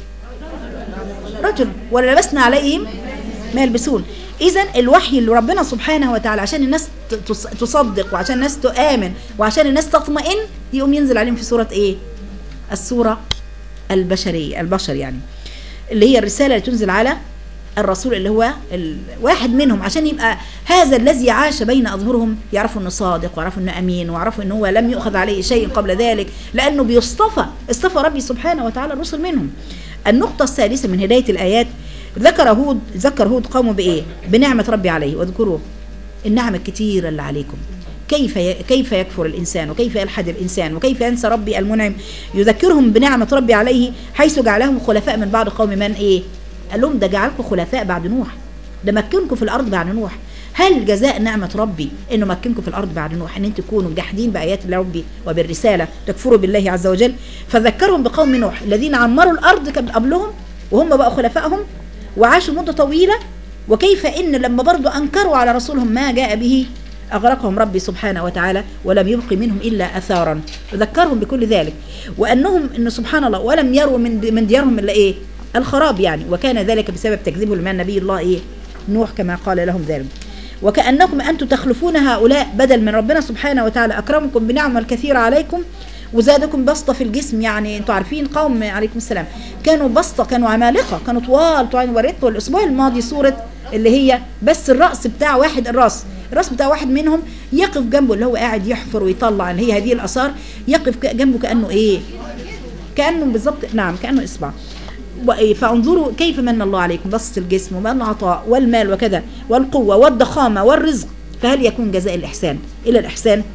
رجل ولبسنا عليهم ما يلبسون اذا الوحي اللي ربنا سبحانه وتعالى عشان الناس ت- تص- تصدق وعشان الناس تؤمن وعشان الناس تطمئن يقوم ينزل عليهم في سوره ايه السوره البشريه البشر يعني اللي هي الرساله اللي تنزل على الرسول اللي هو الواحد منهم عشان يبقى هذا الذي عاش بين اظهرهم يعرفوا انه صادق ويعرفوا انه امين ويعرفوا انه هو لم يؤخذ عليه شيء قبل ذلك لانه بيصطفى اصطفى ربي سبحانه وتعالى الرسل منهم النقطة الثالثة من هداية الآيات ذكر هود ذكر هود قومه بإيه؟ بنعمة ربي عليه واذكروا النعم الكتيرة اللي عليكم كيف ي... كيف يكفر الانسان وكيف يلحد الانسان وكيف ينسى ربي المنعم يذكرهم بنعمه ربي عليه حيث جعلهم خلفاء من بعد قوم من ايه قال لهم ده جعلكم خلفاء بعد نوح ده مكنكم في الارض بعد نوح هل جزاء نعمة ربي انه مكنكم في الارض بعد نوح ان انتم تكونوا جاحدين بايات الله ربي وبالرسالة تكفروا بالله عز وجل فذكرهم بقوم نوح الذين عمروا الارض كان قبلهم وهم بقوا خلفائهم وعاشوا مدة طويلة وكيف ان لما برضو انكروا على رسولهم ما جاء به أغرقهم ربي سبحانه وتعالى ولم يبق منهم إلا أثارا ذكرهم بكل ذلك وأنهم إن سبحان الله ولم يروا من من ديارهم إلا إيه الخراب يعني وكان ذلك بسبب تكذيبهم لمن نبي الله إيه نوح كما قال لهم ذلك وكأنكم أنتم تخلفون هؤلاء بدل من ربنا سبحانه وتعالى أكرمكم بنعمة الكثيرة عليكم وزادكم بسطة في الجسم يعني انتوا عارفين قوم عليكم السلام كانوا بسطة كانوا عمالقة كانوا طوال طوال وريتوا الأسبوع الماضي صورة اللي هي بس الرأس بتاع واحد الرأس الرأس بتاع واحد منهم يقف جنبه اللي هو قاعد يحفر ويطلع اللي هي هذه الآثار يقف ك- جنبه كأنه إيه كأنه بالظبط نعم كأنه إصبع و- فانظروا كيف من الله عليكم بسط الجسم ومن العطاء والمال وكذا والقوة والضخامة والرزق فهل يكون جزاء الإحسان إلى الإحسان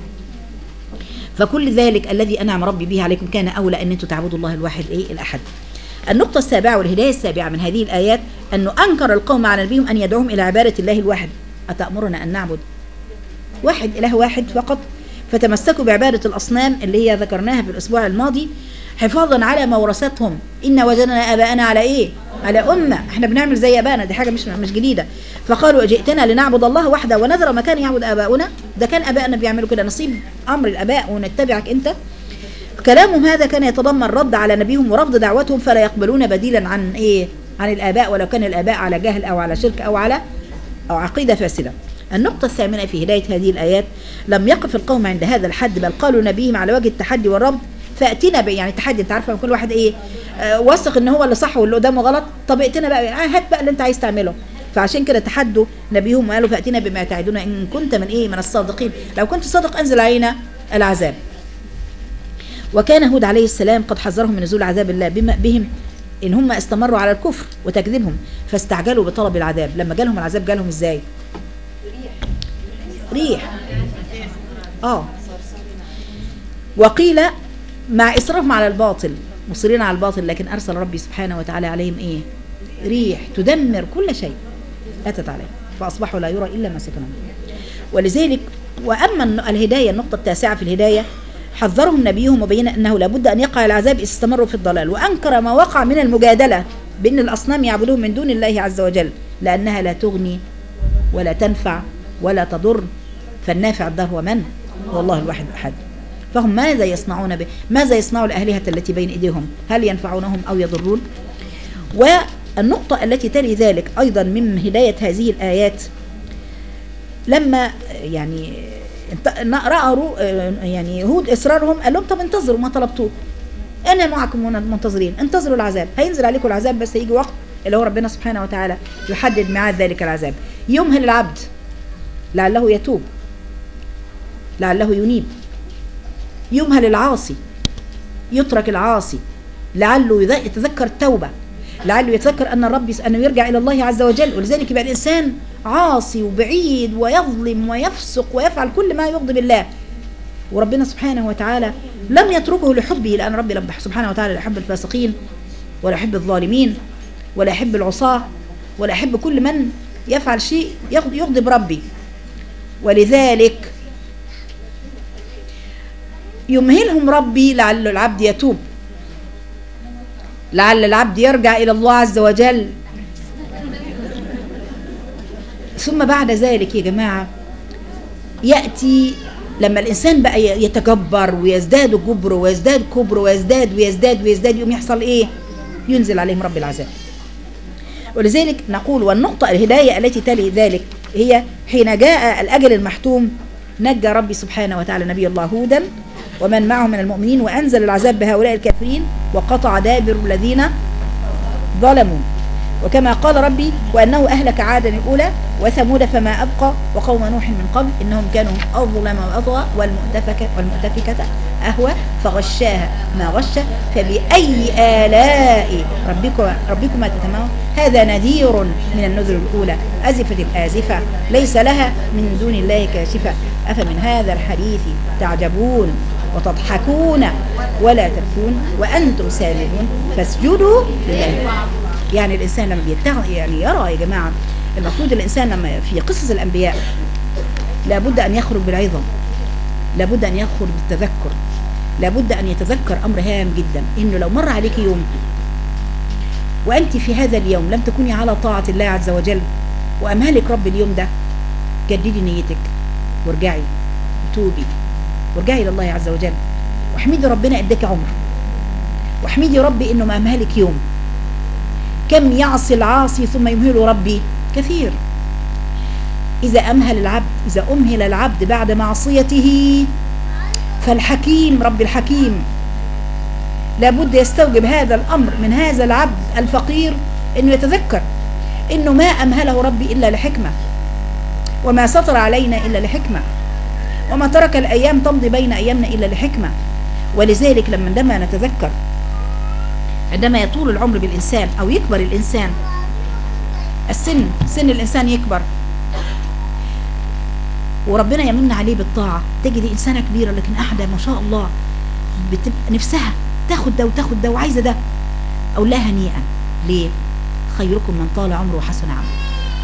فكل ذلك الذي أنعم ربي به عليكم كان أولى أن أنتم تعبدوا الله الواحد إيه الأحد النقطة السابعة والهداية السابعة من هذه الآيات أنه أنكر القوم على نبيهم أن يدعوهم إلى عبادة الله الواحد أتأمرنا أن نعبد واحد إله واحد فقط فتمسكوا بعبادة الأصنام اللي هي ذكرناها في الأسبوع الماضي حفاظا على ما ورثتهم إن وجدنا آباءنا على إيه؟ على أمة إحنا بنعمل زي آبائنا دي حاجة مش مش جديدة فقالوا جئتنا لنعبد الله وحده ونذر ما كان يعبد آباؤنا ده كان آبائنا بيعملوا كده نصيب أمر الآباء ونتبعك أنت كلامهم هذا كان يتضمن رد على نبيهم ورفض دعوتهم فلا يقبلون بديلا عن ايه عن الاباء ولو كان الاباء على جهل او على شرك او على او عقيده فاسده النقطة الثامنة في هداية هذه الآيات لم يقف القوم عند هذا الحد بل قالوا نبيهم على وجه التحدي والرفض فأتنا بقى يعني تحدي أنت عارفة كل واحد إيه آه واثق إن هو اللي صح واللي قدامه غلط طب ائتنا بقى آه هات بقى اللي أنت عايز تعمله فعشان كده تحدوا نبيهم وقالوا فأتنا بما تعدون إن كنت من إيه من الصادقين لو كنت صادق أنزل علينا العذاب وكان هود عليه السلام قد حذرهم من نزول عذاب الله بما بهم ان هم استمروا على الكفر وتكذيبهم فاستعجلوا بطلب العذاب لما جالهم العذاب جالهم ازاي ريح اه وقيل مع اصرارهم على الباطل مصرين على الباطل لكن ارسل ربي سبحانه وتعالى عليهم ايه ريح تدمر كل شيء اتت عليهم فاصبحوا لا يرى الا ما سكنهم ولذلك واما الهدايه النقطه التاسعه في الهدايه حذرهم نبيهم وبين أنه لابد أن يقع العذاب إذا استمروا في الضلال وأنكر ما وقع من المجادلة بأن الأصنام يعبدون من دون الله عز وجل لأنها لا تغني ولا تنفع ولا تضر فالنافع الضر هو من؟ هو الله الواحد الأحد فهم ماذا يصنعون به؟ ماذا يصنع الآلهة التي بين إيديهم؟ هل ينفعونهم أو يضرون؟ والنقطة التي تلي ذلك أيضا من هداية هذه الآيات لما يعني انت- رأى رو- يعني يهود إصرارهم قال لهم طب انتظروا ما طلبتوه أنا معكم من- منتظرين انتظروا العذاب هينزل عليكم العذاب بس هيجي وقت اللي هو ربنا سبحانه وتعالى يحدد ميعاد ذلك العذاب يمهل العبد لعله يتوب لعله ينيب يمهل العاصي يترك العاصي لعله يذ- يتذكر التوبة لعله يتذكر أن الرب يس- أنه يرجع إلى الله عز وجل ولذلك يبقى الإنسان عاصي وبعيد ويظلم ويفسق ويفعل كل ما يغضب الله وربنا سبحانه وتعالى لم يتركه لحبه لأن ربي لم سبحانه وتعالى لا يحب الفاسقين ولا يحب الظالمين ولا يحب العصاة ولا يحب كل من يفعل شيء يغض- يغضب ربي ولذلك يمهلهم ربي لعل العبد يتوب لعل العبد يرجع إلى الله عز وجل ثم بعد ذلك يا جماعة يأتي لما الإنسان بقى يتجبر ويزداد جبره ويزداد كبره ويزداد ويزداد ويزداد يوم يحصل إيه ينزل عليهم رب العذاب ولذلك نقول والنقطة الهداية التي تلي ذلك هي حين جاء الأجل المحتوم نجى ربي سبحانه وتعالى نبي الله هودا ومن معه من المؤمنين وأنزل العذاب بهؤلاء الكافرين وقطع دابر الذين ظلموا وكما قال ربي وأنه أهلك عادا الأولى وثمود فما أبقى وقوم نوح من قبل إنهم كانوا أظلم وأطغى والمؤتفكة, والمؤتفكة أهوى فغشاها ما غش فبأي آلاء ربكما, ربكما تتمون هذا نذير من النذر الأولى أزفت الآزفة ليس لها من دون الله كاشفة أفمن هذا الحديث تعجبون وتضحكون ولا تبكون وأنتم سامعون فاسجدوا لله يعني الإنسان لما بيتغ... يعني يرى يا جماعة المفروض الإنسان لما في قصص الأنبياء لابد أن يخرج بالعظم لابد أن يخرج بالتذكر لابد أن يتذكر أمر هام جدا إنه لو مر عليك يوم وأنت في هذا اليوم لم تكوني على طاعة الله عز وجل وأمهلك رب اليوم ده جددي نيتك وارجعي وتوبي وارجعي إلى الله عز وجل واحمدي ربنا اداك عمر واحمدي ربي إنه ما أمهلك يوم كم يعصي العاصي ثم يمهله ربي كثير إذا أمهل العبد إذا أمهل العبد بعد معصيته فالحكيم رب الحكيم لابد يستوجب هذا الأمر من هذا العبد الفقير أنه يتذكر أنه ما أمهله ربي إلا لحكمة وما سطر علينا إلا لحكمة وما ترك الأيام تمضي بين أيامنا إلا لحكمة ولذلك لما عندما نتذكر عندما يطول العمر بالإنسان أو يكبر الإنسان السن سن الإنسان يكبر وربنا يمن عليه بالطاعة تجد إنسانة كبيرة لكن قاعدة ما شاء الله بتبقى نفسها تاخد ده وتاخد ده وعايزة ده أقول لها هنيئا ليه؟ خيركم من طال عمره وحسن عمله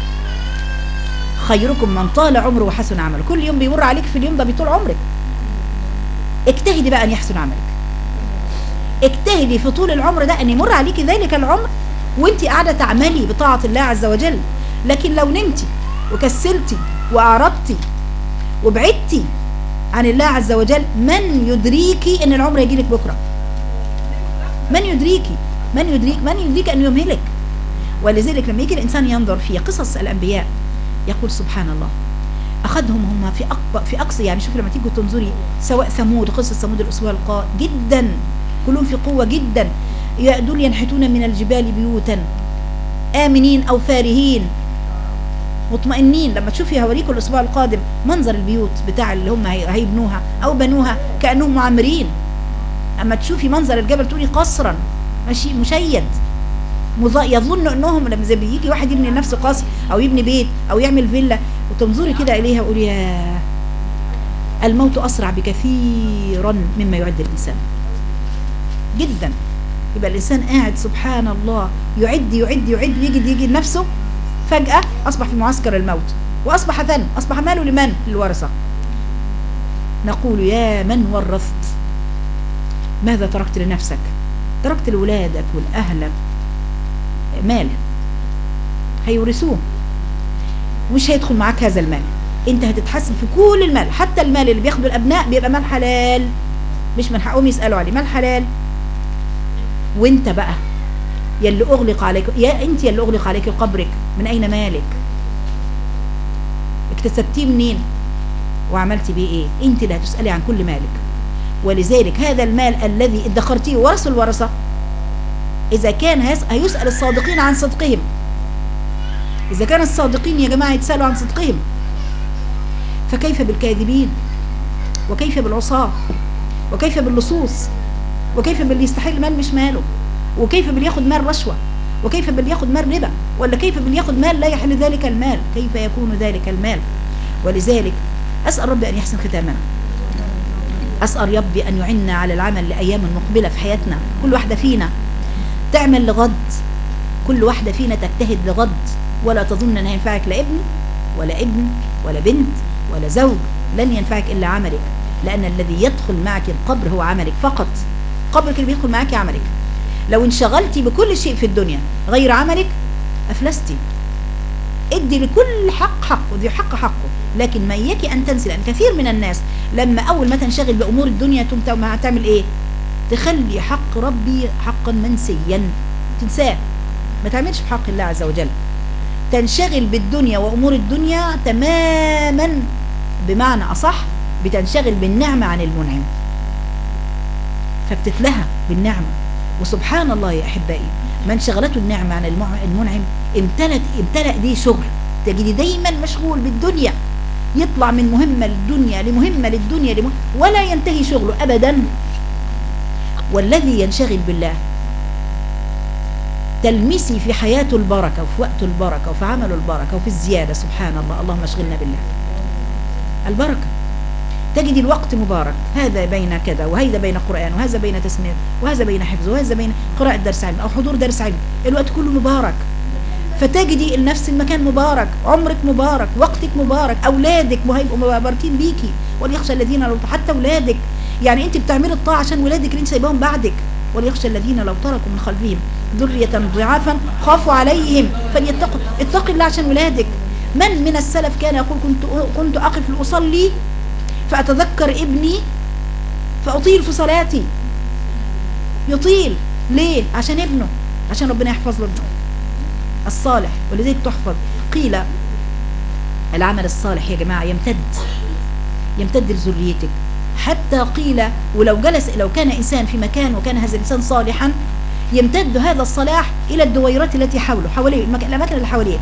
خيركم من طال عمره وحسن عمله كل يوم بيمر عليك في اليوم ده بيطول عمرك اجتهدي بقى أن يحسن عملك اجتهدي في طول العمر ده أن يمر عليك ذلك العمر وانت قاعدة تعملي بطاعة الله عز وجل لكن لو نمتي وكسلتي وأعرضتي وبعدتي عن الله عز وجل من يدريكي ان العمر يجيلك بكرة من يدريكي من يدريك من يدريك ان يمهلك ولذلك لما يجي الانسان ينظر في قصص الانبياء يقول سبحان الله اخذهم هم في أقصى في اقصى يعني شوف لما تيجوا تنظري سواء ثمود قصه ثمود الاسبوع القادم جدا كلهم في قوه جدا دول ينحتون من الجبال بيوتا امنين او فارهين مطمئنين لما تشوفي هوريكم الاسبوع القادم منظر البيوت بتاع اللي هم هيبنوها او بنوها كانهم معمرين اما تشوفي منظر الجبل تقولي قصرا ماشي مشيد يظن انهم لما زي بيجي واحد يبني لنفسه قصر او يبني بيت او يعمل فيلا وتنظري كده اليها وقولي يا الموت اسرع بكثيرا مما يعد الانسان جدا يبقى الانسان قاعد سبحان الله يعد يعد يعد يجد يجي لنفسه فجأة أصبح في معسكر الموت وأصبح ذن أصبح ماله لمن؟ للورثة نقول يا من ورثت ماذا تركت لنفسك تركت لولادك ولأهلك مال هيورثوه مش هيدخل معاك هذا المال انت هتتحاسب في كل المال حتى المال اللي بياخده الابناء بيبقى مال حلال مش من حقهم يسالوا عليه مال حلال وانت بقى يا اللي اغلق عليك يا انت يا اللي اغلق عليك قبرك من اين مالك اكتسبتيه منين وعملتي بيه ايه انت اللي هتسالي عن كل مالك ولذلك هذا المال الذي ادخرتيه ورث الورثه اذا كان هيس- هيسال الصادقين عن صدقهم اذا كان الصادقين يا جماعه يتسالوا عن صدقهم فكيف بالكاذبين وكيف بالعصاة وكيف باللصوص وكيف باللي يستحل مال مش ماله وكيف باللي ياخد مال رشوة وكيف باللي ياخد مال ربا ولا كيف باللي ياخد مال لا يحل ذلك المال كيف يكون ذلك المال ولذلك أسأل ربي أن يحسن ختامنا أسأل ربي أن يعنا على العمل لأيام مقبلة في حياتنا كل واحدة فينا تعمل لغد كل واحدة فينا تجتهد لغد ولا تظن أنها ينفعك لا ابن ولا ابن ولا بنت ولا زوج لن ينفعك إلا عملك لأن الذي يدخل معك القبر هو عملك فقط قبرك اللي بيدخل معك عملك لو انشغلتي بكل شيء في الدنيا غير عملك أفلستي ادي لكل حق حقه ذي حق حقه لكن ما اياكي ان تنسي لان كثير من الناس لما اول ما تنشغل بامور الدنيا تقوم تقوم هتعمل ايه تخلي حق ربي حقا منسيا تنساه ما تعملش في حق الله عز وجل تنشغل بالدنيا وامور الدنيا تماما بمعنى اصح بتنشغل بالنعمه عن المنعم فبتتلهى بالنعمه وسبحان الله يا احبائي من شغلته النعمه عن المع- المنعم امتلت امتلأ دي شغل تجدي دايما مشغول بالدنيا يطلع من مهمه للدنيا لمهمه للدنيا لمهمة ولا ينتهي شغله ابدا والذي ينشغل بالله تلمسي في حياته البركه وفي وقته البركه وفي عمله البركه وفي الزياده سبحان الله اللهم اشغلنا بالله البركه تجد الوقت مبارك هذا بين كذا وهذا بين قرآن وهذا بين تسمية وهذا بين حفظ وهذا بين قراءة درس علم أو حضور درس علم الوقت كله مبارك فتجدي نفس المكان مبارك عمرك مبارك وقتك مبارك أولادك هيبقوا مباركين بيكي وليخشى الذين لو حتى أولادك يعني أنت بتعملي الطاعة عشان ولادك اللي أنت سايباهم بعدك وليخشى الذين لو تركوا من خلفهم ذرية ضعافا خافوا عليهم فليتقوا اتقي الله عشان ولادك من من السلف كان يقول كنت كنت أقف لأصلي فأتذكر ابني فأطيل في صلاتي يطيل ليه عشان ابنه عشان ربنا يحفظ له ابنه الصالح ولذلك تحفظ قيل العمل الصالح يا جماعة يمتد يمتد لذريتك حتى قيل ولو جلس لو كان إنسان في مكان وكان هذا الإنسان صالحا يمتد هذا الصلاح إلى الدويرات التي حوله حواليه المك- الأماكن اللي حواليه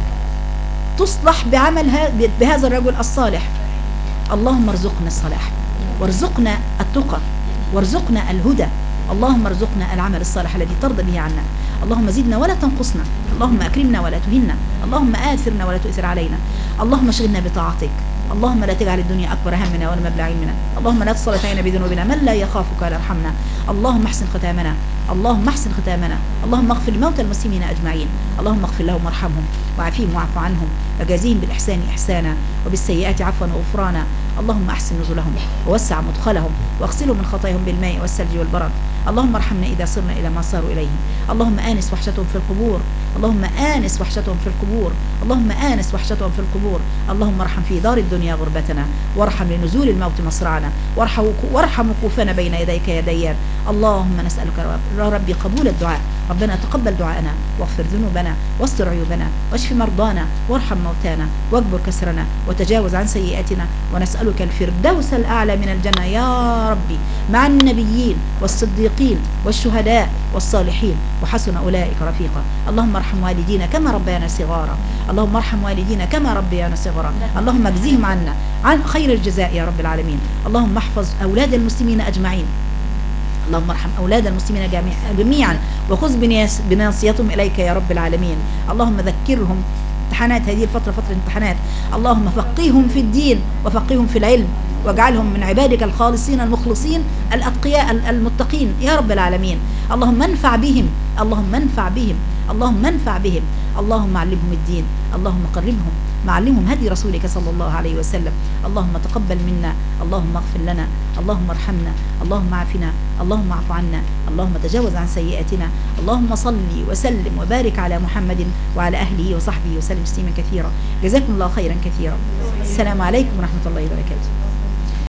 تصلح بعمل ها- بهذا الرجل الصالح اللهم ارزقنا الصلاح وارزقنا التقى وارزقنا الهدى اللهم ارزقنا العمل الصالح الذي ترضى به عنا اللهم زدنا ولا تنقصنا اللهم اكرمنا ولا تهنا اللهم آثرنا ولا تؤثر علينا اللهم اشغلنا بطاعتك اللهم لا تجعل الدنيا اكبر همنا ولا مبلغ علمنا اللهم لا تسلط علينا بذنوبنا من لا يخافك ولا يرحمنا اللهم احسن ختامنا اللهم احسن ختامنا اللهم اغفر لموتى المسلمين اجمعين اللهم اغفر لهم وارحمهم وعافيهم واعف عنهم وجازيهم بالاحسان احسانا وبالسيئات عفوا وغفرانا اللهم احسن نزلهم ووسع مدخلهم واغسلهم من خطاياهم بالماء والثلج والبرد اللهم ارحمنا اذا صرنا الى ما صاروا اليه اللهم انس وحشتهم في القبور اللهم انس وحشتهم في القبور اللهم انس وحشتهم في القبور اللهم ارحم في دار الدنيا غربتنا وارحم لنزول الموت مصرعنا وارحم وارحم وقوفنا بين يديك يا ديان اللهم نسالك يا ربي قبول الدعاء ربنا تقبل دعاءنا واغفر ذنوبنا واستر عيوبنا واشف مرضانا وارحم موتانا واجبر كسرنا وتجاوز عن سيئاتنا ونسألك الفردوس الأعلى من الجنة يا ربي مع النبيين والصديقين والشهداء والصالحين وحسن أولئك رفيقا اللهم ارحم والدينا كما ربيانا صغارا اللهم ارحم والدينا كما ربيانا صغارا اللهم اجزهم عنا عن خير الجزاء يا رب العالمين اللهم احفظ أولاد المسلمين أجمعين اللهم ارحم أولاد المسلمين جميع- جميعا وخذ بنياس- بناصيتهم إليك يا رب العالمين اللهم ذكرهم امتحانات هذه الفترة فترة امتحانات اللهم فقههم في الدين وفقههم في العلم واجعلهم من عبادك الخالصين المخلصين الأتقياء ال- المتقين يا رب العالمين اللهم انفع بهم اللهم انفع بهم اللهم انفع بهم اللهم علمهم الدين اللهم قربهم معلمهم هدي رسولك صلى الله عليه وسلم اللهم تقبل منا اللهم اغفر لنا اللهم ارحمنا اللهم عافنا اللهم اعف عنا اللهم تجاوز عن سيئاتنا اللهم صل وسلم وبارك على محمد وعلى اهله وصحبه وسلم تسليما كثيرا جزاكم الله خيرا كثيرا السلام عليكم ورحمه الله وبركاته